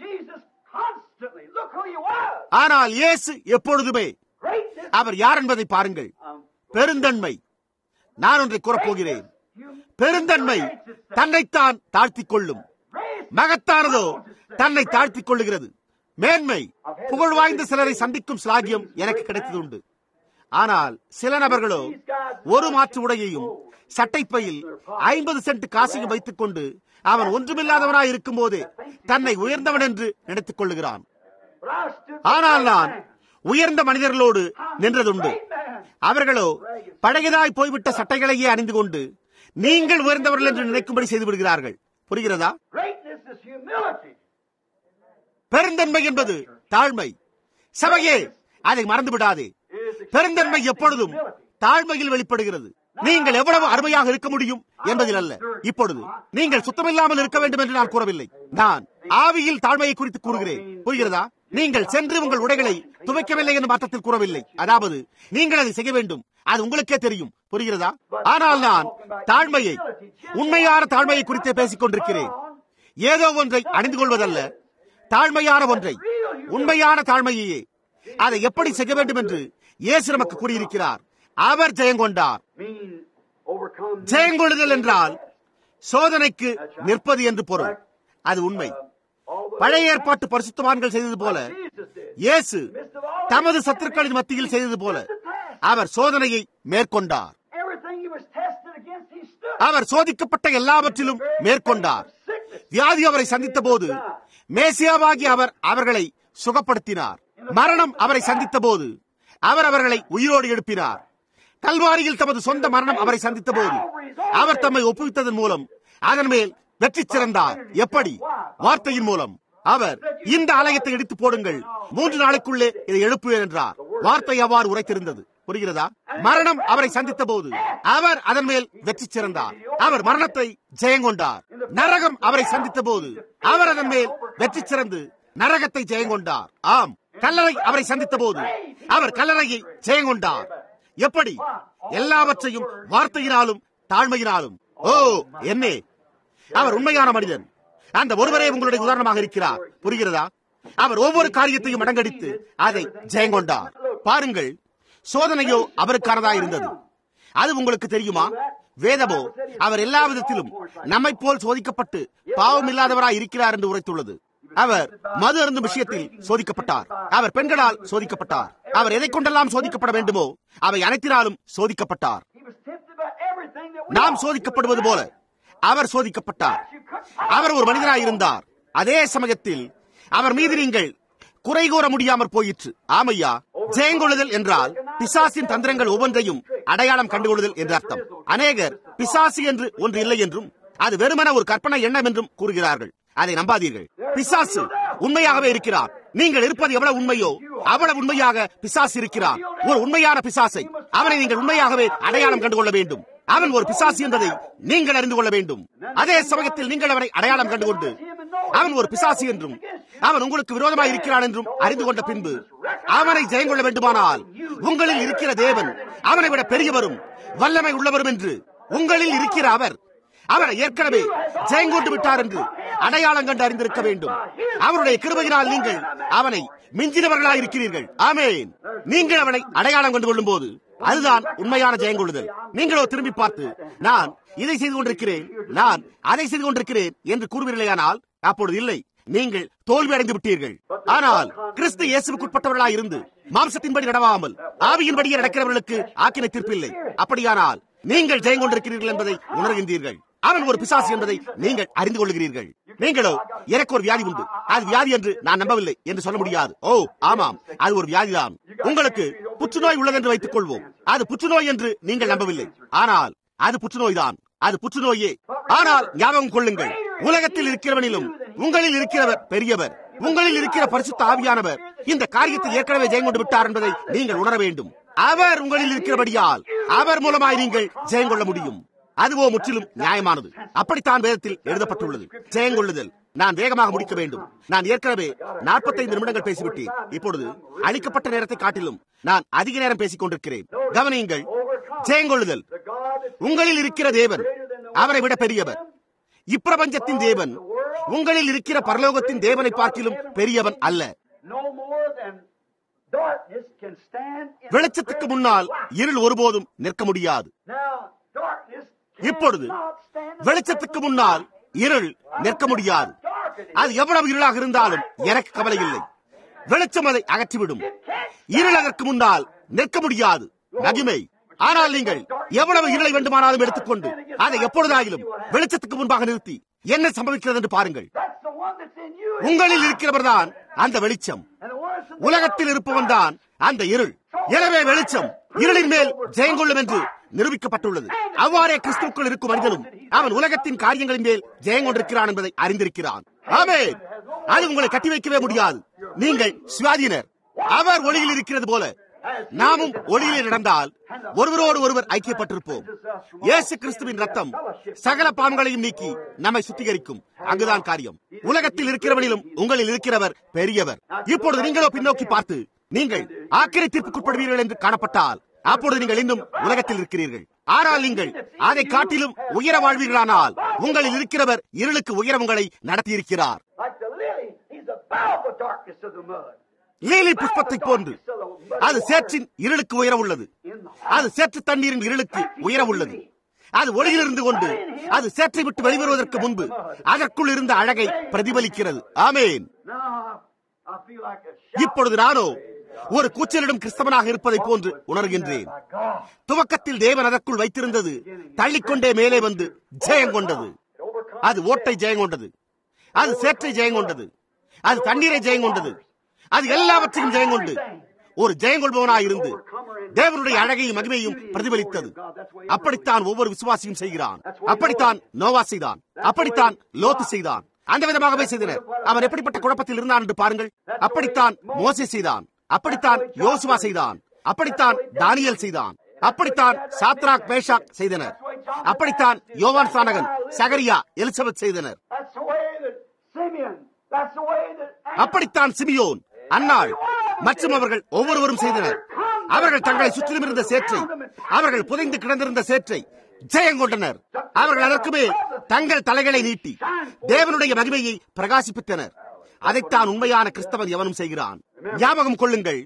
A: ஆனால் இயேசு எப்பொழுதுமே அவர் யார் என்பதை பாருங்கள் பெருந்தன்மை நான் ஒன்றை கூறப்போகிறேன் பெருந்தன்மை தன்னைத்தான் தாழ்த்திக் கொள்ளும் மகத்தானதோ தன்னை தாழ்த்திக் கொள்ளுகிறது மேன்மை புகழ் வாய்ந்த சிலரை சந்திக்கும் சிலாகியம் எனக்கு கிடைத்ததுண்டு ஆனால் சில நபர்களோ ஒரு மாற்று உடையையும் சட்டைப்பையில் ஐம்பது சென்ட் காசையும் வைத்துக் கொண்டு அவன் ஒன்றுமில்லாதவனாய் இருக்கும் போதே தன்னை உயர்ந்தவன் என்று நினைத்துக் கொள்ளுகிறான் ஆனால் நான் உயர்ந்த மனிதர்களோடு நின்றதுண்டு அவர்களோ பழகிதாய் போய்விட்ட சட்டைகளையே அணிந்து கொண்டு நீங்கள் உயர்ந்தவர்கள் என்று நினைக்கும்படி செய்து விடுகிறார்கள் புரிகிறதா பெருந்தன்மை என்பது தாழ்மை சபையே அதை மறந்து விடாதே பெருந்தன்மை எப்பொழுதும் தாழ்மையில் வெளிப்படுகிறது நீங்கள் எவ்வளவு அருமையாக இருக்க முடியும் என்பதில் அல்ல இப்பொழுது நீங்கள் சுத்தமில்லாமல் இருக்க வேண்டும் என்று நான் கூறவில்லை நான் ஆவியில் தாழ்மையை குறித்து கூறுகிறேன் புரிகிறதா நீங்கள் சென்று உங்கள் உடைகளை துவைக்கவில்லை என்ற அர்த்தத்தில் கூறவில்லை அதாவது நீங்கள் அதை செய்ய வேண்டும் அது உங்களுக்கே தெரியும் புரிகிறதா ஆனால் நான் தாழ்மையை உண்மையான தாழ்மையை குறித்தே பேசிக் கொண்டிருக்கிறேன் ஏதோ ஒன்றை அணிந்து கொள்வதல்ல தாழ்மையான ஒன்றை உண்மையான தாழ்மையையே அதை எப்படி செய்ய வேண்டும் என்று இயேசு நமக்கு கூறியிருக்கிறார் அவர் ஜெயங்கொண்டார் ஜெயங்கொள்ளுதல் என்றால் சோதனைக்கு நிற்பது என்று பொருள் அது உண்மை பழைய ஏற்பாட்டு பரிசுத்தவான்கள் செய்தது போல இயேசு தமது சத்துருக்களின் மத்தியில் செய்தது போல அவர் சோதனையை மேற்கொண்டார் அவர் சோதிக்கப்பட்ட எல்லாவற்றிலும் மேற்கொண்டார் வியாதி அவரை சந்தித்த போது மேசியாவாகி அவர் அவர்களை சுகப்படுத்தினார் மரணம் அவரை சந்தித்த போது அவர் அவர்களை உயிரோடு எழுப்பினார் கல்வாரியில் தமது சொந்த மரணம் அவரை சந்தித்த போது அவர் தம்மை ஒப்புவித்ததன் மூலம் அதன் மேல் வெற்றி சிறந்தார் எப்படி வார்த்தையின் மூலம் அவர் இந்த ஆலயத்தை இடித்து போடுங்கள் மூன்று நாளைக்குள்ளே இதை எழுப்புவேன் என்றார் வார்த்தை அவ்வாறு உரைத்திருந்தது புரிகிறதா மரணம் அவரை சந்தித்த போது அவர் அதன் மேல் வெற்றி சிறந்தார் அவர் மரணத்தை ஜெயங்கொண்டார் நரகம் அவரை சந்தித்த போது அவர் அதன் மேல் வெற்றி சிறந்து நரகத்தை ஜெயங்கொண்டார் ஆம் கல்லறை அவரை சந்தித்த போது அவர் கல்லறையை ஜெயங்கொண்டார் எப்படி எல்லாவற்றையும் வார்த்தையினாலும் தாழ்மையினாலும் ஓ என்னே அவர் உண்மையான மனிதன் அந்த ஒருவரே உங்களுடைய உதாரணமாக இருக்கிறார் புரிகிறதா அவர் ஒவ்வொரு காரியத்தையும் அடங்கடித்து அதை ஜெயங்கொண்டார் பாருங்கள் சோதனையோ அவருக்கானதா இருந்தது அது உங்களுக்கு தெரியுமா வேதமோ அவர் எல்லா விதத்திலும் நம்மை போல் சோதிக்கப்பட்டு பாவம் இல்லாதவராய் இருக்கிறார் என்று உரைத்துள்ளது அவர் மது அருந்தும் விஷயத்தில் சோதிக்கப்பட்டார் அவர் பெண்களால் சோதிக்கப்பட்டார் அவர் எதை கொண்டெல்லாம் சோதிக்கப்பட வேண்டுமோ அவை அனைத்தினாலும் சோதிக்கப்பட்டார் நாம் சோதிக்கப்படுவது போல அவர் சோதிக்கப்பட்டார் அவர் ஒரு மனிதனாய் இருந்தார் அதே சமயத்தில் அவர் மீது நீங்கள் குறை கூற முடியாமற் போயிற்று ஆமையா ஜெயங்கொள்ளுதல் என்றால் பிசாசின் தந்திரங்கள் ஒவ்வொன்றையும் அடையாளம் கண்டுகொள்ளுதல் என்று அர்த்தம் அநேகர் பிசாசு என்று ஒன்று இல்லை என்றும் அது வெறுமன ஒரு கற்பனை எண்ணம் என்றும் கூறுகிறார்கள் அதை நம்பாதீர்கள் பிசாசு உண்மையாகவே இருக்கிறார் நீங்கள் இருப்பது எவ்வளவு உண்மையோ அவ்வளவு உண்மையாக பிசாசு இருக்கிறார் ஒரு உண்மையான பிசாசை அவனை நீங்கள் உண்மையாகவே அடையாளம் கண்டுகொள்ள வேண்டும் அவன் ஒரு பிசாசு என்பதை நீங்கள் அறிந்து கொள்ள வேண்டும் அதே சமயத்தில் நீங்கள் அவனை அடையாளம் கண்டுகொண்டு அவன் ஒரு பிசாசு என்றும் அவன் உங்களுக்கு விரோதமாக இருக்கிறான் என்றும் அறிந்து கொண்ட பின்பு அவனை ஜெயங்கொள்ள வேண்டுமானால் உங்களில் இருக்கிற தேவன் அவனை விட பெரியவரும் வல்லமை உள்ளவரும் என்று உங்களில் இருக்கிற அவர் அவரை ஏற்கனவே ஜெயங்கொண்டு விட்டார் என்று அடையாளம் கண்டு அறிந்திருக்க வேண்டும் அவருடைய கிருபையினால் நீங்கள் அவனை மிஞ்சினவர்களாக இருக்கிறீர்கள் ஆமேன் நீங்கள் அவனை அடையாளம் கண்டு கொள்ளும் போது அதுதான் உண்மையான ஜெயங்கொள்ளுதல் நீங்களோ திரும்பி பார்த்து நான் இதை செய்து கொண்டிருக்கிறேன் நான் அதை செய்து கொண்டிருக்கிறேன் என்று கூறுவீர்களேயானால் அப்பொழுது இல்லை நீங்கள் தோல்வி அடைந்து விட்டீர்கள் ஆனால் கிறிஸ்து இயேசுக்குட்பட்டவர்களாக இருந்து மாம்சத்தின்படி நடவாமல் ஆவியின்படியே நடக்கிறவர்களுக்கு ஆக்கினை தீர்ப்பில்லை அப்படியானால் நீங்கள் ஜெயம் கொண்டிருக்கிறீர்கள் என்பதை உணர்கின்றீர்கள் அவன் ஒரு பிசாசு என்பதை நீங்கள் அறிந்து கொள்கிறீர்கள் நீங்களோ எனக்கு ஒரு வியாதி உண்டு அது வியாதி என்று நான் நம்பவில்லை என்று சொல்ல முடியாது ஓ ஆமாம் அது ஒரு வியாதிதான் உங்களுக்கு புற்றுநோய் உள்ளது என்று வைத்துக் கொள்வோம் அது புற்றுநோய் என்று நீங்கள் நம்பவில்லை ஆனால் அது புற்றுநோய் தான் அது புற்றுநோயே ஆனால் ஞாபகம் கொள்ளுங்கள் உலகத்தில் இருக்கிறவனிலும் உங்களில் இருக்கிறவர் பெரியவர் உங்களில் இருக்கிற பரிசுத்த ஆவியானவர் இந்த காரியத்தை ஏற்கனவே ஜெயம் கொண்டு விட்டார் என்பதை நீங்கள் உணர வேண்டும் அவர் உங்களில் இருக்கிறபடியால் அவர் மூலமாய் நீங்கள் ஜெயம் கொள்ள முடியும் அதுவோ முற்றிலும் நியாயமானது அப்படித்தான் வேதத்தில் எழுதப்பட்டுள்ளது ஜெயங்கொள்ளுதல் நான் வேகமாக முடிக்க வேண்டும் நான் ஏற்கனவே நாற்பத்தைந்து நிமிடங்கள் பேசிவிட்டேன் இப்பொழுது அளிக்கப்பட்ட நேரத்தை காட்டிலும் நான் அதிக நேரம் பேசிக் கொண்டிருக்கிறேன் கவனியுங்கள் ஜெயங்கொள்ளுதல் உங்களில் இருக்கிற தேவன் அவரை விட பெரியவர் இப்பிரபஞ்சத்தின் தேவன் உங்களில் இருக்கிற பரலோகத்தின் தேவனை பார்க்கிலும் பெரியவன் அல்ல வெளிச்சத்துக்கு முன்னால் இருள் ஒருபோதும் நிற்க முடியாது இப்பொழுது வெளிச்சத்துக்கு முன்னால் இருள் நிற்க முடியாது அது எவ்வளவு இருளாக இருந்தாலும் எனக்கு கவலை இல்லை வெளிச்சம் அதை அகற்றிவிடும் இருள் அதற்கு முன்னால் நிற்க முடியாது மகிமை ஆனால் நீங்கள் எவ்வளவு இருளை வேண்டுமானாலும் எடுத்துக்கொண்டு அதை எப்பொழுதாகிலும் வெளிச்சத்துக்கு முன்பாக நிறுத்தி என்ன சம்பவிக்கிறது என்று பாருங்கள் உங்களில் இருக்கிறவர் தான் அந்த வெளிச்சம் உலகத்தில் இருப்பவன் தான் அந்த இருள் எனவே வெளிச்சம் இருளின் மேல் ஜெயங்கொள்ளும் என்று நிரூபிக்கப்பட்டுள்ளது அவ்வாறே கிறிஸ்துக்குள் இருக்கும் மனிதனும் அவன் உலகத்தின் காரியங்களின் மேல் ஜெயங்கொண்டிருக்கிறான் என்பதை அறிந்திருக்கிறான் ஆமே அது உங்களை கட்டி வைக்கவே முடியாது நீங்கள் சுவாதீனர் அவர் ஒளியில் இருக்கிறது போல நாமும் ஒளியிலே நடந்தால் ஒருவரோடு ஒருவர் ஐக்கியப்பட்டிருப்போம் இயேசு கிறிஸ்துவின் ரத்தம் சகல பாவங்களையும் நீக்கி நம்மை சுத்திகரிக்கும் அங்குதான் காரியம் உலகத்தில் இருக்கிறவனிலும் உங்களில் இருக்கிறவர் பெரியவர் இப்பொழுது நீங்களோ பின்னோக்கி பார்த்து நீங்கள் ஆக்கிரை தீர்ப்புக்குட்படுவீர்கள் என்று காணப்பட்டால் அப்பொழுது நீங்கள் இன்னும் உலகத்தில் இருக்கிறீர்கள் ஆனால் நீங்கள் அதை காட்டிலும் உயர வாழ்வீர்களானால் உங்களில் இருக்கிறவர் இருளுக்கு உயர உங்களை நடத்தியிருக்கிறார் லீலி புஷ்பத்தை போன்று அது சேற்றின் இருளுக்கு உயர உள்ளது அது சேற்று தண்ணீரின் இருளுக்கு உயர உள்ளது அது ஒளியில் இருந்து கொண்டு அது சேற்றை விட்டு வெளிவருவதற்கு முன்பு அதற்குள் இருந்த அழகை பிரதிபலிக்கிறது ஆமேன் இப்பொழுது நானோ ஒரு கூச்சலிடும் கிறிஸ்தவனாக இருப்பதை போன்று உணர்கின்றேன் துவக்கத்தில் தேவன் அதற்குள் வைத்திருந்தது தள்ளிக்கொண்டே மேலே வந்து ஜெயம் கொண்டது அது ஓட்டை ஜெயம் கொண்டது அது சேற்றை ஜெயம் கொண்டது அது தண்ணீரை ஜெயம் கொண்டது அது எல்லாவற்றையும் ஜெயம் கொண்டு ஒரு ஜெயங்கொள்பவனாய் இருந்து தேவனுடைய அழகையும் மகிமையும் பிரதிபலித்தது அப்படித்தான் ஒவ்வொரு விசுவாசியும் செய்கிறான் அப்படித்தான் நோவா செய்தான் அப்படித்தான் லோத்து செய்தான் அந்த விதமாகவே செய்தனர் அவன் எப்படிப்பட்ட குழப்பத்தில் இருந்தான் என்று பாருங்கள் அப்படித்தான் மோசே செய்தான் அப்படித்தான் யோசுவா செய்தான் அப்படித்தான் தானியல் செய்தான் அப்படித்தான் சாத்ராக் மேஷாக் செய்தனர் அப்படித்தான் யோவான் சானகன் சகரியா எலிசபெத் செய்தனர் அப்படித்தான் சிமியோன் அன்னாள் மற்றும் அவர்கள் ஒவ்வொருவரும் செய்தனர் அவர்கள் தங்களை சுற்றிலும் இருந்த சேற்றை அவர்கள் புதைந்து கிடந்திருந்த சேற்றை ஜெயங்கொண்டனர் அவர்கள் அதற்கு மேல் தங்கள் தலைகளை நீட்டி தேவனுடைய மகிமையை பிரகாசிப்பித்தனர் அதைத்தான் உண்மையான கிறிஸ்தவன் எவனும் செய்கிறான் ஞாபகம் கொள்ளுங்கள்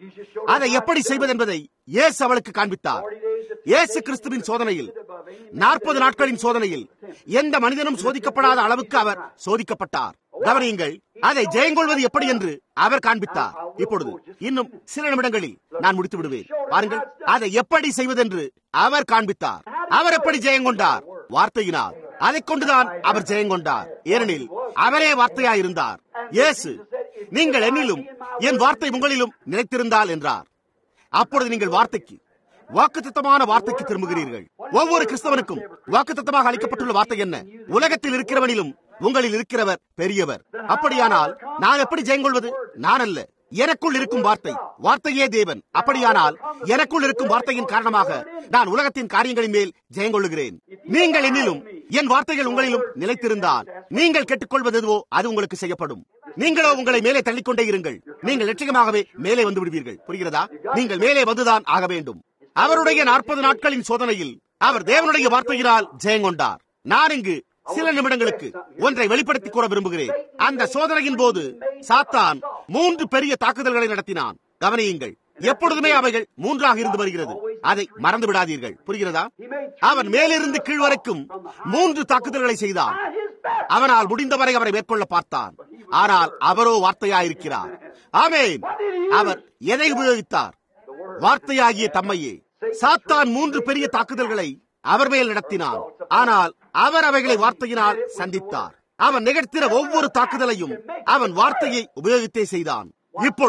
A: அதை எப்படி செய்வது என்பதை இயேசு அவளுக்கு காண்பித்தார் இயேசு கிறிஸ்துவின் சோதனையில் நாற்பது நாட்களின் சோதனையில் எந்த மனிதனும் சோதிக்கப்படாத அளவுக்கு அவர் சோதிக்கப்பட்டார் கவனியுங்கள் அதை ஜெயங்கொள்வது எப்படி என்று அவர் காண்பித்தார் இப்பொழுது இன்னும் சில நிமிடங்களில் நான் முடித்து விடுவேன் பாருங்கள் அதை எப்படி செய்வதென்று அவர் காண்பித்தார் அவர் எப்படி ஜெயங்கொண்டார் வார்த்தையினார் அதை கொண்டுதான் அவர் ஜெயங்கொண்டார் ஏனெனில் அவரே வார்த்தையாயிருந்தார் இயேசு நீங்கள் என்னிலும் என் வார்த்தை உங்களிலும் நிலைத்திருந்தால் என்றார் அப்பொழுது நீங்கள் வார்த்தைக்கு வாக்குத்தத்தமான வார்த்தைக்கு திரும்புகிறீர்கள் ஒவ்வொரு கிறிஸ்தவனுக்கும் வாக்குத்தத்தமாக அளிக்கப்பட்டுள்ள வார்த்தை என்ன உலகத்தில் இருக்கிறவனிலும் உங்களில் இருக்கிறவர் பெரியவர் அப்படியானால் நான் எப்படி ஜெயங்கொள்வது நான் அல்ல எனக்குள் இருக்கும் வார்த்தை வார்த்தையே தேவன் அப்படியானால் எனக்குள் இருக்கும் வார்த்தையின் காரணமாக நான் உலகத்தின் காரியங்களின் மேல் ஜெயங்கொள்ளுகிறேன் நீங்கள் என்னிலும் என் வார்த்தைகள் உங்களிலும் நிலைத்திருந்தால் நீங்கள் கேட்டுக்கொள்வது எதுவோ அது உங்களுக்கு செய்யப்படும் நீங்களோ உங்களை மேலே தள்ளிக்கொண்டே இருங்கள் நீங்கள் நிச்சயமாகவே மேலே வந்து விடுவீர்கள் புரிகிறதா நீங்கள் மேலே வந்துதான் ஆக வேண்டும் அவருடைய நாற்பது நாட்களின் சோதனையில் அவர் தேவனுடைய வார்த்தையினால் ஜெயங்கொண்டார் நான் இங்கு சில நிமிடங்களுக்கு ஒன்றை வெளிப்படுத்திக் கூற விரும்புகிறேன் அந்த சோதனையின் போது சாத்தான் மூன்று பெரிய தாக்குதல்களை நடத்தினான் கவனியுங்கள் எப்பொழுதுமே அவைகள் மூன்றாக இருந்து வருகிறது அதை மறந்து விடாதீர்கள் புரிகிறதா அவன் மேலிருந்து கீழ் வரைக்கும் மூன்று தாக்குதல்களை செய்தான் அவனால் முடிந்தவரை அவரை மேற்கொள்ள பார்த்தான் ஆனால் அவரோ வார்த்தையாயிருக்கிறார் ஆமேன் அவர் எதை உபயோகித்தார் வார்த்தையாகிய தம்மையே சாத்தான் மூன்று பெரிய தாக்குதல்களை அவர் மேல் நடத்தினான் ஆனால் அவர் அவைகளை வார்த்தையினால் சந்தித்தார் அவன் நிகழ்த்தின ஒவ்வொரு தாக்குதலையும் அவன் வார்த்தையை உபயோகித்தே செய்தான் இப்பொழுது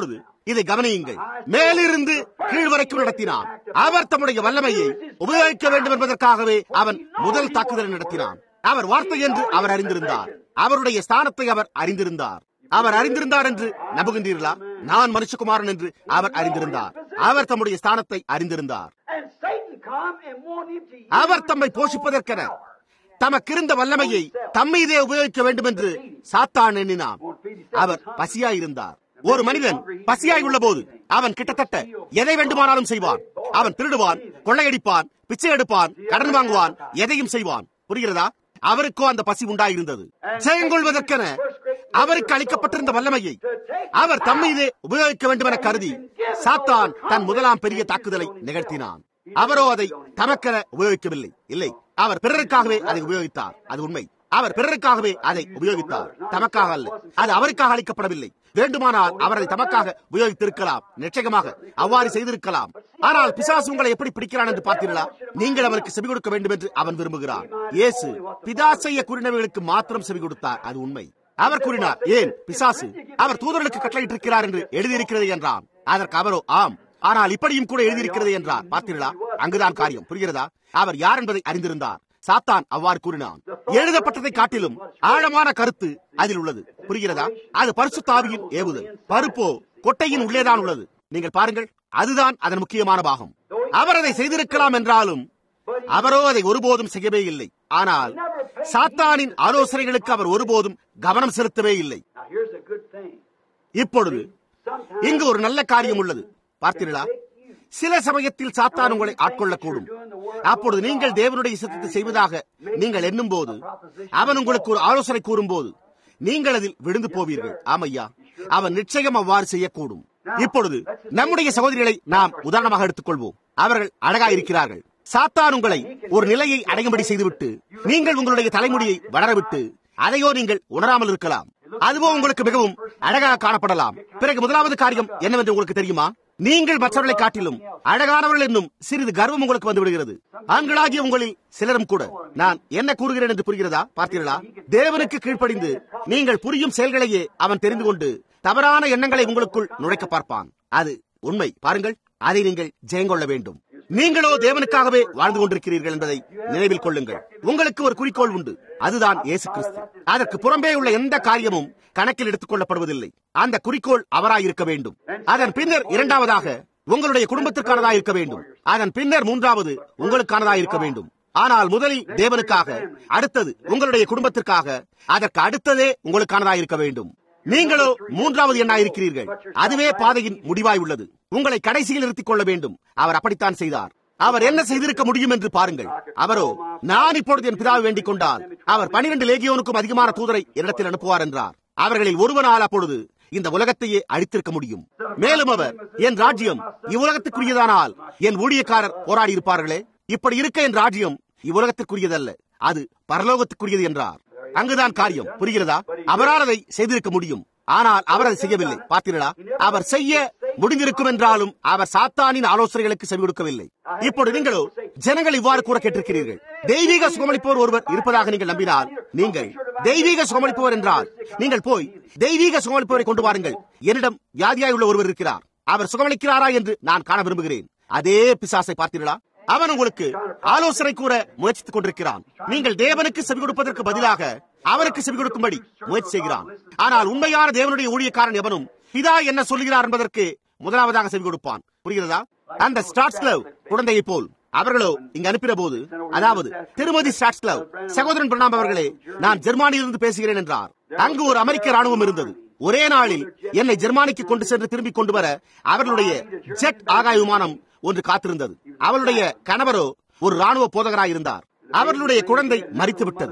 A: இதை கவனியுங்கள் மேலிருந்து கீழ் வரைக்கும் நடத்தினான் அவர் தம்முடைய வல்லமையை உபயோகிக்க வேண்டும் என்பதற்காகவே அவன் முதல் தாக்குதலை நடத்தினான் அவர் வார்த்தை என்று அவர் அறிந்திருந்தார் அவருடைய ஸ்தானத்தை அவர் அறிந்திருந்தார் அவர் அறிந்திருந்தார் என்று நம்புகின்றீர்களா நான் மனுஷகுமாரன் என்று அவர் அறிந்திருந்தார் அவர் தம்முடைய ஸ்தானத்தை அறிந்திருந்தார்
B: And Satan come and want him to use
A: அவர் தம்மை போஷிப்பதற்கென தமக்கிருந்த வல்லமையை தம்மீதே உபயோகிக்க வேண்டும் என்று சாத்தான் எண்ணினான் அவர் பசியாயிருந்தார் ஒரு மனிதன் பசியாய் உள்ள போது அவன் கிட்டத்தட்ட எதை வேண்டுமானாலும் செய்வான் அவன் திருடுவான் கொள்ளையடிப்பான் பிச்சை எடுப்பான் கடன் வாங்குவான் எதையும் செய்வான் புரிகிறதா அவருக்கோ அந்த பசி உண்டாயிருந்தது ஜெயங்கொள்வதற்கென அவருக்கு அளிக்கப்பட்டிருந்த வல்லமையை அவர் தம்மீதே உபயோகிக்க வேண்டும் என கருதி சாத்தான் தன் முதலாம் பெரிய தாக்குதலை நிகழ்த்தினான் அவரோ அதை தமக்கென உபயோகிக்கவில்லை இல்லை அவர் பிறருக்காகவே அதை உபயோகித்தார் அது உண்மை அவர் பிறருக்காகவே அதை உபயோகித்தார் தமக்காக அல்ல அது அவருக்காக அளிக்கப்படவில்லை வேண்டுமானால் அவர் அதை தமக்காக உபயோகித்திருக்கலாம் நிச்சயமாக அவ்வாறு செய்திருக்கலாம் ஆனால் பிசாசு உங்களை எப்படி பிடிக்கிறான் என்று பார்த்தீர்களா நீங்கள் அவருக்கு செவி கொடுக்க வேண்டும் என்று அவன் விரும்புகிறான் இயேசு பிதா செய்ய கூறினவைகளுக்கு மாத்திரம் செவி கொடுத்தார் அது உண்மை அவர் கூறினார் ஏன் பிசாசு அவர் தூதர்களுக்கு கட்டளையிட்டிருக்கிறார் என்று எழுதியிருக்கிறது என்றான் அதற்கு அவரோ ஆம் ஆனால் இப்படியும் கூட எழுதியிருக்கிறது என்றார் பார்த்தீர்களா அங்குதான் காரியம் புரிகிறதா அவர் யார் என்பதை அறிந்திருந்தார் சாத்தான் அவ்வாறு கூறினான் எழுதப்பட்டதை காட்டிலும் ஆழமான கருத்து அதில் உள்ளது புரிகிறதா அது பரிசு தாவியின் ஏவுதல் பருப்போ கொட்டையின் உள்ளேதான் உள்ளது நீங்கள் பாருங்கள் அதுதான் அதன் முக்கியமான பாகம் அவர் அதை செய்திருக்கலாம் என்றாலும் அவரோ அதை ஒருபோதும் செய்யவே இல்லை ஆனால் சாத்தானின் ஆலோசனைகளுக்கு அவர் ஒருபோதும் கவனம் செலுத்தவே இல்லை
B: Now here's a good thing.
A: இப்பொழுது இங்கு ஒரு நல்ல காரியம் உள்ளது பார்த்தீர்களா சில சமயத்தில் சாத்தான் உங்களை ஆட்கொள்ளக்கூடும் அப்பொழுது நீங்கள் தேவனுடைய சித்தத்தை செய்வதாக நீங்கள் எண்ணும் போது அவன் உங்களுக்கு ஒரு ஆலோசனை கூறும் போது நீங்கள் அதில் விழுந்து போவீர்கள் ஆமையா அவன் நிச்சயம் அவ்வாறு செய்யக்கூடும் இப்பொழுது நம்முடைய சகோதரிகளை நாம் உதாரணமாக எடுத்துக்கொள்வோம் அவர்கள் அழகா இருக்கிறார்கள் சாத்தான் உங்களை ஒரு நிலையை அடையும்படி செய்துவிட்டு நீங்கள் உங்களுடைய தலைமுடியை வளரவிட்டு அதையோ நீங்கள் உணராமல் இருக்கலாம் அதுவோ உங்களுக்கு மிகவும் அழகாக காணப்படலாம் பிறகு முதலாவது காரியம் என்னவென்று உங்களுக்கு தெரியுமா நீங்கள் மற்றவர்களை காட்டிலும் அழகானவர்கள் என்னும் சிறிது கர்வம் உங்களுக்கு வந்து விடுகிறது ஆண்களாகிய உங்களில் சிலரும் கூட நான் என்ன கூறுகிறேன் என்று புரிகிறதா பார்த்தீர்களா தேவனுக்கு கீழ்ப்படிந்து நீங்கள் புரியும் செயல்களையே அவன் தெரிந்து கொண்டு தவறான எண்ணங்களை உங்களுக்குள் நுழைக்க பார்ப்பான் அது உண்மை பாருங்கள் அதை நீங்கள் ஜெயங்கொள்ள வேண்டும் நீங்களோ தேவனுக்காகவே வாழ்ந்து கொண்டிருக்கிறீர்கள் என்பதை நினைவில் கொள்ளுங்கள் உங்களுக்கு ஒரு குறிக்கோள் உண்டு அதுதான் இயேசு கிறிஸ்து அதற்கு புறம்பே உள்ள எந்த காரியமும் கணக்கில் எடுத்துக் கொள்ளப்படுவதில்லை அந்த குறிக்கோள் அவராயிருக்க வேண்டும் அதன் பின்னர் இரண்டாவதாக உங்களுடைய குடும்பத்திற்கானதா இருக்க வேண்டும் அதன் பின்னர் மூன்றாவது உங்களுக்கானதா இருக்க வேண்டும் ஆனால் முதலில் தேவனுக்காக அடுத்தது உங்களுடைய குடும்பத்திற்காக அதற்கு அடுத்ததே உங்களுக்கானதா இருக்க வேண்டும் நீங்களோ மூன்றாவது எண்ணாயிருக்கிறீர்கள் அதுவே பாதையின் முடிவாய் உள்ளது உங்களை கடைசியில் நிறுத்திக் கொள்ள வேண்டும் அவர் அப்படித்தான் செய்தார் அவர் என்ன செய்திருக்க முடியும் என்று பாருங்கள் அவரோ நான் இப்பொழுது என் பிதாவை வேண்டிக் கொண்டால் அவர் பனிரெண்டு லேகியோனுக்கும் அதிகமான தூதரை என்னிடத்தில் அனுப்புவார் என்றார் அவர்களில் ஒருவனால் அப்பொழுது இந்த உலகத்தையே அழித்திருக்க முடியும் மேலும் அவர் என் ராஜ்யம் இவ்வுலகத்துக்குரியதானால் என் ஊழியக்காரர் போராடி இருப்பார்களே இப்படி இருக்க என் ராஜ்யம் இவ்வுலகத்திற்குரியதல்ல அது பரலோகத்துக்குரியது என்றார் அங்குதான் காரியம் புரிகிறதா அவரால் அதை செய்திருக்க முடியும் ஆனால் அவர் அதை செய்யவில்லை பார்த்தீர்களா அவர் செய்ய முடிந்திருக்கும் என்றாலும் அவர் சாத்தானின் ஆலோசனைகளுக்கு செவி கொடுக்கவில்லை இப்பொழுது நீங்களோ ஜனங்கள் இவ்வாறு கூற கேட்டிருக்கிறீர்கள் தெய்வீக சுகமளிப்பவர் ஒருவர் இருப்பதாக நீங்கள் நம்பினால் நீங்கள் தெய்வீக சுகமளிப்பவர் என்றால் நீங்கள் போய் தெய்வீக சுகமளிப்பவரை கொண்டு வாருங்கள் என்னிடம் வியாதியாய் உள்ள ஒருவர் இருக்கிறார் அவர் சுகமளிக்கிறாரா என்று நான் காண விரும்புகிறேன் அதே பிசாசை பார்த்தீர்களா அவன் உங்களுக்கு ஆலோசனை கூற முயற்சித்துக் கொண்டிருக்கிறான் நீங்கள் தேவனுக்கு செவி கொடுப்பதற்கு பதிலாக அவருக்கு செவி கொடுக்கும்படி முயற்சி செய்கிறான் ஆனால் உண்மையான தேவனுடைய ஊழியக்காரன் எவனும் பிதா என்ன சொல்லுகிறார் என்பதற்கு முதலாவதாக செவி கொடுப்பான் புரிகிறதா அந்த ஸ்டார்ட்ஸ் கிளவ் குழந்தையை போல் அவர்களோ இங்கு அனுப்பின போது அதாவது திருமதி ஸ்டாட்ஸ் கிளவ் சகோதரன் பிரணாம் அவர்களே நான் ஜெர்மானியிலிருந்து பேசுகிறேன் என்றார் அங்கு ஒரு அமெரிக்க ராணுவம் இருந்தது ஒரே நாளில் என்னை ஜெர்மானிக்கு கொண்டு சென்று திரும்பி கொண்டு வர அவர்களுடைய ஜெட் ஆகாய விமானம் ஒன்று காத்திருந்தது அவளுடைய கணவரோ ஒரு ராணுவ போதகராய் இருந்தார் அவர்களுடைய குழந்தை மறித்து விட்டது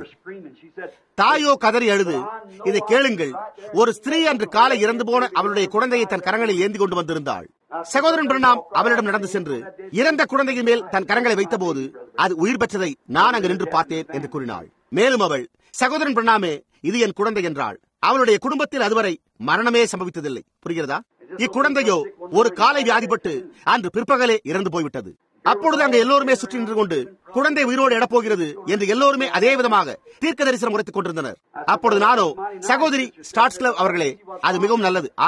A: தாயோ கதறி அழுது இதை கேளுங்கள் ஒரு ஸ்திரீ அன்று காலை இறந்து போன அவளுடைய குழந்தையை தன் கரங்களில் ஏந்தி கொண்டு வந்திருந்தாள் சகோதரன் பிரணாம் அவளிடம் நடந்து சென்று இறந்த குழந்தையின் மேல் தன் கரங்களை வைத்தபோது அது உயிர் பெற்றதை நான் அங்கு நின்று பார்த்தேன் என்று கூறினாள் மேலும் அவள் சகோதரன் பிரணாமே இது என் குழந்தை என்றாள் அவளுடைய குடும்பத்தில் அதுவரை மரணமே சம்பவித்ததில்லை புரிகிறதா இக்குழந்தையோ ஒரு காலை வியாதிப்பட்டு அன்று பிற்பகலே இறந்து போய்விட்டது அப்பொழுது அங்க எல்லோருமே சுற்றி நின்று கொண்டு குழந்தை உயிரோடு எடப்போகிறது என்று எல்லோருமே அதே விதமாக தீர்க்க தரிசனம் உரைத்துக் கொண்டிருந்தனர் அப்பொழுது நானோ சகோதரி ஸ்டார்ட்ஸ் கிளப் அவர்களே அது மிகவும் நல்லது ஆனால்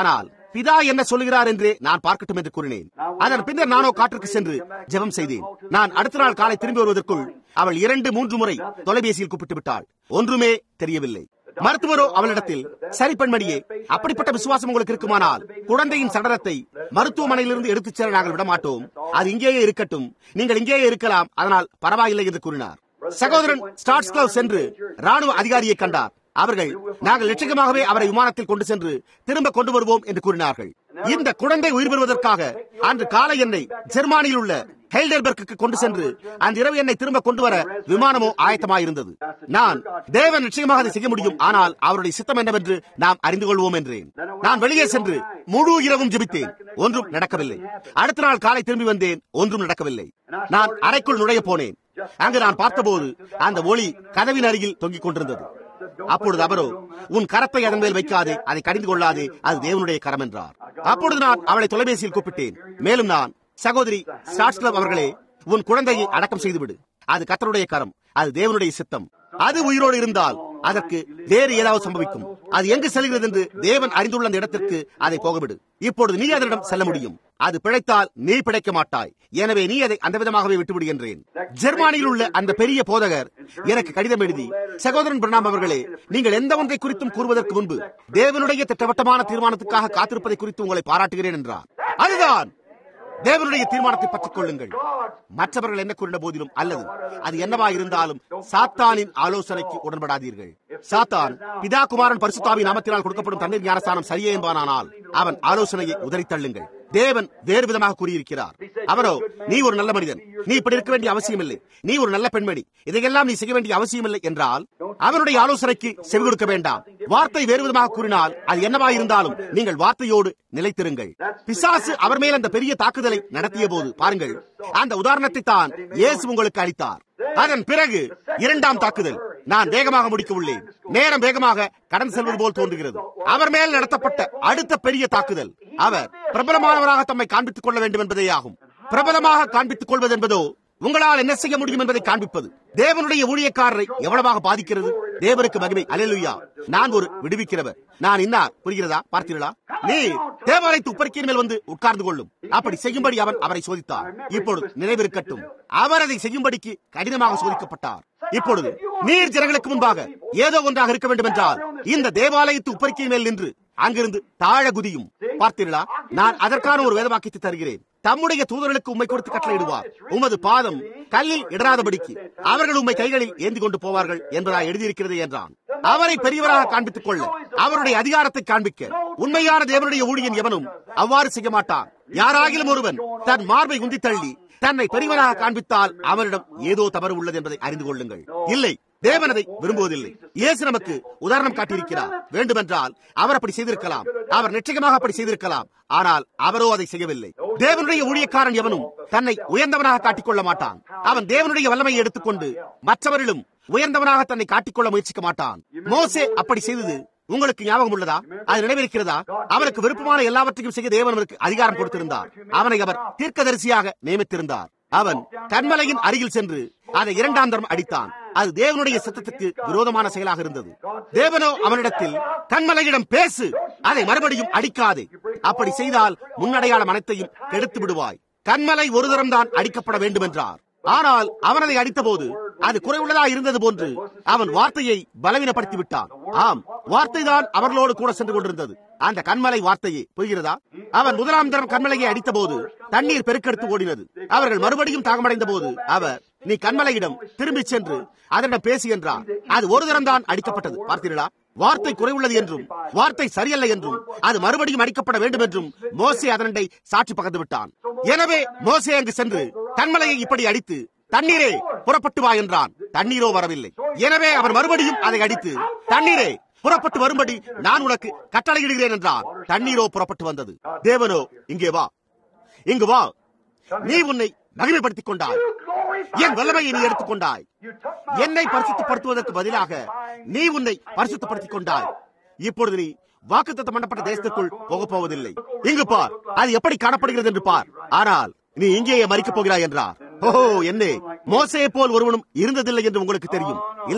A: பிதா என்ன சொல்லுகிறார் என்று நான் பார்க்கட்டும் என்று கூறினேன் அதன் பின்னர் நானோ காற்றுக்கு சென்று ஜெபம் செய்தேன் நான் அடுத்த நாள் காலை திரும்பி வருவதற்குள் அவள் இரண்டு மூன்று முறை தொலைபேசியில் கூப்பிட்டு விட்டாள் ஒன்றுமே தெரியவில்லை மருத்துவரோ அவளிடத்தில் சரி பெண்மணியே அப்படிப்பட்ட விசுவாசம் உங்களுக்கு இருக்குமானால் குழந்தையின் சடலத்தை மருத்துவமனையிலிருந்து எடுத்துச் செல்ல நாங்கள் விட மாட்டோம் அது இங்கேயே இருக்கட்டும் நீங்கள் இங்கேயே இருக்கலாம் அதனால் பரவாயில்லை என்று கூறினார் சகோதரன் ஸ்டார்ட்ஸ் கிளவ் சென்று ராணுவ அதிகாரியை கண்டார் அவர்கள் நாங்கள் நிச்சயமாகவே அவரை விமானத்தில் கொண்டு சென்று திரும்ப கொண்டு வருவோம் என்று கூறினார்கள் இந்த குழந்தை உயிர் பெறுவதற்காக அன்று காலை என்னை ஜெர்மானியில் உள்ள ஹெல்டர்பர்க்கு கொண்டு சென்று அந்த இரவு என்னை திரும்ப கொண்டு வர விமானமோ ஆயத்தமாயிருந்தது நான் தேவன் நிச்சயமாக அதை செய்ய முடியும் ஆனால் அவருடைய சித்தம் என்னவென்று நாம் அறிந்து கொள்வோம் என்றேன் நான் வெளியே சென்று முழு இரவும் ஜெபித்தேன் ஒன்றும் நடக்கவில்லை அடுத்த நாள் காலை திரும்பி வந்தேன் ஒன்றும் நடக்கவில்லை நான் அறைக்குள் நுழைய போனேன் அங்கு நான் பார்த்தபோது அந்த ஒளி கதவின் அருகில் தொங்கிக் கொண்டிருந்தது அப்பொழுது அவரோ உன் கரத்தை அதன் மேல் வைக்காதே அதை கடிந்து கொள்ளாதே அது தேவனுடைய கரம் என்றார் அப்பொழுது நான் அவளை தொலைபேசியில் கூப்பிட்டேன் மேலும் நான் சகோதரி ஸ்டார்ஸ்லவ் அவர்களே உன் குழந்தையை அடக்கம் செய்துவிடு அது கத்தருடைய கரம் அது தேவனுடைய சித்தம் அது உயிரோடு இருந்தால் அதற்கு வேறு ஏதாவது சம்பவிக்கும் அது எங்கு செல்கிறது என்று தேவன் அறிந்துள்ள அந்த இடத்திற்கு அதை போகவிடு இப்பொழுது நீ அதனிடம் செல்ல முடியும் அது பிழைத்தால் நீ பிழைக்க மாட்டாய் எனவே நீ அதை அந்த விதமாகவே விட்டுவிடு என்றேன் ஜெர்மானியில் உள்ள அந்த பெரிய போதகர் எனக்கு கடிதம் எழுதி சகோதரன் பிரணாம் அவர்களே நீங்கள் எந்த ஒன்றை குறித்தும் கூறுவதற்கு முன்பு தேவனுடைய திட்டவட்டமான தீர்மானத்துக்காக காத்திருப்பதை குறித்து உங்களை பாராட்டுகிறேன் என்றார் அதுதான் தேவனுடைய தீர்மானத்தை பற்றிக் கொள்ளுங்கள் மற்றவர்கள் என்ன கூறின போதிலும் அல்லது அது என்னவா இருந்தாலும் சாத்தானின் ஆலோசனைக்கு உடன்படாதீர்கள் சாத்தான் பிதா குமாரன் பரிசுத்தாவி நாமத்தினால் கொடுக்கப்படும் தண்ணீர் ஞானஸ்தானம் சரியே என்பானால் அவன் ஆலோசனையை உதறித்தள்ளுங்கள் தேவன் வேறு விதமாக கூறியிருக்கிறார் அவரோ நீ ஒரு நல்ல மனிதன் நீ இப்படி இருக்க வேண்டிய அவசியம் இல்லை நீ ஒரு நல்ல பெண்மணி இதையெல்லாம் நீ செய்ய வேண்டிய அவசியம் இல்லை என்றால் அவனுடைய ஆலோசனைக்கு செவி கொடுக்க வேண்டாம் வார்த்தை வேறு விதமாக கூறினால் அது என்னவா இருந்தாலும் நீங்கள் வார்த்தையோடு நிலைத்திருங்கள் பிசாசு அவர் மேல் அந்த பெரிய தாக்குதலை நடத்திய போது பாருங்கள் அந்த உதாரணத்தை தான் இயேசு உங்களுக்கு அளித்தார் அதன் பிறகு இரண்டாம் தாக்குதல் நான் வேகமாக முடிக்க உள்ளேன் நேரம் வேகமாக கடந்து செல்வது போல் தோன்றுகிறது அவர் மேல் நடத்தப்பட்ட அடுத்த பெரிய தாக்குதல் அவர் பிரபலமானவராக தம்மை காண்பித்துக் கொள்ள வேண்டும் என்பதே ஆகும் பிரபலமாக காண்பித்துக் கொள்வது என்பதோ உங்களால் என்ன செய்ய முடியும் என்பதை காண்பிப்பது தேவனுடைய ஊழியக்காரரை எவ்வளவாக பாதிக்கிறது தேவனுக்கு மகிமை அலையலுயா நான் ஒரு விடுவிக்கிறவர் நான் இன்னார் புரிகிறதா பார்த்தீர்களா நீ தேவாலயத்து உப்பரிக்கையின் மேல் வந்து உட்கார்ந்து கொள்ளும் அப்படி செய்யும்படி அவன் அவரை சோதித்தார் இப்பொழுது நினைவிருக்கட்டும் அவர் அதை செய்யும்படிக்கு கடினமாக சோதிக்கப்பட்டார் இப்பொழுது நீர் ஜனங்களுக்கு முன்பாக ஏதோ ஒன்றாக இருக்க வேண்டும் என்றால் இந்த தேவாலயத்து உப்பரிக்கையின் மேல் நின்று அங்கிருந்து தாழ குதியும் பார்த்தீர்களா நான் அதற்கான ஒரு வேதவாக்கியத்தை தருகிறேன் தம்முடைய தூதர்களுக்கு உண்மை கொடுத்து கட்டளையிடுவார் உமது பாதம் கல்லில் இடராதபடிக்கு அவர்கள் உண்மை கைகளில் ஏந்தி கொண்டு போவார்கள் என்பதா எழுதியிருக்கிறது என்றான் அவரை பெரியவராக காண்பித்துக் கொள்ள அவருடைய அதிகாரத்தை காண்பிக்க உண்மையான தேவனுடைய ஊழியன் எவனும் அவ்வாறு செய்ய மாட்டான் யாராகிலும் ஒருவன் தன் மார்பை உந்தி தள்ளி தன்னை பெரியவனாக காண்பித்தால் அவரிடம் ஏதோ தவறு உள்ளது என்பதை அறிந்து கொள்ளுங்கள் இல்லை தேவன் அதை விரும்புவதில்லை இயேசு நமக்கு உதாரணம் காட்டியிருக்கிறார் வேண்டுமென்றால் அவர் அப்படி செய்திருக்கலாம் அவர் நிச்சயமாக அப்படி செய்திருக்கலாம் ஆனால் அவரோ அதை செய்யவில்லை தேவனுடைய ஊழியக்காரன் எவனும் தன்னை உயர்ந்தவனாக காட்டிக்கொள்ள மாட்டான் அவன் தேவனுடைய வல்லமையை எடுத்துக்கொண்டு மற்றவரிலும் உயர்ந்தவனாக தன்னை காட்டிக்கொள்ள முயற்சிக்க மாட்டான் மோசே அப்படி செய்தது உங்களுக்கு ஞாபகம் உள்ளதா அது நினைவிருக்கிறதா அவனுக்கு விருப்பமான எல்லாவற்றையும் செய்ய தேவன் அவனுக்கு அதிகாரம் கொடுத்திருந்தார் அவனை அவர் தீர்க்கதரிசியாக நியமித்திருந்தார் அவன் கண்மலையின் அருகில் சென்று அதை இரண்டாம் தரம் அடித்தான் அது தேவனுடைய சத்தத்துக்கு விரோதமான செயலாக இருந்தது தேவனோ அவனிடத்தில் கண்மலையிடம் பேசு அதை மறுபடியும் அடிக்காதே அப்படி செய்தால் முன்னடையாளம் அனைத்தையும் கெடுத்து விடுவாய் கண்மலை ஒரு தரம் தான் அடிக்கப்பட வேண்டும் என்றார் ஆனால் அவன் அதை அடித்தபோது அது குறைவுள்ளதா இருந்தது போன்று அவன் வார்த்தையை பலவீனப்படுத்தி விட்டான் ஆம் வார்த்தை தான் அவர்களோடு கூட சென்று கொண்டிருந்தது அந்த கண்மலை வார்த்தையே புரிகிறதா அவன் முதலாம் தரம் கண்மலையை அடித்த போது தண்ணீர் பெருக்கெடுத்து ஓடினது அவர்கள் மறுபடியும் தாகமடைந்த போது அவர் நீ கண்மலையிடம் திரும்பி சென்று அதனிடம் பேசி என்றார் அது ஒரு தரம் தான் அடிக்கப்பட்டது பார்த்தீர்களா வார்த்தை குறைவுள்ளது என்றும் வார்த்தை சரியல்ல என்றும் அது மறுபடியும் அடிக்கப்பட வேண்டும் என்றும் மோசே அதனண்டை சாட்சி பகர்ந்து விட்டான் எனவே மோசே அங்கு சென்று கண்மலையை இப்படி அடித்து தண்ணீரே புறப்பட்டு வா என்றான் தண்ணீரோ வரவில்லை எனவே அவர் மறுபடியும் அதை அடித்து தண்ணீரே புறப்பட்டு வரும்படி நான் உனக்கு கட்டளையிடுகிறேன் என்றார் தண்ணீரோ புறப்பட்டு வந்தது தேவனோ இங்கே வா இங்கு வா நீ உன்னை மகிமைப்படுத்திக் கொண்டாய் என் வல்லமையை நீ எடுத்துக்கொண்டாய் என்னை பரிசுத்தப்படுத்துவதற்கு பதிலாக நீ உன்னை பரிசுத்தப்படுத்திக் கொண்டாய் இப்பொழுது நீ வாக்குத்தத்தம் பண்ணப்பட்ட தேசத்திற்குள் போக போவதில்லை இங்கு பார் அது எப்படி காணப்படுகிறது என்று பார் ஆனால் நீ இங்கேயே மறிக்கப் போகிறாய் என்றார் ஓஹோ என்னே மோசையை போல் ஒருவனும் இருந்ததில்லை என்று உங்களுக்கு தெரியும் இல்லை இல்லை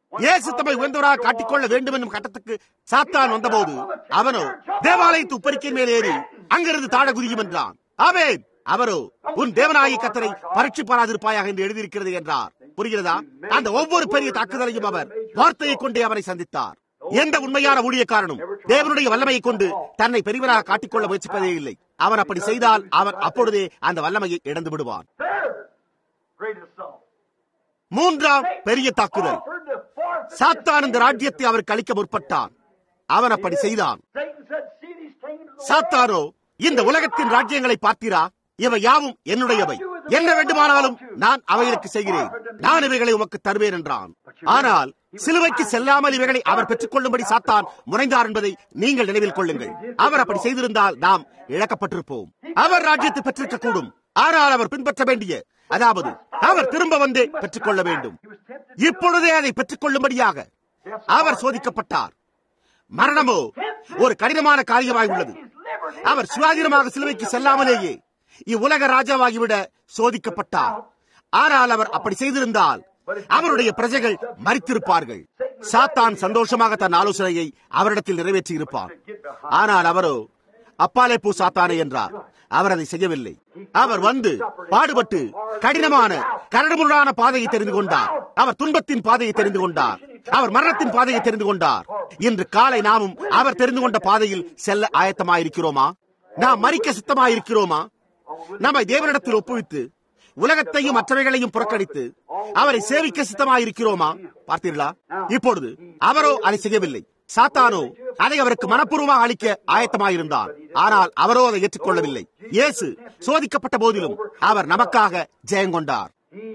A: இயேசு தம்மை உயர்ந்தவராக காட்டிக்கொள்ள வேண்டும் என்னும் கட்டத்துக்கு சாத்தான் வந்தபோது அவனோ தேவாலயத்து உப்பரிக்கையின் மேல் ஏறி அங்கிருந்து தாழ குதியும் என்றான் ஆமென் அவரோ உன் தேவனாகி கத்தரை பரீட்சி பாராதிருப்பாயாக என்று எழுதியிருக்கிறது என்றார் புரிகிறதா அந்த ஒவ்வொரு பெரிய தாக்குதலையும் அவர் வார்த்தையை கொண்டே அவரை சந்தித்தார் எந்த உண்மையான ஊழியக்காரனும் தேவனுடைய வல்லமையை கொண்டு தன்னை பெரியவராக காட்டிக்கொள்ள முயற்சிப்பதே இல்லை அவன் அப்படி செய்தால் அவன் அப்பொழுதே அந்த வல்லமையை இழந்து விடுவான்
B: Third great assault.
A: மூன்றாம் பெரிய தாக்குதல்
B: Offered to forfeit
A: சாத்தான் இந்த ராஜ்யத்தை அவருக்கு அளிக்க முற்பட்டான் அவன் அப்படி செய்தான்
B: Satan said, See these kingdoms of the
A: சாத்தானோ இந்த உலகத்தின் ராஜ்யங்களை பார்த்தீரா இவை யாவும் என்னுடையவை என்ன வேண்டுமானாலும் நான் அவைகளுக்கு செய்கிறேன் நான் இவைகளை உமக்கு தருவேன் என்றான் ஆனால் சிலுவைக்கு செல்லாமல் இவைகளை அவர் பெற்றுக் கொள்ளும்படி சாத்தான் முனைந்தார் என்பதை நீங்கள் நினைவில் கொள்ளுங்கள் அவர் அப்படி செய்திருந்தால் நாம் இழக்கப்பட்டிருப்போம் அவர் ராஜ்யத்தை பெற்றிருக்க கூடும் ஆனால் அவர் பின்பற்ற வேண்டிய அதாவது அவர் திரும்ப வந்தே பெற்றுக்கொள்ள வேண்டும் இப்பொழுதே அதை பெற்றுக் கொள்ளும்படியாக அவர் சோதிக்கப்பட்டார் மரணமோ ஒரு கடினமான காரியமாய் உள்ளது அவர் சுயாதீனமாக சிலுவைக்கு செல்லாமலேயே இவ்வுலக ராஜாவாகிவிட சோதிக்கப்பட்டார் ஆனால் அவர் அப்படி செய்திருந்தால் அவருடைய பிரஜைகள் மறித்திருப்பார்கள் சாத்தான் சந்தோஷமாக தன் ஆலோசனையை அவரிடத்தில் நிறைவேற்றி இருப்பார் ஆனால் அவரோ அப்பாலே பூ சாத்தானே என்றார் அவர் அதை செய்யவில்லை அவர் வந்து பாடுபட்டு கடினமான கரடுமுரடான பாதையை தெரிந்து கொண்டார் அவர் துன்பத்தின் பாதையை தெரிந்து கொண்டார் அவர் மரணத்தின் பாதையை தெரிந்து கொண்டார் இன்று காலை நாமும் அவர் தெரிந்து கொண்ட பாதையில் செல்ல ஆயத்தமாயிருக்கிறோமா நாம் மறிக்க சித்தமாயிருக்கிறோமா நம்மை தேவனிடத்தில் ஒப்புவித்து உலகத்தையும் மற்றவைகளையும் புறக்கணித்து அவரை சேவிக்க சித்தமாயிருக்கிறோமா பார்த்தீர்களா இப்பொழுது அவரோ அதை செய்யவில்லை சாத்தானோ அதை அவருக்கு மனப்பூர்வமாக அளிக்க ஆயத்தமாயிருந்தார் ஆனால் அவரோ அதை ஏற்றுக்கொள்ளவில்லை இயேசு சோதிக்கப்பட்ட போதிலும் அவர் நமக்காக ஜெயங்கொண்டார்
B: He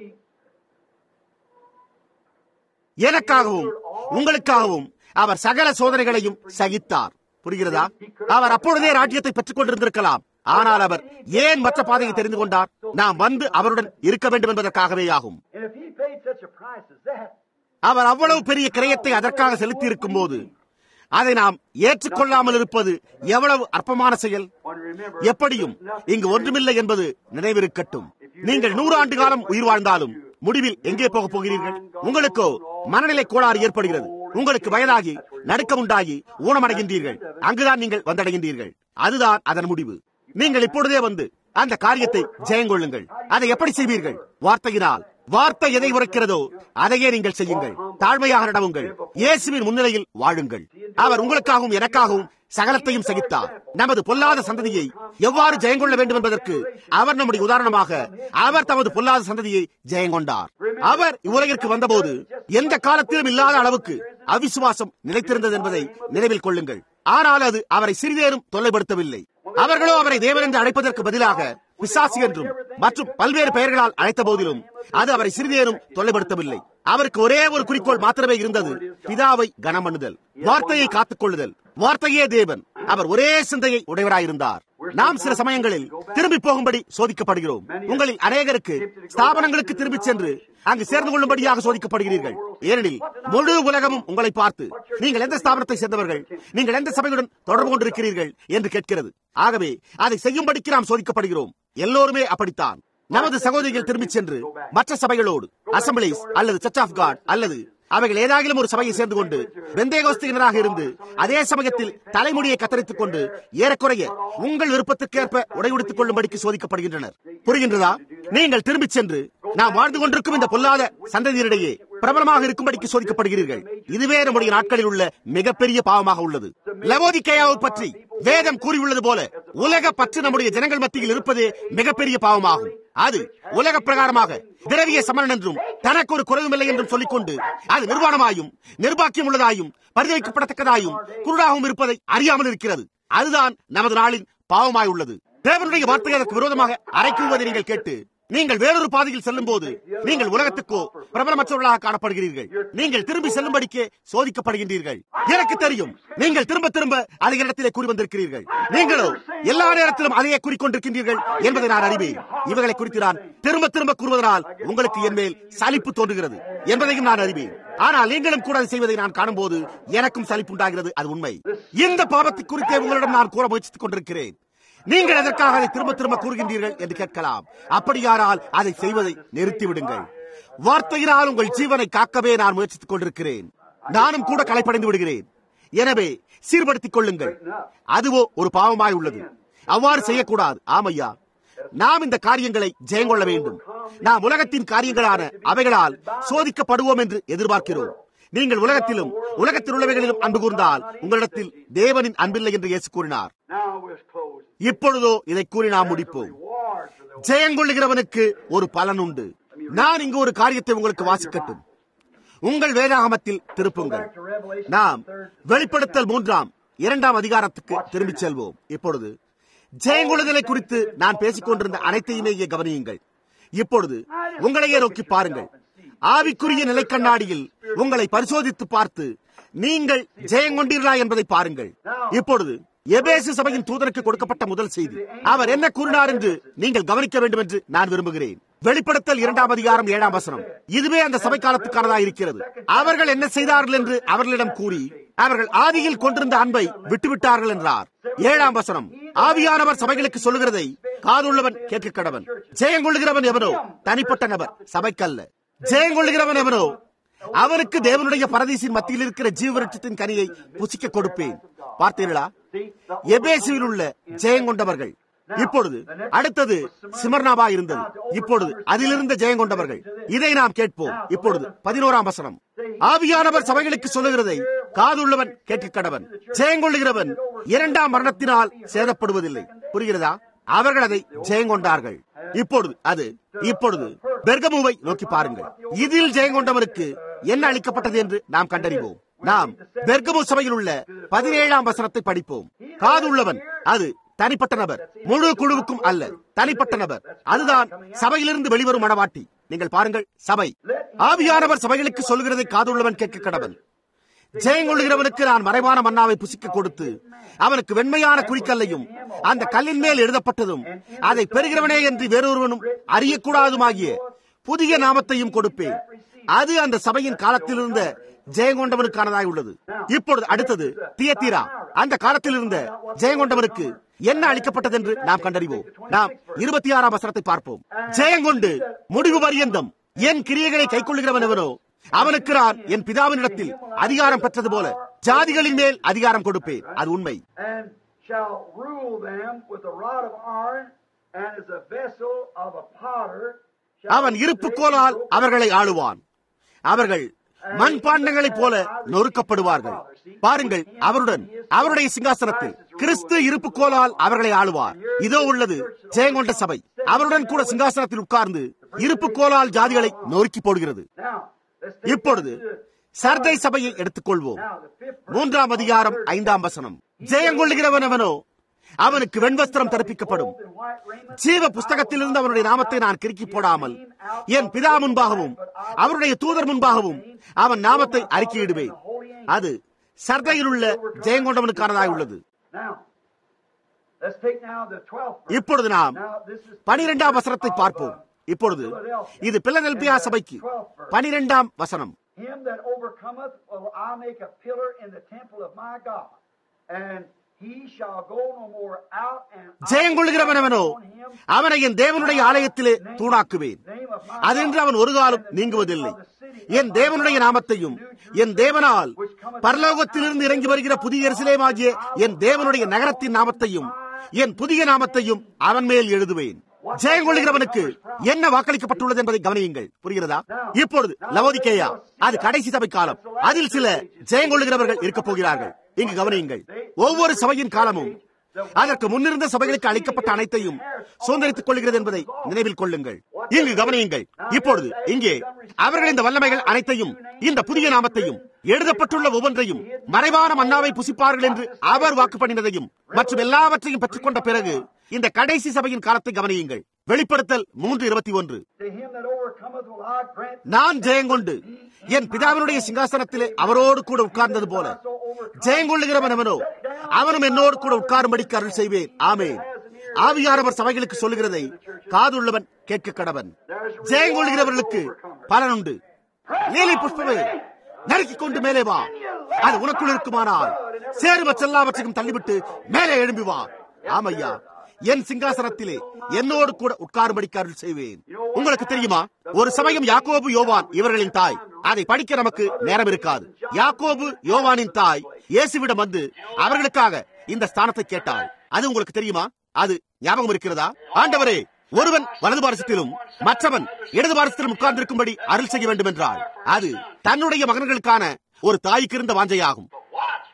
A: எனக்காகவும் உங்களுக்காகவும் அவர் சகல சோதனைகளையும் சகித்தார் புரிகிறதா அவர் அப்பொழுதே ராஜ்யத்தை பெற்றுக் கொண்டிருந்திருக்கலாம் ஆனால் அவர் ஏன் மற்ற பாதையை தெரிந்து கொண்டார் நாம் வந்து அவருடன் இருக்க வேண்டும் என்பதற்காகவே ஆகும்
B: and if he paid such a price as that,
A: அவர் அவ்வளவு பெரிய கிரயத்தை அதற்காக செலுத்தி இருக்கும் போது அதை நாம் ஏற்றுக்கொள்ளாமல் இருப்பது எவ்வளவு அற்பமான செயல்
B: want to remember
A: எப்படியும் இங்கு ஒன்றுமில்லை என்பது நினைவிருக்கட்டும் நீங்கள் நூறு ஆண்டு காலம் உயிர் வாழ்ந்தாலும் முடிவில் எங்கே போக போகிறீர்கள் உங்களுக்கோ மனநிலை கோளாறு ஏற்படுகிறது உங்களுக்கு வயதாகி நடுக்கம் உண்டாகி ஊனமடைகின்றீர்கள் அங்குதான் நீங்கள் வந்தடைகின்றீர்கள் அதுதான் அதன் முடிவு நீங்கள் இப்பொழுதே வந்து அந்த காரியத்தை ஜெயங்கொள்ளுங்கள் அதை எப்படி செய்வீர்கள் வார்த்தையினால் வார்த்தை எதை உரைக்கிறதோ அதையே நீங்கள் செய்யுங்கள் தாழ்மையாக நடவுங்கள் இயேசுவின் முன்னிலையில் வாழுங்கள் அவர் உங்களுக்காகவும் எனக்காகவும் சகலத்தையும் சகித்தார் நமது பொல்லாத சந்ததியை எவ்வாறு ஜெயங்கொள்ள வேண்டும் என்பதற்கு அவர் நம்முடைய உதாரணமாக அவர் தமது பொல்லாத சந்ததியை ஜெயங்கொண்டார் அவர் இவ்வுலகிற்கு வந்தபோது எந்த காலத்திலும் இல்லாத அளவுக்கு அவிசுவாசம் நிலைத்திருந்தது என்பதை நினைவில் கொள்ளுங்கள் ஆனால் அது அவரை சிறிதேனும் தொல்லைப்படுத்தவில்லை அவர்களோ அவரை தேவன் என்று அழைப்பதற்கு பதிலாக பிசாசு என்றும் மற்றும் பல்வேறு பெயர்களால் அழைத்த போதிலும் அது அவரை சிறிதேனும் தொல்லைப்படுத்தவில்லை அவருக்கு ஒரே ஒரு குறிக்கோள் மாத்திரமே இருந்தது பிதாவை கனம் பண்ணுதல் வார்த்தையை காத்துக் கொள்ளுதல் வார்த்தையே தேவன் அவர் ஒரே சிந்தையை உடையவராயிருந்தார் நாம் சில சமயங்களில் திரும்பி போகும்படி சோதிக்கப்படுகிறோம் உங்களில் அநேகருக்கு ஸ்தாபனங்களுக்கு திரும்பிச் சென்று அங்கு சேர்ந்து கொள்ளும்படியாக சோதிக்கப்படுகிறீர்கள் ஏனெனில் முழு உலகமும் உங்களை பார்த்து நீங்கள் எந்த ஸ்தாபனத்தை சேர்ந்தவர்கள் நீங்கள் எந்த சபையுடன் தொடர்பு கொண்டிருக்கிறீர்கள் என்று கேட்கிறது ஆகவே அதை செய்யும்படிக்கு நாம் சோதிக்கப்படுகிறோம் எல்லோருமே அப்படித்தான் நமது சகோதரிகள் திரும்பிச் சென்று மற்ற சபைகளோடு அசம்பிளிஸ் அல்லது சர்ச் ஆஃப் காட் அல்லது அவைகள் ஏதாகிலும் ஒரு சபையை சேர்ந்து கொண்டு வெந்தேகோஸ்தியினராக இருந்து அதே சமயத்தில் தலைமுடியை கத்தரித்துக் கொண்டு ஏறக்குறைய உங்கள் விருப்பத்திற்கேற்ப உடையுடுத்திக் கொள்ளும்படிக்கு சோதிக்கப்படுகின்றனர் புரிகின்றதா நீங்கள் திரும்பிச் சென்று நாம் வாழ்ந்து கொண்டிருக்கும் இந்த பொல்லாத சந்ததியரிடையே பிரபலமாக இருக்கும்படிக்கு சோதிக்கப்படுகிறீர்கள் இதுவே நம்முடைய நாட்களில் உள்ள மிகப்பெரிய பாவமாக உள்ளது லவோதிக்கையாவை பற்றி வேதம் கூறியுள்ளது போல உலக பற்று நம்முடைய ஜனங்கள் மத்தியில் இருப்பதே மிகப்பெரிய பாவமாகும் அது உலக பிரகாரமாக திரவிய சமணன் என்றும் தனக்கு ஒரு குறைவுமில்லை என்றும் சொல்லிக்கொண்டு அது நிர்வாணமாயும் நிர்பாக்கியம் உள்ளதாயும் பரிதவிக்கப்படத்தக்கதாயும் குருடாகவும் இருப்பதை அறியாமல் இருக்கிறது அதுதான் நமது நாளின் பாவமாய் உள்ளது தேவனுடைய வார்த்தை அதற்கு விரோதமாக அரைக்குவதை நீங்கள் கேட்டு நீங்கள் வேறொரு பாதையில் செல்லும் போது நீங்கள் உலகத்துக்கோ பிரபலமற்றவர்களாக காணப்படுகிறீர்கள் நீங்கள் திரும்பி செல்லும்படிக்கே சோதிக்கப்படுகின்றீர்கள் எனக்கு தெரியும் நீங்கள் திரும்ப திரும்ப அதை இடத்திலே கூறி வந்திருக்கிறீர்கள் நீங்களோ எல்லா நேரத்திலும் அதையே கூறிக்கொண்டிருக்கின்றீர்கள் என்பதை நான் அறிவேன் இவைகளை குறித்து நான் திரும்ப திரும்ப கூறுவதனால் உங்களுக்கு என் மேல் சலிப்பு தோன்றுகிறது என்பதையும் நான் அறிவேன் ஆனால் நீங்களும் கூட அதை செய்வதை நான் காணும்போது எனக்கும் சலிப்பு உண்டாகிறது அது உண்மை இந்த பாவத்தை குறித்தே உங்களிடம் நான் கூற முயற்சித்துக் கொண்டிருக்கிறேன் நீங்கள் எதற்காக அதை திரும்ப திரும்ப கூறுகின்றீர்கள் என்று கேட்கலாம் அப்படியானால் அதை செய்வதை நிறுத்திவிடுங்கள் வார்த்தையினால் உங்கள் ஜீவனை காக்கவே நான் முயற்சித்துக் கொண்டிருக்கிறேன் நானும் கூட களைப்படைந்து விடுகிறேன் எனவே சீர்படுத்திக் கொள்ளுங்கள் அதுவோ ஒரு பாவமாய் உள்ளது அவ்வாறு செய்யக்கூடாது ஆமையா நாம் இந்த காரியங்களை ஜெயங்கொள்ள வேண்டும் நாம் உலகத்தின் காரியங்களான அவைகளால் சோதிக்கப்படுவோம் என்று எதிர்பார்க்கிறோம் நீங்கள் உலகத்திலும் உலகத்தில் உள்ளவைகளிலும் அன்பு கூர்ந்தால் உங்களிடத்தில் தேவனின் அன்பில்லை என்று இயேசு கூறினார்
B: Now we'll close.
A: இப்பொழுதோ இதை கூறி நாம் முடிப்போம்
B: Reward for the
A: ஜெயங்கொள்ளுகிறவனுக்கு ஒரு பலன் உண்டு நான் இங்கு ஒரு காரியத்தை உங்களுக்கு வாசிக்கட்டும் உங்கள் வேதாகமத்தில் திருப்புங்கள்
B: back to Revelation.
A: நாம்
B: third-
A: வெளிப்படுத்தல் மூன்றாம் இரண்டாம் அதிகாரத்துக்கு திரும்பிச் செல்வோம் இப்பொழுது ஜெயங்கொள்ளுதலை குறித்து நான் பேசிக் கொண்டிருந்த அனைத்தையுமே இங்கே கவனியுங்கள் இப்பொழுது உங்களையே நோக்கி பாருங்கள் ஆவிக்குரிய நிலைக்கண்ணாடியில் உங்களை பரிசோதித்து பார்த்து நீங்கள் ஜெயங்கொண்டீர்களா என்பதை பாருங்கள் இப்பொழுது எபேசு சபையின் தூதனுக்கு கொடுக்கப்பட்ட முதல் செய்தி அவர் என்ன கூறினார் என்று நீங்கள் கவனிக்க வேண்டும் என்று நான் விரும்புகிறேன் வெளிப்படுத்தல் இரண்டாம் அதிகாரம் ஏழாம் வசனம் இதுவே அந்த சபை காலத்துக்கானதா இருக்கிறது அவர்கள் என்ன செய்தார்கள் என்று அவர்களிடம் கூறி அவர்கள் ஆதியில் கொண்டிருந்த அன்பை விட்டுவிட்டார்கள் என்றார் ஏழாம் வசனம் ஆவியானவர் சபைகளுக்கு சொல்லுகிறதை காதுள்ளவன் கேட்க கடவன் ஜெயங்கொள்ளுகிறவன் எவனோ தனிப்பட்ட நபர் சபைக்கல்ல ஜெயங்கொள்ளுகிறவன் எவனோ அவனுக்கு தேவனுடைய பரதீசின் மத்தியில் இருக்கிற ஜீவரட்சத்தின் கனியை புசிக்க கொடுப்பேன் பார்த்தீர்களா எபேசுவில் உள்ள ஜெயங்கொண்டவர்கள் இப்பொழுது அடுத்தது சிமர்னாபா இருந்தது இப்பொழுது அதிலிருந்த ஜெயங்கொண்டவர்கள் இதை நாம் கேட்போம் இப்பொழுது பதினோராம் வசனம் ஆவியானவர் சபைகளுக்கு சொல்லுகிறதை காதுள்ளவன் கேட்க கடவன் ஜெயங்கொள்ளுகிறவன் இரண்டாம் மரணத்தினால் சேதப்படுவதில்லை புரிகிறதா அவர்கள் அதை ஜெயங்கொண்டார்கள் இப்பொழுது அது இப்பொழுது பெர்கமுவை நோக்கி பாருங்கள் இதில் ஜெயங்கொண்டவனுக்கு என்ன அளிக்கப்பட்டது என்று நாம் கண்டறிவோம் நாம் பெர்கமு சபையில் உள்ள பதினேழாம் வசனத்தை படிப்போம் காதுள்ளவன் அது தனிப்பட்ட நபர் முழு குழுவுக்கும் அல்ல தனிப்பட்ட நபர் அதுதான் சபையிலிருந்து வெளிவரும் மனவாட்டி நீங்கள் பாருங்கள் சபை ஆவியானவர் சபைகளுக்கு சொல்கிறதை காதுள்ளவன் கேட்க கடவன் ஜெயங்கொள்ளுகிறவனுக்கு நான் மறைவான மன்னாவை புசிக்க கொடுத்து அவனுக்கு வெண்மையான குறிக்கல்லையும் அந்த கல்லின் மேல் எழுதப்பட்டதும் அதை பெறுகிறவனே என்று வேறொருவனும் அறியக்கூடாதுமாகிய புதிய நாமத்தையும் கொடுப்பேன் அது அந்த சபையின் காலத்தில் இருந்த ஜெயங்கொண்டவனுக்கானதாய் உள்ளது இப்பொழுது அடுத்தது தியத்தீரா அந்த காலத்தில் இருந்த ஜெயங்கொண்டவனுக்கு என்ன அளிக்கப்பட்டது என்று நாம் கண்டறிவோம் நாம் இருபத்தி ஆறாம் வசனத்தை பார்ப்போம் ஜெயங்கொண்டு முடிவு பரியந்தம் என் கிரியைகளை கைக்கொள்ளுகிறவன் எவனோ அவனுக்கு நான் என் பிதாவினிடத்தில் அதிகாரம் பெற்றது போல ஜாதிகளின் மேல் அதிகாரம் கொடுப்பேன் அது உண்மை
B: and shall rule them with a rod of iron, and as a vessel of a potter. shall
A: அவன் இருப்புக்கோலால் அவர்களை ஆளுவான் அவர்கள் மண்பாண்டங்களைப் போல நொறுக்கப்படுவார்கள் பாருங்கள் அவருடன் அவருடைய சிங்காசனத்தில் கிறிஸ்து இருப்புக்கோலால் அவர்களை ஆளுவார் இதோ உள்ளது ஜெயங்கொண்ட சபை அவருடன் கூட சிங்காசனத்தில் உட்கார்ந்து இருப்புக்கோலால் ஜாதிகளை நொறுக்கி போடுகிறது
B: Now, let's take
A: இப்பொழுது
B: that to the-
A: சர்தை சபையை எடுத்துக்கொள்வோம்
B: now the fifth verse.
A: மூன்றாம் அதிகாரம் ஐந்தாம் வசனம் ஜெயங்கொள்ளுகிறவன் அவனோ அவனுக்கு வெண்வஸ்திரம் தரிப்பிக்கப்படும்
B: Clothed in white raiment,
A: ஜீவ புஸ்தகத்திலிருந்து அவனுடைய நாமத்தை நான் கிறுக்கி போடாமல் என் பிதா முன்பாகவும் அவருடைய தூதர் முன்பாகவும் அவன் நாமத்தை அறிக்கையிடுவேன் அது சர்தையில் உள்ள ஜெயங்கொண்டவனுக்கானதாய் உள்ளது
B: Now, let's take now the twelfth verse.
A: இப்பொழுது நாம்
B: Now, this is
A: பனிரெண்டாம் வசனத்தை பார்ப்போம் இப்பொழுது இது பிலதெல்பியா சபைக்கு பனிரெண்டாம் வசனம்
B: Him that overcometh will I make a pillar in the temple of my God, and he shall go no more out and I will
A: ஜெயங்கொள்ளுகிறவன் அவனோ
B: on him
A: அவனை என் தேவனுடைய ஆலயத்திலே தூணாக்குவேன் அதென்று அவன் ஒரு காலம் நீங்குவதில்லை என் தேவனுடைய நாமத்தையும் என் தேவனால் பரலோகத்திலிருந்து இறங்கி வருகிற புதிய எருசலேமாகிய என் தேவனுடைய நகரத்தின் நாமத்தையும் என் புதிய நாமத்தையும் அவன் மேல் எழுதுவேன் ஜெயங்கொள்ளுகிறவனுக்கு என்ன வாக்களிக்கப்பட்டுள்ளது என்பதை கவனியுங்கள் புரிகிறதா இப்பொழுது லவோதிக்கேயா அது கடைசி சபை காலம் அதில் சில ஜெயங்கொள்ளுகிறவர்கள் இருக்கப் போகிறார்கள் இங்கு கவனியுங்கள் ஒவ்வொரு சபையின் காலமும் அதற்கு முன்னிருந்த சபைகளுக்கு அளிக்கப்பட்ட அனைத்தையும் சுதந்திரித்துக் கொள்கிறது என்பதை நினைவில் கொள்ளுங்கள் இங்கு கவனியுங்கள் இப்பொழுது இங்கே அவர்கள் இந்த வல்லமைகள் அனைத்தையும் இந்த புதிய நாமத்தையும் எழுதப்பட்டுள்ள ஒவ்வொன்றையும் மறைவான மன்னாவை புசிப்பார்கள் என்று அவர் வாக்கு பண்ணினதையும் மற்றும் எல்லாவற்றையும் பெற்றுக்கொண்ட பிறகு இந்த கடைசி சபையின் காலத்தை கவனியுங்கள் வெளிப்படுத்தல் மூன்று இருபத்தி ஒன்று
B: To him that overcometh will I grant
A: நான் ஜெயங்கொண்டு என் பிதாவினுடைய சிங்காசனத்திலே அவரோடு கூட உட்கார்ந்தது போல ஜெயங்கொள்ளுகிறவன் அவனோ அவனும் என்னோடு கூட உட்காரும்படிக்கு அருள் செய்வேன் ஆமே ஆவியானவர் சபைகளுக்கு சொல்லுகிறதை காதுள்ளவன் கேட்க கடவன் ஜெயங்கொள்ளுகிறவர்களுக்கு பலனுண்டு நீலி புஷ்பமே நறுக்கிக் கொண்டு மேலே வா அது உனக்குள் இருக்குமானால் சேரும செல்லாவற்றையும் தள்ளிவிட்டு மேலே எழும்பி வா ஆமையா என் சிங்காசனத்திலே என்னோடு கூட உட்காரும்படிக்கு அருள் செய்வேன் உங்களுக்கு தெரியுமா ஒரு சமயம் யாக்கோபு யோவான் இவர்களின் தாய் அதை படிக்க நமக்கு நேரம் இருக்காது யாக்கோபு யோவானின் தாய் இயேசுவிடம் வந்து அவர்களுக்காக இந்த ஸ்தானத்தை கேட்டாள் அது உங்களுக்கு தெரியுமா அது ஞாபகம் இருக்கிறதா ஆண்டவரே ஒருவன் வலது பாரசத்திலும் மற்றவன் இடது பாரசத்திலும் உட்கார்ந்திருக்கும்படி அருள் செய்ய வேண்டும் என்றால் அது தன்னுடைய மகன்களுக்கான ஒரு தாய்க்கு இருந்த வாஞ்சையாகும்
B: But watch.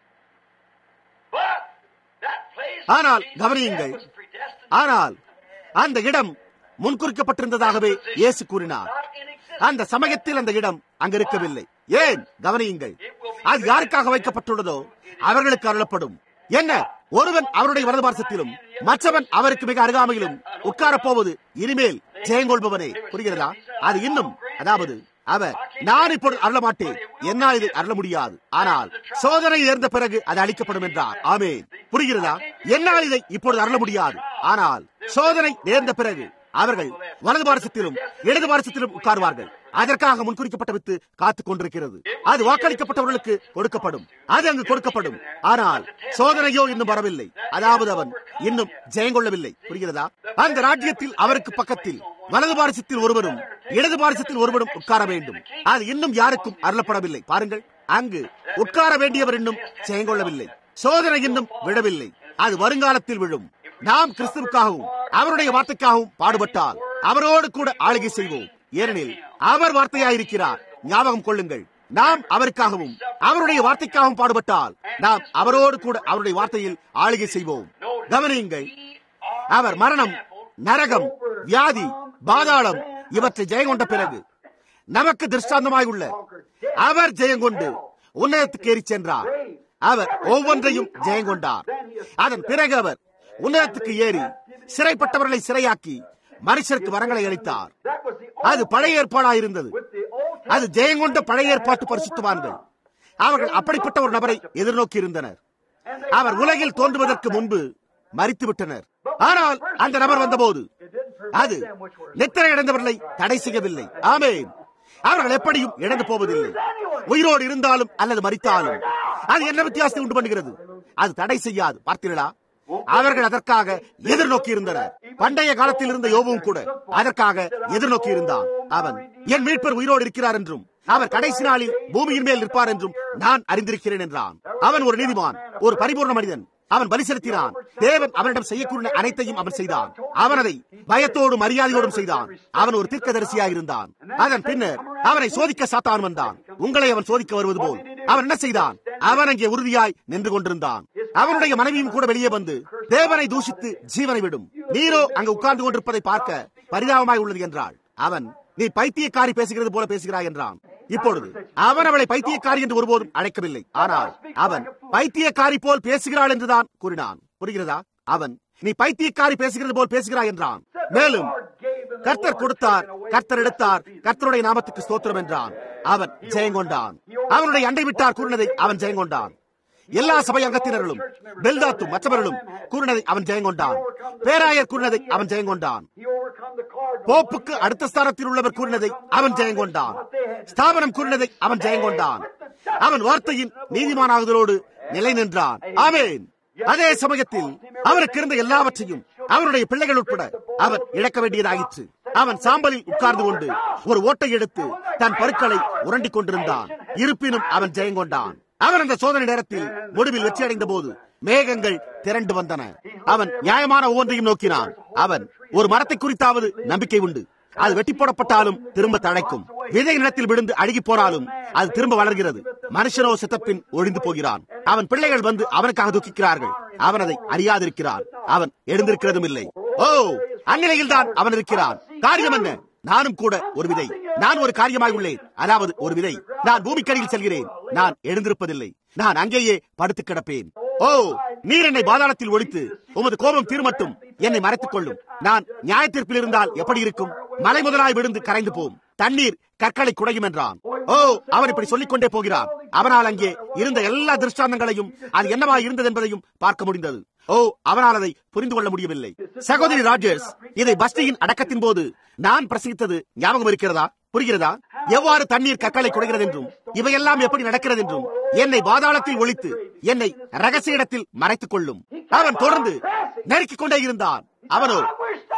B: But that place
A: ஆனால்
B: Jesus
A: கவனியுங்கள்.
B: was predestined,
A: ஆனால் அந்த இடம் முன்குறிக்கப்பட்டிருந்ததாகவே இயேசு கூறினார்
B: not in existence.
A: அந்த சமயத்தில் அந்த இடம் அங்க இருக்கவில்லை ஏன் கவனியுங்கள் அது யாருக்காக வைக்கப்பட்டுள்ளதோ அவர்களுக்கு அருளப்படும் என்ன ஒருவன் அவருடைய வலது பார்சத்திலும் மற்றவன் அவருக்கு மிக அருகாமையிலும் உட்காரப் போவது இனிமேல் ஜெயங்கொள்பவனே புரிகிறதா அது இன்னும் அதாவது அவர் நான் இப்பொழுது அருள மாட்டேன் என்னால் இதை அருள முடியாது ஆனால் சோதனை நேர்ந்த பிறகு அது அளிக்கப்படும் என்றார் ஆமென் புரிகிறதா என்னால் இதை இப்பொழுது அருள முடியாது ஆனால் சோதனை நேர்ந்த பிறகு அவர்கள் வலது பாரசத்திலும் இடது பாரசத்திலும் உட்காருவார்கள் அதற்காக முன்குறிக்கப்பட்ட வித்து காத்துக் கொண்டிருக்கிறது அது வாக்களிக்கப்பட்டவர்களுக்கு கொடுக்கப்படும் அது அங்கு கொடுக்கப்படும் ஆனால் சோதனையோ இன்னும் வரவில்லை அதாவது அவன் இன்னும் ஜெயங்கொள்ளவில்லை புரிகிறதா அந்த ராஜ்யத்தில் அவருக்கு பக்கத்தில் வலது பாரசத்தில் ஒருவரும் இடது பாரசத்தில் ஒருவரும் உட்கார வேண்டும் அது இன்னும் யாருக்கும் அருளப்படவில்லை பாருங்கள் அங்கு உட்கார வேண்டியவர் இன்னும் ஜெயங்கொள்ளவில்லை சோதனை இன்னும் விழவில்லை அது வருங்காலத்தில் விழும் நாம் கிறிஸ்துவுக்காகவும் அவருடைய வார்த்தைக்காகவும் பாடுபட்டால் அவரோடு கூட ஆளுகை செய்வோம் ஏனெனில் அவர் வார்த்தையாயிருக்கிறார் ஞாபகம் கொள்ளுங்கள் நாம் அவருக்காகவும் அவருடைய வார்த்தைக்காகவும் பாடுபட்டால் நாம் அவரோடு கூட அவருடைய வார்த்தையில் ஆளுகை செய்வோம் கவனியுங்கள் அவர் மரணம் நரகம் வியாதி பாதாளம் இவற்றை ஜெயங்கொண்ட பிறகு நமக்கு திருஷ்டாந்தமாய் உள்ள அவர் ஜெயங்கொண்டு உன்னதத்துக்கு ஏறி சென்றார் அவர் ஒவ்வொன்றையும் ஜெயங்கொண்டார் அதன் பிறகு அவர் உன்னதத்துக்கு ஏறி சிறைப்பட்டவர்களை சிறையாக்கி மனுஷருக்கு வரங்களை அளித்தார்
B: That was the
A: அது பழைய ஏற்பாடாயிருந்தது
B: with the Old
A: அது ஜெயங்கொண்ட பழைய ஏற்பாட்டு பரிசுத்தவான்கள் அவர்கள் அப்படிப்பட்ட ஒரு நபரை எதிர்நோக்கி இருந்தனர் அவர் உலகில் தோன்றுவதற்கு முன்பு மறித்து விட்டனர் ஆனால் அந்த நபர் வந்தபோது அது நித்திரை அடைந்தவர்களை தடை செய்யவில்லை ஆமென் அவர்கள் எப்படியும் இழந்து போவதில்லை உயிரோடு இருந்தாலும் அல்லது மறித்தாலும் அது என்ன வித்தியாசத்தை உண்டு பண்ணுகிறது அது தடை செய்யாது பார்த்தீர்களா அவர்கள் அதற்காக எதிர்நோக்கி இருந்தனர் பண்டைய காலத்தில் இருந்த யோபுவும் கூட அதற்காக எதிர்நோக்கி இருந்தான் அவன் என் மீட்பர் உயிரோடு இருக்கிறார் என்றும் அவர் கடைசி நாளில் பூமியின் மேல் நிற்பார் என்றும் நான் அறிந்திருக்கிறேன் என்றான் அவன் ஒரு நீதிமான் ஒரு பரிபூர்ண மனிதன் அவன் பலி செலுத்தினான் தேவன் அவனிடம் செய்யக்கூடிய அனைத்தையும் அவன் செய்தான் அவன் அதை பயத்தோடும் மரியாதையோடும் செய்தான் அவன் ஒரு தீர்க்கதரிசியாக இருந்தான் அதன் பின்னர் அவனை சோதிக்க சாத்தான் வந்தான் உங்களை அவன் சோதிக்க வருவது போல் அவன் என்ன செய்தான் அவன் அங்கே உறுதியாய் நின்று கொண்டிருந்தான் அவனுடைய மனைவியும் கூட வெளியே வந்து தேவனை தூஷித்து ஜீவனை விடும் நீரோ அங்கு உட்கார்ந்து கொண்டிருப்பதை பார்க்க பரிதாபமாய் உள்ளது என்றாள் அவன் நீ பைத்தியக்காரி பேசுகிறது போல பேசுகிறாய் என்றான் இப்பொழுது அவன் அவளை பைத்தியக்காரி என்று ஒருபோதும் அழைக்கவில்லை ஆனால் அவன் பைத்தியக்காரி போல் பேசுகிறாள் என்றுதான் கூறினான் புரிகிறதா அவன் நீ பைத்தியக்காரி பேசுகிறது போல் பேசுகிறாய் என்றான் மேலும் கர்த்தர் கொடுத்தார் கர்த்தர் எடுத்தார் கர்த்தருடைய நாமத்துக்கு ஸ்தோத்திரம் என்றான் அவன் ஜெயங்கொண்டான் அவனுடைய அண்டை விட்டார் கூறினதை அவன் ஜெயங்கொண்டான் எல்லா சபை அங்கத்தினர்களும் பெல்தாத்தும் மற்றவர்களும் கூறினதை அவன் ஜெயங்கொண்டான் பேராயர் கூறினதை அவன் Jayankondan
B: He overcome the cardinal.
A: போப்புக்கு அடுத்த ஸ்தானத்தில் உள்ளவர் கூறினதை அவன் ஜெயங்கொண்டான் ஸ்தாபனம் கூறினதை அவன் ஜெயங்கொண்டான் அவன் வார்த்தையின் நீதிமானாகுதலோடு நிலை நின்றான் ஆமென் அதே சமயத்தில் அவனுக்கு இருந்த எல்லாவற்றையும் அவனுடைய பிள்ளைகள் உட்பட அவன் இழக்க வேண்டியதாயிற்று அவன் சாம்பலில் உட்கார்ந்து கொண்டு ஒரு ஓட்டை எடுத்து தன் பருக்களை உரண்டிக் கொண்டிருந்தான் இருப்பினும் அவன் ஜெயங்கொண்டான் அவன் அந்த சோதனை நேரத்தில் முடிவில் வெற்றி அடைந்த போது மேகங்கள் திரண்டு வந்தன அவன் நியாயமான ஒவ்வொன்றையும் நோக்கினான் அவன் ஒரு மரத்தை குறித்தாவது நம்பிக்கை உண்டு அது வெட்டி போடப்பட்டாலும் திரும்ப தழைக்கும் விதை நிலத்தில் விழுந்து அழுகி போனாலும் அது திரும்ப வளர்கிறது மனுஷனோ சித்தப்பின் ஒழிந்து போகிறான் அவன் பிள்ளைகள் வந்து அவனுக்காக துக்கிக்கிறார்கள் அவன் அதை அறியாதிருக்கிறான் அவன் எழுந்திருக்கிறதும் இல்லை ஓ அந்நிலையில் தான் அவன் இருக்கிறான் காரியம் என்ன நானும் கூட ஒரு விதை நான் ஒரு காரியமாய் உள்ளேன் அதாவது ஒரு விதை நான் பூமிக்கடியில் செல்கிறேன் நான் எழுந்திருப்பதில்லை நான் அங்கேயே படுத்து கிடப்பேன் ஓ நீர் என்னை பாதாளத்தில் ஒழித்து உமது கோபம் தீர்மட்டும் என்னை மறைத்துக் கொள்ளும் நான் நியாய தீர்ப்பில் இருந்தால் எப்படி இருக்கும் மலை முதலாய் விழுந்து கரைந்து போம் தண்ணீர் கற்களை குடையும் என்றான் ஓ அவன் இப்படி சொல்லிக் கொண்டே போகிறான் அவனால் அங்கே இருந்த எல்லா திருஷ்டாந்தங்களையும் அது என்னவா இருந்தது என்பதையும் பார்க்க முடிந்தது ஓ அவனால் அதை புரிந்து கொள்ள முடியவில்லை சகோதரி ராஜர்ஸ் இதை பஸ்டியின் அடக்கத்தின் போது நான் பிரசங்கித்தது ஞாபகம் இருக்கிறதா புரிகிறதா எவ்வாறு தண்ணீர் கற்களை குடைகிறது என்றும் இவையெல்லாம் எப்படி நடக்கிறது என்றும் என்னை பாதாளத்தில் ஒழித்து என்னை ரகசிய இடத்தில் மறைத்துக் கொள்ளும் அவன் தொடர்ந்து நெருக்கிக் கொண்டே இருந்தான் அவனோ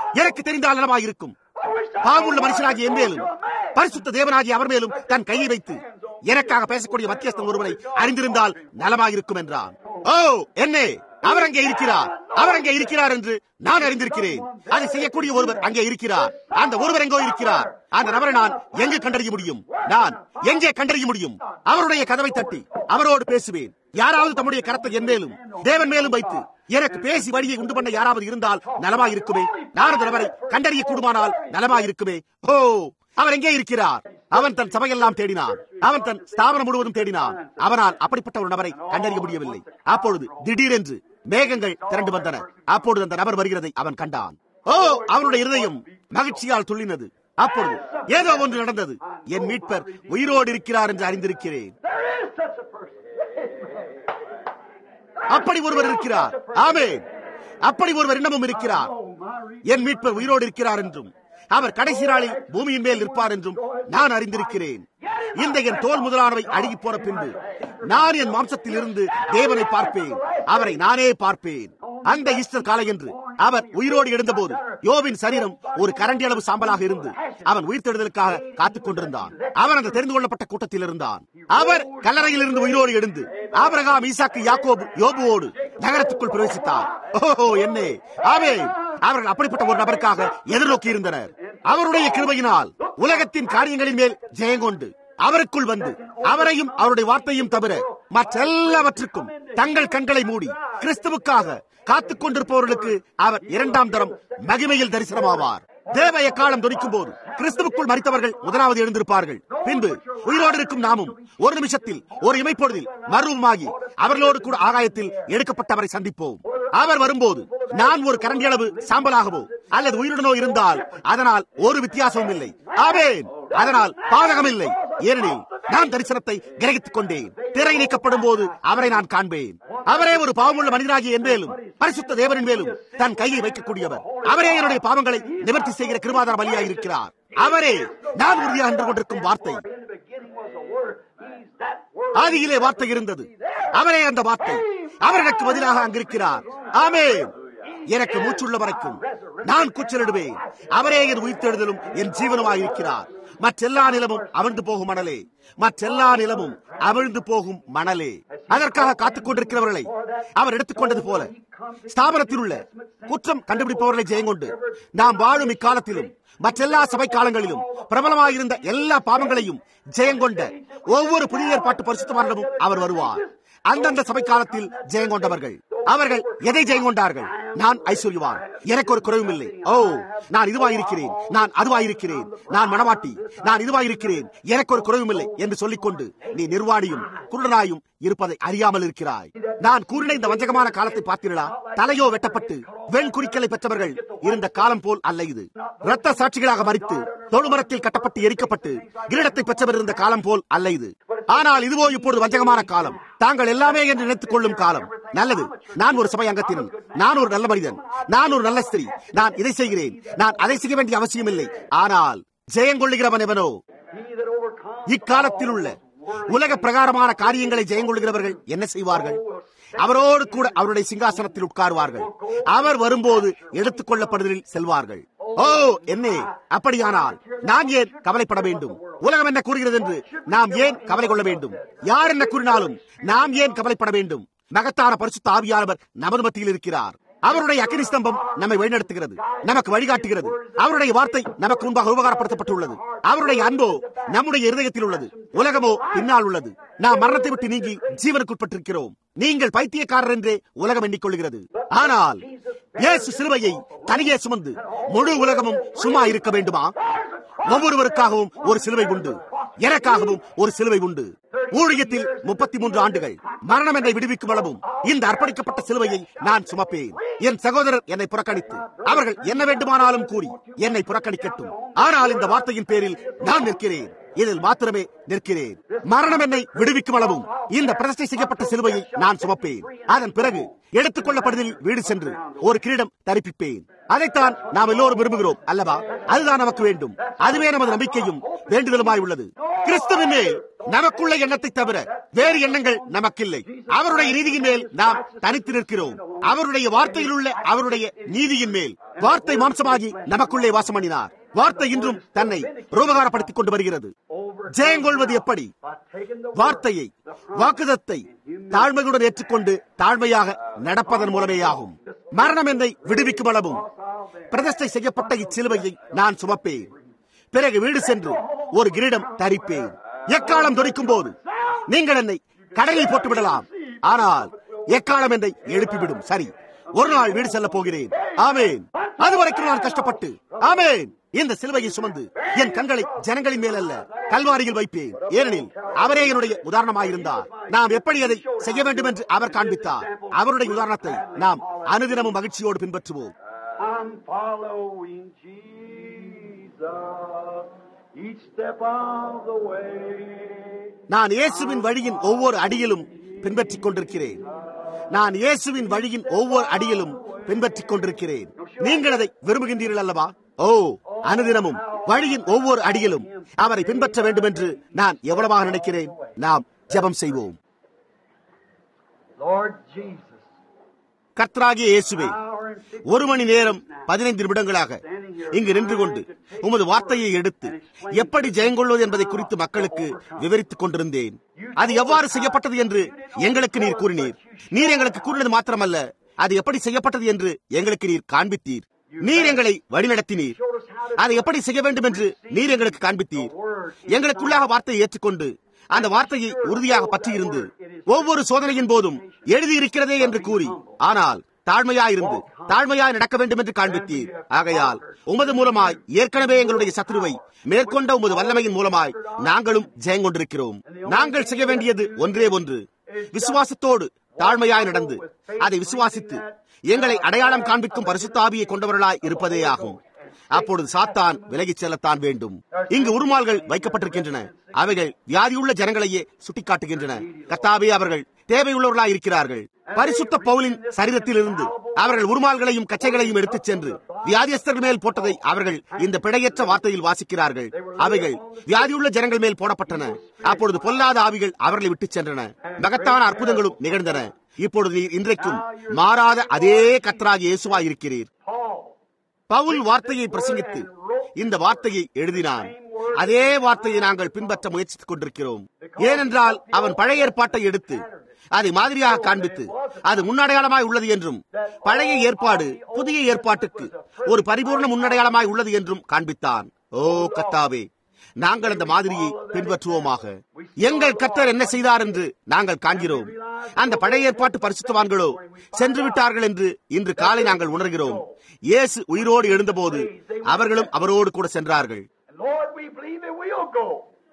A: எனக்கு தெரிந்தால் நலமாயிருக்கும் பாவமுள்ள மனுஷனாகிய என் மேலும் பரிசுத்த தேவனாகிய அவர் மேலும் தன் கையை வைத்து எனக்காக பேசக்கூடிய மத்தியஸ்தன் ஒருவனை அறிந்திருந்தால் நலமாயிருக்கும் என்றான் ஓ என்னே அவர் அங்கே இருக்கிறார் அவர் அங்கே இருக்கிறார் என்று நான் அறிந்திருக்கிறேன் அதை செய்யக்கூடிய ஒருவர் அங்கே இருக்கிறார் அந்த ஒருவர் எங்கோ இருக்கிறார் அந்த நபரை நான் எங்கு கண்டறிய முடியும் நான் எங்கே கண்டறிய முடியும் அவருடைய கதவை தட்டி அவரோடு பேசுவேன் யாராவது தம்முடைய கரத்தை என் மேலும் தேவன் மேலும் வைத்து எனக்கு பேசி வழியை உண்டு பண்ண யாராவது இருந்தால் நலமாயிருக்குமே நான் அந்த நபரை கண்டறிய கூடுமானால் நலமாயிருக்குமே ஓ அவர் எங்கே இருக்கிறார் அவன் தன் சபையெல்லாம் தேடினான் அவன் தன் ஸ்தாபனம் முழுவதும் தேடினான் அவனால் அப்படிப்பட்ட ஒரு நபரை கண்டறிய முடியவில்லை அப்பொழுது திடீரென்று மேகங்கள் திரண்டு வந்தன அப்பொழுது அந்த நபர் வருகிறதை அவன் கண்டான் ஓ அவனுடைய இருதயம் மகிழ்ச்சியால் துள்ளினது அப்பொழுது ஏதோ ஒன்று நடந்தது என் மீட்பர் உயிரோடு இருக்கிறார் என்று அறிந்திருக்கிறேன் அப்படி ஒருவர் இருக்கிறார் ஆமே அப்படி ஒருவர் இன்னமும் இருக்கிறார் என் மீட்பர் உயிரோடு இருக்கிறார் என்றும் அவர் கடைசி நாளில் பூமியின் மேல் நிற்பார் என்றும் நான் அறிந்திருக்கிறேன் இந்த என் தோல் முதலானவை அழுகி போன பின்பு நான் என் மாம்சத்தில் இருந்து தேவனை பார்ப்பேன் அவரை நானே பார்ப்பேன் அந்த ஈஸ்டர் காலை என்று அவர் உயிரோடு எழுந்தபோது யோவின் சரீரம் ஒரு கரண்டி அளவு சாம்பலாக இருந்து அவன் உயிர்த்தெழுதலுக்காக காத்துக் கொண்டிருந்தான் அவன் அந்த தெரிந்து கொள்ளப்பட்ட கூட்டத்தில் இருந்தான் அவர் கல்லறையில் இருந்து உயிரோடு எழுந்து ஆபரகாம் ஈசாக்கு யாக்கோபு யோபுவோடு நகரத்துக்குள் பிரவேசித்தார் ஓஹோ என்னே ஆவே அவர்கள் அப்படிப்பட்ட ஒரு நபருக்காக எதிர்நோக்கி இருந்தனர் அவருடைய கிருபையினால் உலகத்தின் காரியங்களின் மேல் ஜெயங்கொண்டு அவருக்குள் வந்து அவரையும் அவருடைய வார்த்தையும் தவிர மற்றெல்லாவற்றுக்கும் தங்கள் கண்களை மூடி கிறிஸ்துவுக்காக காத்துக் கொண்டிருப்பவர்களுக்கு அவர் இரண்டாம் தரம் மகிமையில் தரிசனமாவார் தேவ எக்காலம் துடிக்கும் போது கிறிஸ்துவுக்குள் மறித்தவர்கள் முதலாவது எழுந்திருப்பார்கள் பின்பு உயிரோடு இருக்கும் நாமும் ஒரு நிமிஷத்தில் ஒரு இமைப்பொழுதில் மர்வமாகி அவர்களோடு கூட ஆகாயத்தில் எடுக்கப்பட்டவரை சந்திப்போம் அவர் வரும்போது நான் ஒரு கரண்டி அளவு சாம்பலாகவோ அல்லது உயிருடனோ இருந்தால் அதனால் ஒரு வித்தியாசமும் இல்லை ஆவேன் அதனால் பாதகம் இல்லை ஏனெனில் நான் தரிசனத்தை கிரகித்துக் கொண்டேன் திரை நீக்கப்படும் போது அவரை நான் காண்பேன் அவரே ஒரு பாவமுள்ள மனிதனாகிய என் மேலும் பரிசுத்த தேவனின் மேலும் தன் கையை வைக்கக்கூடியவர் அவரே என்னுடைய பாவங்களை நிவர்த்தி செய்கிற கிருபாதார பலியாக இருக்கிறார் அவரே நான் உறுதியாக நின்று கொண்டிருக்கும் வார்த்தை ஆதியிலே வார்த்தை இருந்தது அவரே அந்த வார்த்தை அவர் எனக்கு பதிலாக அங்கிருக்கிறார் ஆமே எனக்கு மூச்சுள்ள வரைக்கும் நான் கூச்சலிடுவேன் அவரே என் உயிர்த்தெழுதலும் என் ஜீவனமாக இருக்கிறார் மற்றெல்லா நிலமும் அவிழ்ந்து போகும் மணலே மற்றெல்லா நிலமும் அவிழ்ந்து போகும் மணலே அதற்காக காத்துக் கொண்டிருக்கிறவர்களை அவர் எடுத்துக்கொண்டது போல ஸ்தாபனத்தில் உள்ள குற்றம் கண்டுபிடிப்பவர்களை ஜெயங்கொண்டு நாம் வாழும் இக்காலத்திலும் மற்றெல்லா சபை காலங்களிலும் பிரபலமாயிருந்த எல்லா பாவங்களையும் ஜெயங்கொண்ட ஒவ்வொரு புதிய ஏற்பாட்டு பரிசுத்தமானமும் அவர் வருவார் அந்தந்த சபை காலத்தில் ஜெயங்கொண்டவர்கள் அவர்கள் எதை ஜெயங்கொண்டார்கள் நான் ஐஸ்வர்யவான் எனக்கு ஒரு குறைவும் இல்லை ஓ நான் இதுவாயிருக்கிறேன் நான் அதுவாயிருக்கிறேன் நான் மனவாட்டி நான் இதுவாயிருக்கிறேன் எனக்கு ஒரு குறைவும் இல்லை என்று சொல்லிக்கொண்டு நீ நிர்வாணியும் குருடனாயும் இருப்பதை அறியாமல் இருக்கிறாய் நான் கூறின இந்த வஞ்சகமான காலத்தை பார்த்தீர்களா தலையோ வெட்டப்பட்டு வெண் குறிக்கலை பெற்றவர்கள் இருந்த காலம் போல் அல்ல இது இரத்த சாட்சிகளாக மறித்து தொழுமரத்தில் கட்டப்பட்டு எரிக்கப்பட்டு கிரீடத்தை பெற்றவர் இருந்த காலம் போல் அல்ல இது ஆனால் இதுவோ இப்பொழுது வஞ்சகமான காலம் தாங்கள் எல்லாமே என்று நினைத்துக் கொள்ளும் காலம் நல்லது நான் ஒரு சபை அங்கத்தினன் நான் ஒரு நல்ல மனிதன் நான் ஒரு நல்ல ஸ்திரீ நான் இதை செய்கிறேன் நான் அதை செய்ய வேண்டிய அவசியம் இல்லை ஆனால் ஜெயங்கொள்ளுகிறவன் எவனோ இக்காலத்தில் உள்ள உலக பிரகாரமான காரியங்களை ஜெயங்கொள்கிறவர்கள் என்ன செய்வார்கள் அவரோடு கூட அவருடைய சிங்காசனத்தில் உட்காருவார்கள் அவர் வரும்போது எடுத்துக் கொள்ளப்படுதலில் செல்வார்கள் ஓ என்னே அப்படியானால் நான் ஏன் கவலைப்பட வேண்டும் உலகம் என்ன கூறுகிறது என்று நாம் ஏன் கவலை கொள்ள வேண்டும் யார் என்ன கூறினாலும் நாம் ஏன் கவலைப்பட வேண்டும் மகத்தான பரிசுத்த ஆவியானவர் நமது மத்தியில் இருக்கிறார் அவருடைய அக்கினி ஸ்தம்பம் நம்மை வழிநடத்துகிறது நமக்கு வழிகாட்டுகிறது அவருடைய வார்த்தை நமக்கு முன்பாக உபகாரப்படுத்தப்பட்டுள்ளது அவருடைய அன்போ நம்முடைய இருதயத்தில் உள்ளது உலகமோ பின்னால் உள்ளது நாம் மரணத்தை விட்டு நீங்கி ஜீவனுக்குட்பட்டிருக்கிறோம் நீங்கள் பைத்தியக்காரர் என்றே உலகம் எண்ணிக்கொள்கிறது ஆனால் இயேசு சிலுவையை தனியே சுமந்து முழு உலகமும் சும்மா இருக்க வேண்டுமா ஒவ்வொருவருக்காகவும் ஒரு சிலுவை உண்டு எனக்காகவும் ஒரு சிலுவை உண்டு ஊழியத்தில் முப்பத்தி மூன்று ஆண்டுகள் மரணம் என்னை விடுவிக்கும் அளவும் இந்த அர்ப்பணிக்கப்பட்ட சிலுவையை நான் சுமப்பேன் என் சகோதரர் என்னை புறக்கணித்து அவர்கள் என்ன வேண்டுமானாலும் கூறி என்னை புறக்கணிக்கட்டும் ஆனால் இந்த வார்த்தையின் பேரில் நான் நிற்கிறேன் இதில் மாத்திரமே நிற்கிறேன் மரணம் என்னை விடுவிக்கும் அளவும் இந்த பிரதிஷ்டை செய்யப்பட்ட சிலுவையை நான் சுமப்பேன் அதன் பிறகு எடுத்துக் கொள்ளப்படுவதில் வீடு சென்று ஒரு கிரீடம் தரிப்பிப்பேன் அதைத்தான் நாம் எல்லோரும் விரும்புகிறோம் அல்லவா அதுதான் நமக்கு வேண்டும் அதுவே நமது நம்பிக்கையும் வேண்டுதலுமாய் உள்ளது கிறிஸ்துவின் மேல் நமக்குள்ள எண்ணத்தை தவிர வேறு எண்ணங்கள் நமக்கில்லை அவருடைய நீதியின் மேல் நாம் தனித்து நிற்கிறோம் அவருடைய வார்த்தையில் உள்ள அவருடைய நீதியின் மேல் வார்த்தை மாம்சமாகி நமக்குள்ளே வாசம் பண்ணினார் வார்த்தை இன்றும் தன்னை ரோபகாரப்படுத்திக் கொண்டு வருகிறது ஜெயங்கொள்வது எப்படி வார்த்தையை வாக்குதத்தை தாழ்மையுடன் ஏற்றுக்கொண்டு தாழ்மையாக நடப்பதன் மூலமே ஆகும் மரணம் என்னை விடுவிக்கும் அளவும் பிரதிஷ்டை செய்யப்பட்ட இச்சிலுவையை நான் சுமப்பேன் பிறகு வீடு சென்று ஒரு கிரீடம் தரிப்பேன் எக்காலம் துடிக்கும் போது நீங்கள் என்னை கடலில் போட்டு விடலாம் ஆனால் எக்காலம் என்னை எழுப்பிவிடும் சரி ஒரு நாள் வீடு செல்ல போகிறேன் ஆமேன் அதுவரைக்கும் நான் கஷ்டப்பட்டு ஆமேன் இந்த சிலுவையை சுமந்து என் கண்களை ஜனங்களின் மேல் அல்ல கல்வாரியில் வைப்பேன் ஏனெனில் அவரே என்னுடைய உதாரணமாயிருந்தார் நாம் எப்படி அதை செய்ய வேண்டும் என்று அவர் காண்பித்தார் அவருடைய உதாரணத்தை நாம் அனுதினமும் மகிழ்ச்சியோடு பின்பற்றுவோம்
B: I'm following Jesus each step of the way.
A: நான் இயேசுவின் வழியின் ஒவ்வொரு அடியிலும் பின்பற்றிக் கொண்டிருக்கிறேன் நான் இயேசுவின் வழியின் ஒவ்வொரு அடியிலும் பின்பற்றிக் கொண்டிருக்கிறேன் நீங்கள் அதை விரும்புகின்றீர்கள் அல்லவா ஓ அனுதினமும் வழியின் ஒவ்வொரு அடியிலும் அவரை பின்பற்ற வேண்டும் என்று நான் எவ்வளவாக நினைக்கிறேன் நாம் ஜெபம் செய்வோம்
B: Lord Jesus,
A: கர்த்தராகிய இயேசுவே
B: hour and six
A: ஒரு மணி நேரம் பதினைந்து நிமிடங்களாக இங்கு நின்று கொண்டு உமது வார்த்தையை எடுத்து எப்படி ஜெயங்கொள்வது என்பதை குறித்து மக்களுக்கு விவரித்துக் கொண்டிருந்தேன் அது எவ்வாறு செய்யப்பட்டது என்று எங்களுக்கு நீர் கூறினீர் நீர் எங்களுக்கு கூறினது மாத்திரமல்ல அது எப்படி செய்யப்பட்டது என்று எங்களுக்கு நீர் காண்பித்தீர் நீர் எங்களை வழிநடத்தினீர் அதை எப்படி செய்ய வேண்டும் என்று நீர் எங்களுக்கு காண்பித்தீர் எங்களுக்குள்ளாக வார்த்தையை ஏற்றுக்கொண்டு அந்த வார்த்தையை உறுதியாக பற்றியிருந்து ஒவ்வொரு சோதனையின் போதும் எழுதியிருக்கிறதே என்று கூறி ஆனால் தாழ்மையாயிருந்து தாழ்மையாய் நடக்க வேண்டும் என்று காண்பித்தீர் ஆகையால் உமது மூலமாய் ஏற்கனவே எங்களுடைய சத்ருவை மேற்கொண்ட உமது வல்லமையின் மூலமாய் நாங்களும் ஜெயங்கொண்டிருக்கிறோம் நாங்கள் செய்ய வேண்டியது ஒன்றே ஒன்று விசுவாசத்தோடு தாழ்மையாய் நடந்து அதை விசுவாசித்து எங்களை அடையாளம் காண்பிக்கும் பரிசுத்தாவியை கொண்டவர்களாய் இருப்பதே ஆகும் அப்பொழுது சாத்தான் விலகிச் செல்லத்தான் வேண்டும் இங்கு உருமால்கள் வைக்கப்பட்டிருக்கின்றன அவைகள் வியாதியுள்ள ஜனங்களையே சுட்டிக்காட்டுகின்றன கத்தாவே அவர்கள் தேவையுள்ளவர்களாய் இருக்கிறார்கள் பரிசுத்த பவுலின் சரீரத்தில் இருந்து அவர்கள் உருமால்களையும் கச்சைகளையும் எடுத்துச் சென்று வியாதியஸ்தர்கள் மேல் போட்டதை அவர்கள் இந்த பிழையற்ற வார்த்தையில் வாசிக்கிறார்கள் அவைகள் வியாதியுள்ள ஜனங்கள் மேல் போடப்பட்டன அப்பொழுது பொல்லாத ஆவிகள் அவர்களை விட்டுச் சென்றன மகத்தான அற்புதங்களும் நிகழ்ந்தன இப்பொழுது நீர் இன்றைக்கும் மாறாத அதே கத்தராக இயேசுவாய் இருக்கிறீர்
B: Paul,
A: பவுல் வார்த்தையை பிரசங்கித்து இந்த வார்த்தையை எழுதினான் அதே வார்த்தையை நாங்கள் பின்பற்ற முயற்சித்துக் கொண்டிருக்கிறோம் ஏனென்றால் அவன் பழைய ஏற்பாட்டை எடுத்து அதை மாதிரியாக காண்பித்து அது முன்னடையாளமாய் உள்ளது என்றும் பழைய ஏற்பாடு புதிய ஏற்பாட்டுக்கு ஒரு பரிபூர்ண முன்னடையாளமாய் உள்ளது என்றும் காண்பித்தான் ஓ கத்தாவே நாங்கள் அந்த மாதிரியை பின்பற்றுவோமாக எங்கள் கத்தர் என்ன செய்தார் என்று நாங்கள் காண்கிறோம் அந்த பழைய ஏற்பாட்டு பரிசுத்தவான்களோ சென்று விட்டார்கள் என்று இன்று காலை நாங்கள் உணர்கிறோம் இயேசு உயிரோடு எழுந்தபோது அவர்களும் அவரோடு கூட சென்றார்கள்
B: and Lord, we believe that we'll go.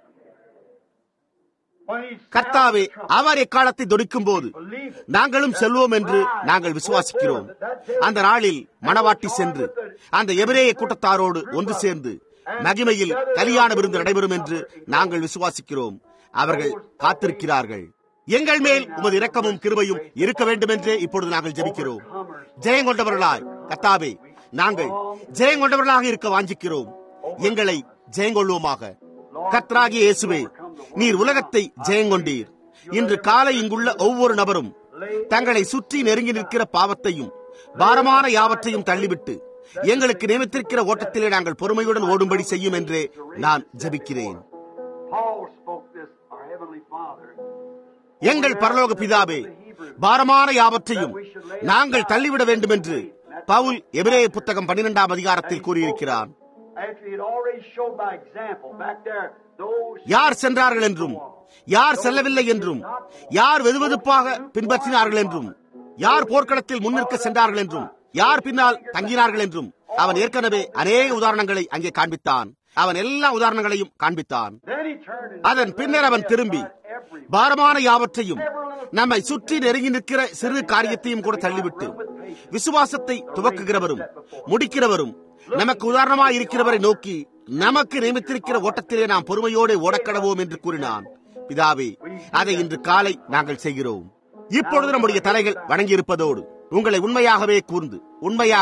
B: When he
A: கர்த்தாவே
B: sounds the trumpet,
A: அவர் எக்காலத்தை தொடிக்கும் போது
B: believe it.
A: நாங்களும் செல்வோம் என்று நாங்கள் விசுவாசிக்கிறோம் அந்த நாளில் மணவாட்டி சென்று அந்த எபிரேய கூட்டத்தாரோடு ஒன்று சேர்ந்து மகிமையில் கலியாண விருந்து நடைபெறும் என்று நாங்கள் விசுவாசிக்கிறோம் அவர்கள் காத்திருக்கிறார்கள் எங்கள் மேல் உமது இரக்கமும் கிருபையும் இருக்க வேண்டும் என்றே இப்பொழுது நாங்கள் ஜெபிக்கிறோம் ஜெயங்கொண்டவர்களாய் கத்தாவே நாங்கள் ஜெயங்கொண்டவர்களாக இருக்க வாஞ்சிக்கிறோம் எங்களை ஜெயங்கொள்வோமாக கர்த்தராகிய இயேசுவே நீர் உலகத்தை ஜெயங்கொண்டீர் இன்று காலை இங்குள்ள ஒவ்வொரு நபரும் தங்களை சுற்றி நெருங்கி நிற்கிற பாவத்தையும் பாரமான யாவற்றையும் தள்ளிவிட்டு எங்களுக்கு நியமித்திருக்கிற ஓட்டத்திலே நாங்கள் பொறுமையுடன் ஓடும்படி செய்யும் என்றே நான் ஜெபிக்கிறேன்
B: Paul spoke this, our Heavenly Father.
A: எங்கள் பரலோக பிதாவே பாரமான யாவற்றையும் நாங்கள் தள்ளிவிட வேண்டும் என்று பவுல் எபிரேய புத்தகம் பன்னிரெண்டாம் அதிகாரத்தில் கூறியிருக்கிறான்
B: After he had already showed by example back there, those
A: யார் சென்றார்கள் என்றும் யார் செல்லவில்லை என்றும் யார் வெதுவெதுப்பாக பின்பற்றினார்கள் என்றும் யார் போர்க்களத்தில் முன்னிற்க சென்றார்கள் என்றும் யார் பின்னால் தங்கினார்கள் என்றும் அவன் ஏற்கனவே அநேக உதாரணங்களை அங்கே காண்பித்தான் அவன் எல்லா உதாரணங்களையும் காண்பித்தான்
B: Then he turned and
A: அதன் பின்னர் அவன் திரும்பி பாரமான யாவற்றையும் நம்மை சுற்றி நெருங்கி நிற்கிற சிறு காரியத்தையும் கூட தள்ளிவிட்டு விசுவாசத்தை துவக்குகிறவரும் முடிக்கிறவரும் நமக்கு உதாரணமாய் இருக்கிறவரை நோக்கி நமக்கு நியமித்திருக்கிற ஓட்டத்திலே நாம் பொறுமையோடு ஓடக்கடவோம் என்று கூறினான் பிதாவே அதை இன்று காலை நாங்கள் செய்கிறோம் இப்பொழுது நம்முடைய தலைகள் வணங்கியிருப்பதோடு உங்களை உண்மையாகவே கூர்ந்து உண்மையாகவே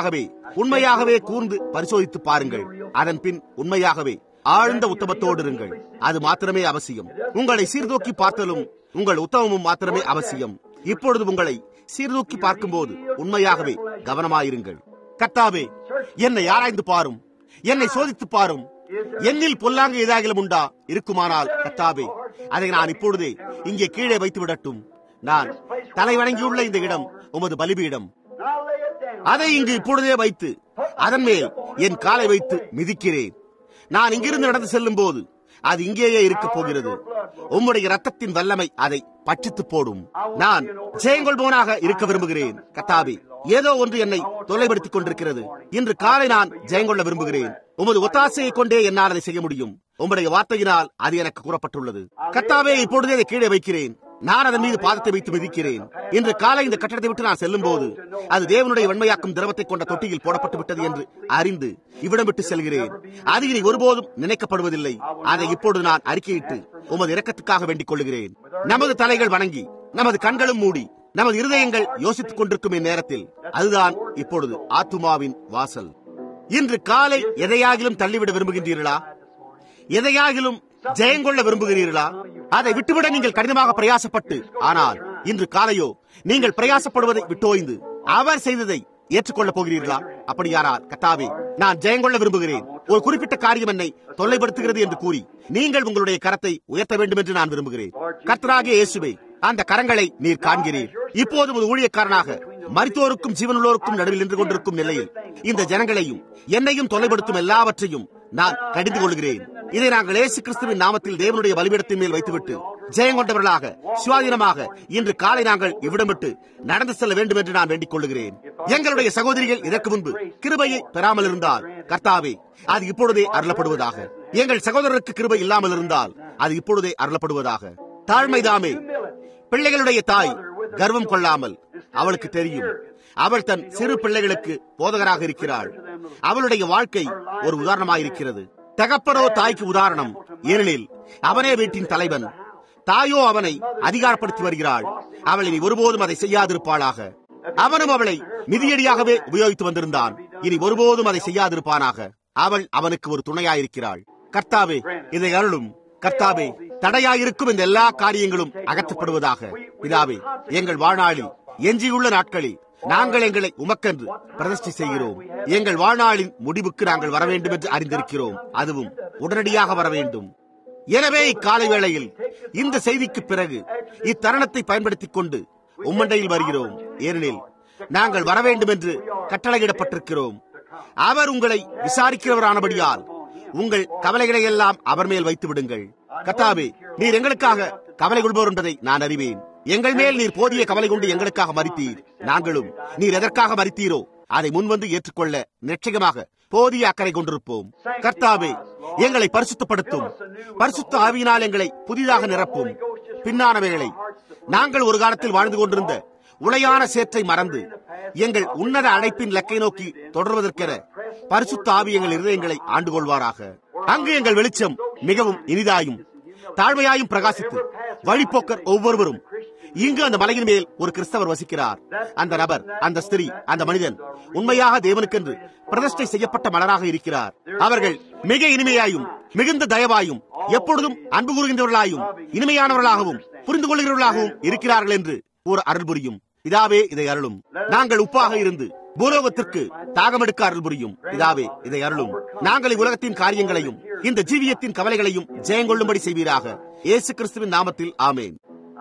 A: உண்மையாகவே கூர்ந்து பரிசோதித்து பாருங்கள் அதன் பின் உண்மையாகவே ஆழ்ந்த உத்தமத்தோடு இருங்கள் அது மாத்திரமே அவசியம் உங்களை சீர்தூக்கி பார்த்தலும் உங்கள் உத்தமமும் மாத்திரமே அவசியம் இப்பொழுது உங்களை சீர்தூக்கி பார்க்கும்போது உண்மையாகவே கவனமாயிருங்கள் கர்த்தாவே என்னை ஆராய்ந்து பாரும் என்னை சோதித்து பாரும் என்னில் பொல்லாங்க ஏதாகிலும் உண்டா இருக்குமானால் கர்த்தாவே அதை நான் இப்பொழுதே இங்கே கீழே வைத்து விடட்டும் நான் தலை வணங்கியுள்ள இந்த இடம் உமது பலிபீடம்
B: Now lay it down.
A: அதை இங்கு இப்பொழுதே வைத்து அதன் மேல் என் காலை வைத்து மிதிக்கிறேன் நான் இங்கிருந்து நடந்து செல்லும் போது அது இங்கேயே இருக்க போகிறது உம்முடைய ரத்தத்தின் வல்லமை அதை பட்சித்து போடும் நான் ஜெயங்கொள்பவனாக இருக்க விரும்புகிறேன் கத்தாபி ஏதோ ஒன்று என்னை தொலைப்படுத்திக் கொண்டிருக்கிறது இன்று காலை நான் ஜெயங்கொள்ள விரும்புகிறேன் உமது ஒத்தாசையை கொண்டே என்னால் அதை செய்ய முடியும் உம்முடைய வார்த்தையினால் அது எனக்கு கூறப்பட்டுள்ளது கத்தாவே இப்பொழுதே அதை கீழே வைக்கிறேன் நான் அதன் மீது பாதத்தை வைத்து மிதிக்கிறேன் இன்று காலை இந்த கட்டடத்தை விட்டு நான் செல்லும் போது அது தேவனுடைய வெண்மையாக்கும் திரவத்தை கொண்ட தொட்டியில் போடப்பட்டு விட்டது என்று அறிந்து இவ்விடம் விட்டு செல்கிறேன் அது இனி ஒருபோதும் நினைக்கப்படுவதில்லை அதை இப்பொழுது நான் அறிக்கையிட்டு உமது இரக்கத்துக்காக வேண்டிக் கொள்கிறேன் நமது தலைகள் வணங்கி நமது கண்களும் மூடி நமது இருதயங்கள் யோசித்துக் கொண்டிருக்கும் இந்நேரத்தில் அதுதான் இப்பொழுது ஆத்துமாவின் வாசல் இன்று காலை எதையாகிலும் தள்ளிவிட விரும்புகின்றீர்களா எதையாகிலும் ஜெயங்கொள்ள விரும்புகிறீர்களா அதை விட்டுவிட நீங்கள் கடினமாக பிரயாசப்பட்டு ஆனால் இன்று காலையோ நீங்கள் பிரயாசப்படுவதை விட்டோய்ந்து அவர் செய்ததை ஏற்றுக்கொள்ளப் போகிறீர்களா அப்படியானால் கத்தாவே நான் ஜெயங்கொள்ள விரும்புகிறேன் ஒரு குறிப்பிட்ட காரியம் என்னை தொல்லைப்படுத்துகிறது என்று கூறி நீங்கள் உங்களுடைய கரத்தை உயர்த்த வேண்டும் என்று நான் விரும்புகிறேன் கர்த்தராகிய இயேசுவே அந்த கரங்களை நீர் காண்கிறீர் இப்போது ஒரு ஊழியக்காரனாக மரித்தோருக்கும் ஜீவனுள்ளோருக்கும் நடுவில் நின்று கொண்டிருக்கும் நிலையில் இந்த ஜனங்களையும் என்னையும் தொலைப்படுத்தும் எல்லாவற்றையும் நான் கடிந்து கொள்கிறேன் இதை நாங்கள் இயேசு கிறிஸ்துவின் நாமத்தில் தேவனுடைய பலிபீடத்தின் மேல் வைத்துவிட்டு ஜெயம் கொண்டவர்களாக சுவாதீனமாக இன்று காலை நாங்கள் இவ்விடம் விட்டு நடந்து செல்ல வேண்டும் என்று நான் வேண்டிக் கொள்கிறேன் எங்களுடைய சகோதரிகள் இதற்கு முன்பு கிருபையை பெறாமல் இருந்தால் கர்த்தாவே அது இப்பொழுதே அருளப்படுவதாக எங்கள் சகோதரருக்கு கிருபை இல்லாமல் இருந்தால் அது இப்பொழுதே அருளப்படுவதாக தாழ்மைதாமே பிள்ளைகளுடைய தாய் கர்வம் கொள்ளாமல் அவளுக்கு தெரியும் அவள் தன் சிறு பிள்ளைகளுக்கு போதகராக இருக்கிறாள் அவளுடைய வாழ்க்கை ஒரு உதாரணமாயிருக்கிறது தகப்பனோ தாய்க்கு உதாரணம் ஏனெனில் அவனே வீட்டின் தலைவன் தாயோ அவனை அதிகாரப்படுத்தி வருகிறாள் அவள் இனி ஒருபோதும் அதை செய்யாதிருப்பாளாக அவனும் அவளை மிதியடியாகவே உபயோகித்து வந்திருந்தான் இனி ஒருபோதும் அதை செய்யாதிருப்பானாக அவள் அவனுக்கு ஒரு துணையாயிருக்கிறாள் கர்த்தாவே இதை அருளும் கர்த்தாவே தடையாயிருக்கும் இந்த எல்லா காரியங்களும் அகற்றப்படுவதாக பிதாவே எங்கள் வாழ்நாளில் எஞ்சியுள்ள நாட்களில் நாங்கள் எங்களை உமக்கென்று பிரதிஷ்டை செய்கிறோம் எங்கள் வாழ்நாளின் முடிவுக்கு நாங்கள் வர வேண்டும் என்று அறிந்திருக்கிறோம் அதுவும் உடனடியாக வர வேண்டும் எனவே இக்காலை வேளையில் இந்த செய்திக்கு பிறகு இத்தருணத்தை பயன்படுத்திக் கொண்டு உம்மண்டையில் வருகிறோம் ஏனெனில் நாங்கள் வர வேண்டும் என்று கட்டளையிடப்பட்டிருக்கிறோம் அவர் உங்களை விசாரிக்கிறவரானபடியால் உங்கள் கவலைகளை எல்லாம் அவர் மேல் வைத்து விடுங்கள் கத்தாவே நீர் எங்களுக்காக கவலை கொள்பவர் என்பதை நான் அறிவேன் எங்கள் மேல் நீர் போதிய கவலை கொண்டு எங்களுக்காக மறித்தீர் நாங்களும் நீர் எதற்காக மறித்தீரோ அதை முன்வந்து ஏற்றுக்கொள்ள நிச்சயமாக போதிய அக்கறை கொண்டிருப்போம் கர்த்தாவே எங்களை பரிசுத்தப்படுத்தும் பரிசுத்த ஆவியினால் எங்களை புதிதாக நிரப்பும் பின்னான வேளை நாங்கள் ஒரு காலத்தில் வாழ்ந்து கொண்டிருந்த உளையான சேற்றை மறந்து எங்கள் உன்னத அழைப்பின் லக்கை நோக்கி தொடர்வதற்கென பரிசுத்த ஆவி எங்கள் இருதயங்களை ஆண்டு கொள்வாராக அங்கு எங்கள் வெளிச்சம் மிகவும் இனிதாயும் தாழ்மையாயும் பிரகாசித்து வழிப்போக்கர் ஒவ்வொருவரும் இங்கு அந்த மலையின் மேல் ஒரு கிறிஸ்தவர் வசிக்கிறார் அந்த நபர் அந்த ஸ்திரீ அந்த மனிதன் உண்மையாக தேவனுக்கென்று பிரதிஷ்டை செய்யப்பட்ட மலராக இருக்கிறார் அவர்கள் மிக இனிமையாயும் மிகுந்த தயவாயும் எப்பொழுதும் அன்பு கூறுகின்றவர்களாயும் இனிமையானவர்களாகவும் புரிந்து கொள்கிறவர்களாகவும் இருக்கிறார்கள் என்று ஒரு அருள் புரியும் இதாவே இதை அருளும் நாங்கள் உப்பாக இருந்து பூலோகத்திற்கு தாகமெடுக்க அருள் புரியும் இதாவே இதை அருளும் நாங்கள் இவ்வுலகத்தின் காரியங்களையும் இந்த ஜீவியத்தின் கவலைகளையும் ஜெயங்கொள்ளும்படி செய்வீராக இயேசு கிறிஸ்துவின் நாமத்தில் ஆமேன்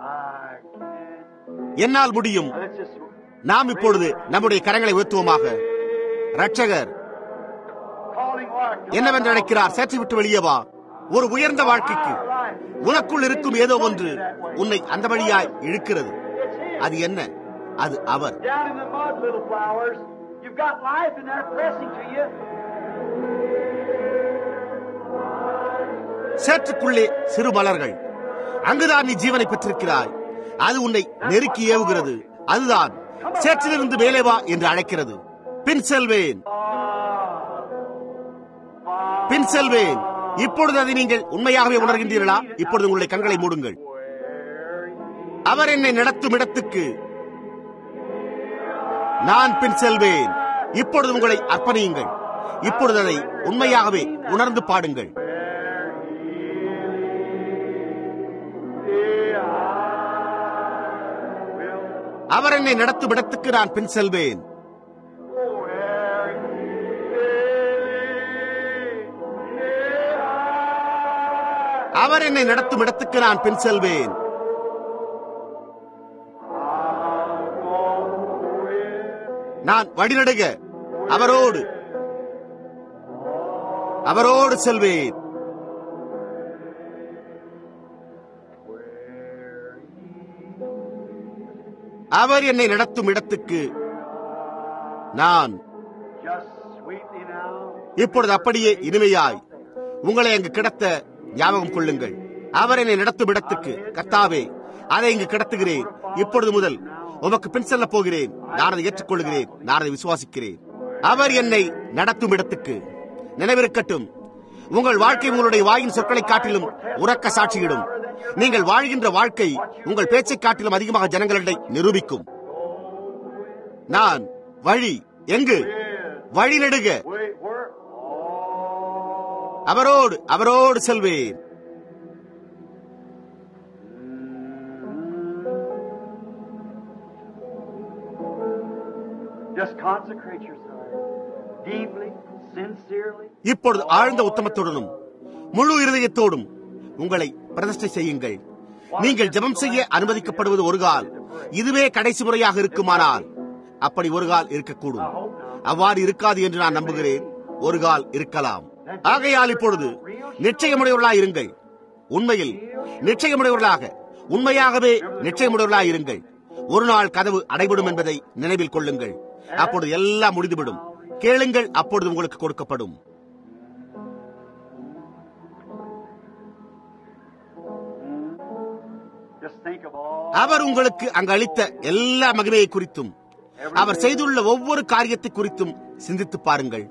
A: என்னால் முடியும்
B: Let's just
A: நாம் இப்பொழுது நம்முடைய கரங்களை உயர்த்துவோமாக ரட்சகர்
B: calling what?
A: என்னவென்று அழைக்கிறார் சேற்றை விட்டு வெளியே வா ஒரு உயர்ந்த வாழ்க்கைக்கு உனக்குள் இருக்கும் ஏதோ ஒன்று உன்னை அந்த வழியாய் இழுக்கிறது அது என்ன அது அவர்
B: Down in the mud, little flowers. You've got life in there pressing to you.
A: சேற்றுக்குள்ளே சிறு மலர்கள் அங்குதான் நீ ஜீவனை பெற்றிருக்கிறாய் அது உன்னை நெருக்கி ஏவுகிறது அதுதான் சேற்றிலிருந்து மேலே வா என்று அழைக்கிறது பின் செல்வேன் பின் செல்வேன் இப்பொழுது அதை நீங்கள் உண்மையாகவே உணர்கின்றீர்களா இப்பொழுது உங்களுடைய கண்களை மூடுங்கள் அவர் என்னை நடத்தும் இடத்துக்கு நான் பின் செல்வேன் இப்பொழுது உங்களை அர்ப்பணியுங்கள் இப்பொழுது அதை உண்மையாகவே உணர்ந்து பாடுங்கள் அவர் என்னை நடத்தும் இடத்துக்கு நான் பின் செல்வேன் அவர் என்னை நடத்தும் இடத்துக்கு நான் பின் செல்வேன் நான் வழிநடுக அவரோடு அவரோடு செல்வேன் அவர் என்னை நடத்தும் இடத்துக்கு நான்
B: Just sweetly now.
A: இப்பொழுது அப்படியே இனிமையாய் உங்களை அங்கு கிடத்த ஞாபகம் கொள்ளுங்கள் அவர் என்னை நடத்தும் இடத்துக்கு கர்த்தாவே அதை இங்கு கிடத்துகிறேன் இப்பொழுது முதல் உமக்கு பின் செல்ல போகிறேன் நான் அதை ஏற்றுக்கொள்கிறேன் நான் அதை விசுவாசிக்கிறேன் அவர் என்னை நடத்தும் இடத்துக்கு நினைவிருக்கட்டும் உங்கள் வாழ்க்கை உங்களுடைய வாயின் சொற்களை காட்டிலும் உறக்க சாட்சியிடும் நீங்கள் வாழ்கின்ற வாழ்க்கை உங்கள் பேச்சை காட்டிலும் அதிகமாக ஜனங்களிடை நிரூபிக்கும் நான் வழி எங்கு வழி நெடுக
B: Wait, where? Oh.
A: அவரோடு அவரோடு செல்வேன்
B: Just consecrate yourself deeply, sincerely.
A: இப்பொழுது ஆழ்ந்த உத்தமத்துடனும் முழு இருதயத்தோடும் உங்களை பிரதிஷ்டை செய்யுங்கள் நீங்கள் ஜெபம் செய்ய அனுமதிக்கப்படுவது ஒரு கால் இதுவே கடைசி முறையாக இருக்குமானால் அப்படி ஒரு கால் இருக்கக்கூடும் அவ்வாறு இருக்காது என்று நான் நம்புகிறேன் ஒரு கால் இருக்கலாம் ஆகையால் இப்பொழுது நிச்சயமுடையவர்களாய் இருங்கள் உண்மையில் நிச்சயமுடையவர்களாக உண்மையாகவே நிச்சயமுடையவர்களாய் இருங்கள் ஒரு நாள் கதவு அடைபடும் என்பதை நினைவில் கொள்ளுங்கள் அப்பொழுது எல்லாம் முடிந்துவிடும் கேளுங்கள் அப்பொழுது உங்களுக்கு கொடுக்கப்படும்
B: Just think of all.
A: அவர் உங்களுக்கு அங்கு அளித்த எல்லா மகிமையை குறித்தும் அவர் செய்துள்ள ஒவ்வொரு காரியத்தை குறித்தும் சிந்தித்து பாருங்கள்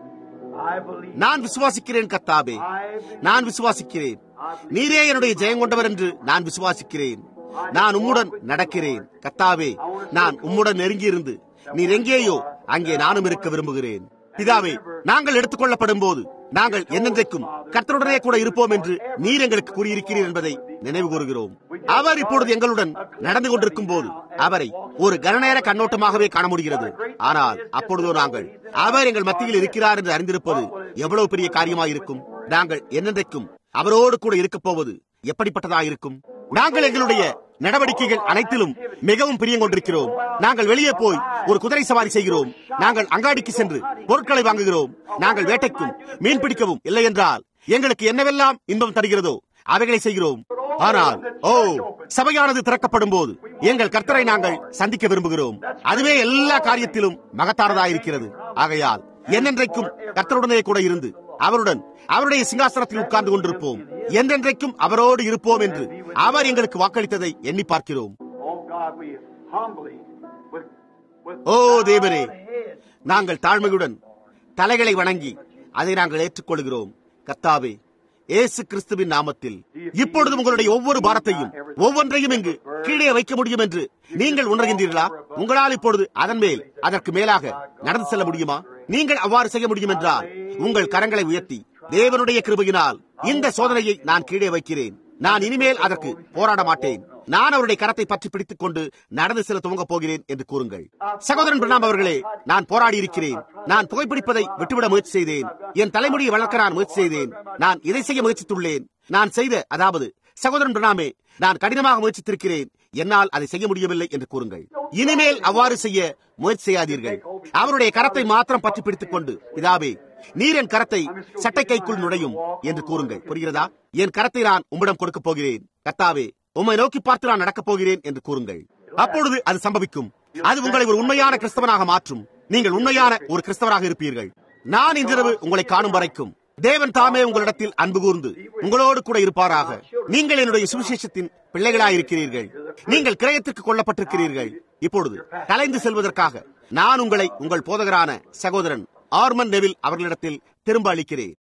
B: I believe.
A: நான் விசுவாசிக்கிறேன் கத்தாபே
B: I believe.
A: நான் விசுவாசிக்கிறேன் நீரே என்னுடைய ஜெயம் கொண்டவர் என்று நான் விசுவாசிக்கிறேன் நான் உம்முடன் நடக்கிறேன் கத்தாவே நான் உம்முடன் நெருங்கியிருந்து நீர் எங்கேயோ அங்கே நானும் இருக்க விரும்புகிறேன் பிதாவே நாங்கள் எடுத்துக்கொள்ளப்படும் போது நாங்கள் என்னென்றைக்கும் கர்த்தருடனே கூட இருப்போம் என்று நீர் எங்களுக்கு கூறியிருக்கிறீர் என்பதை நினைவு கூறுகிறோம் அவர் இப்பொழுது எங்களுடன் நடந்து கொண்டிருக்கும் போது அவரை ஒரு கனநேர கண்ணோட்டமாகவே காண முடிகிறது ஆனால் அப்பொழுதோ நாங்கள் அவர் எங்கள் மத்தியில் இருக்கிறார் என்று அறிந்திருப்பது எவ்வளவு பெரிய காரியமாயிருக்கும் நாங்கள் என்னென்றைக்கும் அவரோடு கூட இருக்கப் போவது எப்படிப்பட்டதாயிருக்கும் நாங்கள் எங்களுடைய நடவடிக்கைகள் அனைத்திலும் மிகவும் பிரியம் கொண்டிருக்கிறோம் நாங்கள் வெளியே போய் ஒரு குதிரை சவாரி செய்கிறோம் நாங்கள் அங்காடிக்கு சென்று பொருட்களை வாங்குகிறோம் நாங்கள் வேட்டைக்கும் மீன் பிடிக்கவும் இல்லை என்றால் எங்களுக்கு என்னவெல்லாம் இன்பம் தருகிறதோ அவைகளை செய்கிறோம் ஆனால் ஓ சபையானது திறக்கப்படும் போது எங்கள் கர்த்தரை நாங்கள் சந்திக்க விரும்புகிறோம் அதுவே எல்லா காரியத்திலும் மகத்தானதாயிருக்கிறது ஆகையால் என்னென்றைக்கும் கர்த்தருடனே கூட இருந்து அவருடன் அவருடைய சிங்காசனத்தில் உட்கார்ந்து கொண்டிருப்போம் என்றென்றைக்கும் அவரோடு இருப்போம் என்று அவர் எங்களுக்கு வாக்களித்ததை எண்ணி பார்க்கிறோம்
B: Oh God, we humbly, with, with
A: ஓ தேவரே
B: head,
A: நாங்கள் தாழ்மையுடன் தலைகளை வணங்கி அதை நாங்கள் ஏற்றுக்கொள்கிறோம் கர்த்தாவே இயேசு கிறிஸ்துவின் நாமத்தில் இப்பொழுது உங்களுடைய ஒவ்வொரு பாரத்தையும் ஒவ்வொன்றையும் இங்கு கீழே வைக்க முடியும் என்று நீங்கள் உணர்கின்றீர்களா உங்களால் இப்பொழுது அதன் மேல் அதற்கு மேலாக நடந்து செல்ல முடியுமா நீங்கள் அவ்வாறு செய்ய முடியும் என்றால் உங்கள் கரங்களை உயர்த்தி தேவனுடைய கிருபையினால் இந்த சோதனையை நான் கீழே வைக்கிறேன் நான் இனிமேல் அதற்கு போராட மாட்டேன் நான் அவருடைய கரத்தை பற்றி பிடித்துக் கொண்டு நடந்து செல்ல துவங்கப் போகிறேன் என்று கூறுங்கள் சகோதரன் பிரணாம் அவர்களே நான் போராடி இருக்கிறேன் நான் புகைப்பிடிப்பதை விட்டுவிட முயற்சி செய்தேன் என் தலைமுடியை வளர்க்க நான் முயற்சி செய்தேன் நான் இதை செய்ய முயற்சித்துள்ளேன் நான் செய்த அதாவது சகோதரன் பிரணாமே நான் கடினமாக முயற்சித்திருக்கிறேன் என்னால் அதை செய்ய முடியவில்லை என்று கூறுங்கள் இனிமேல் அவ்வாறு செய்ய முயற்சி செய்யாதீர்கள் அவருடைய கரத்தை மாத்திரம் பற்றி பிடித்துக் கொண்டு இதாவே நீர் என் கரத்தை சட்டை கைக்குள் நுழையும் என்று கூறுங்கள் புரிகிறதா என் கரத்தை நான் உம்மிடம் கொடுக்கப் போகிறேன் கர்த்தாவே உம்மை நோக்கி பார்த்து நான் நடக்கப் போகிறேன் என்று கூறுங்கள் அப்பொழுது அது சம்பவிக்கும் அது உங்களை ஒரு உண்மையான கிறிஸ்தவனாக மாற்றும் நீங்கள் உண்மையான ஒரு கிறிஸ்தவராக இருப்பீர்கள் நான் இன்றிரவு உங்களை காணும் வரைக்கும் தேவன் தாமே உங்களிடத்தில் அன்பு கூர்ந்து உங்களோடு கூட இருப்பாராக நீங்கள் என்னுடைய சுவிசேஷத்தின் பிள்ளைகளாயிருக்கிறீர்கள் நீங்கள் கிரயத்திற்கு கொல்லப்பட்டிருக்கிறீர்கள் இப்பொழுது கலைந்து செல்வதற்காக நான் உங்களை உங்கள் போதகரான சகோதரன் ஆர்மன் நெவில் அவர்களிடத்தில் திரும்ப அளிக்கிறேன்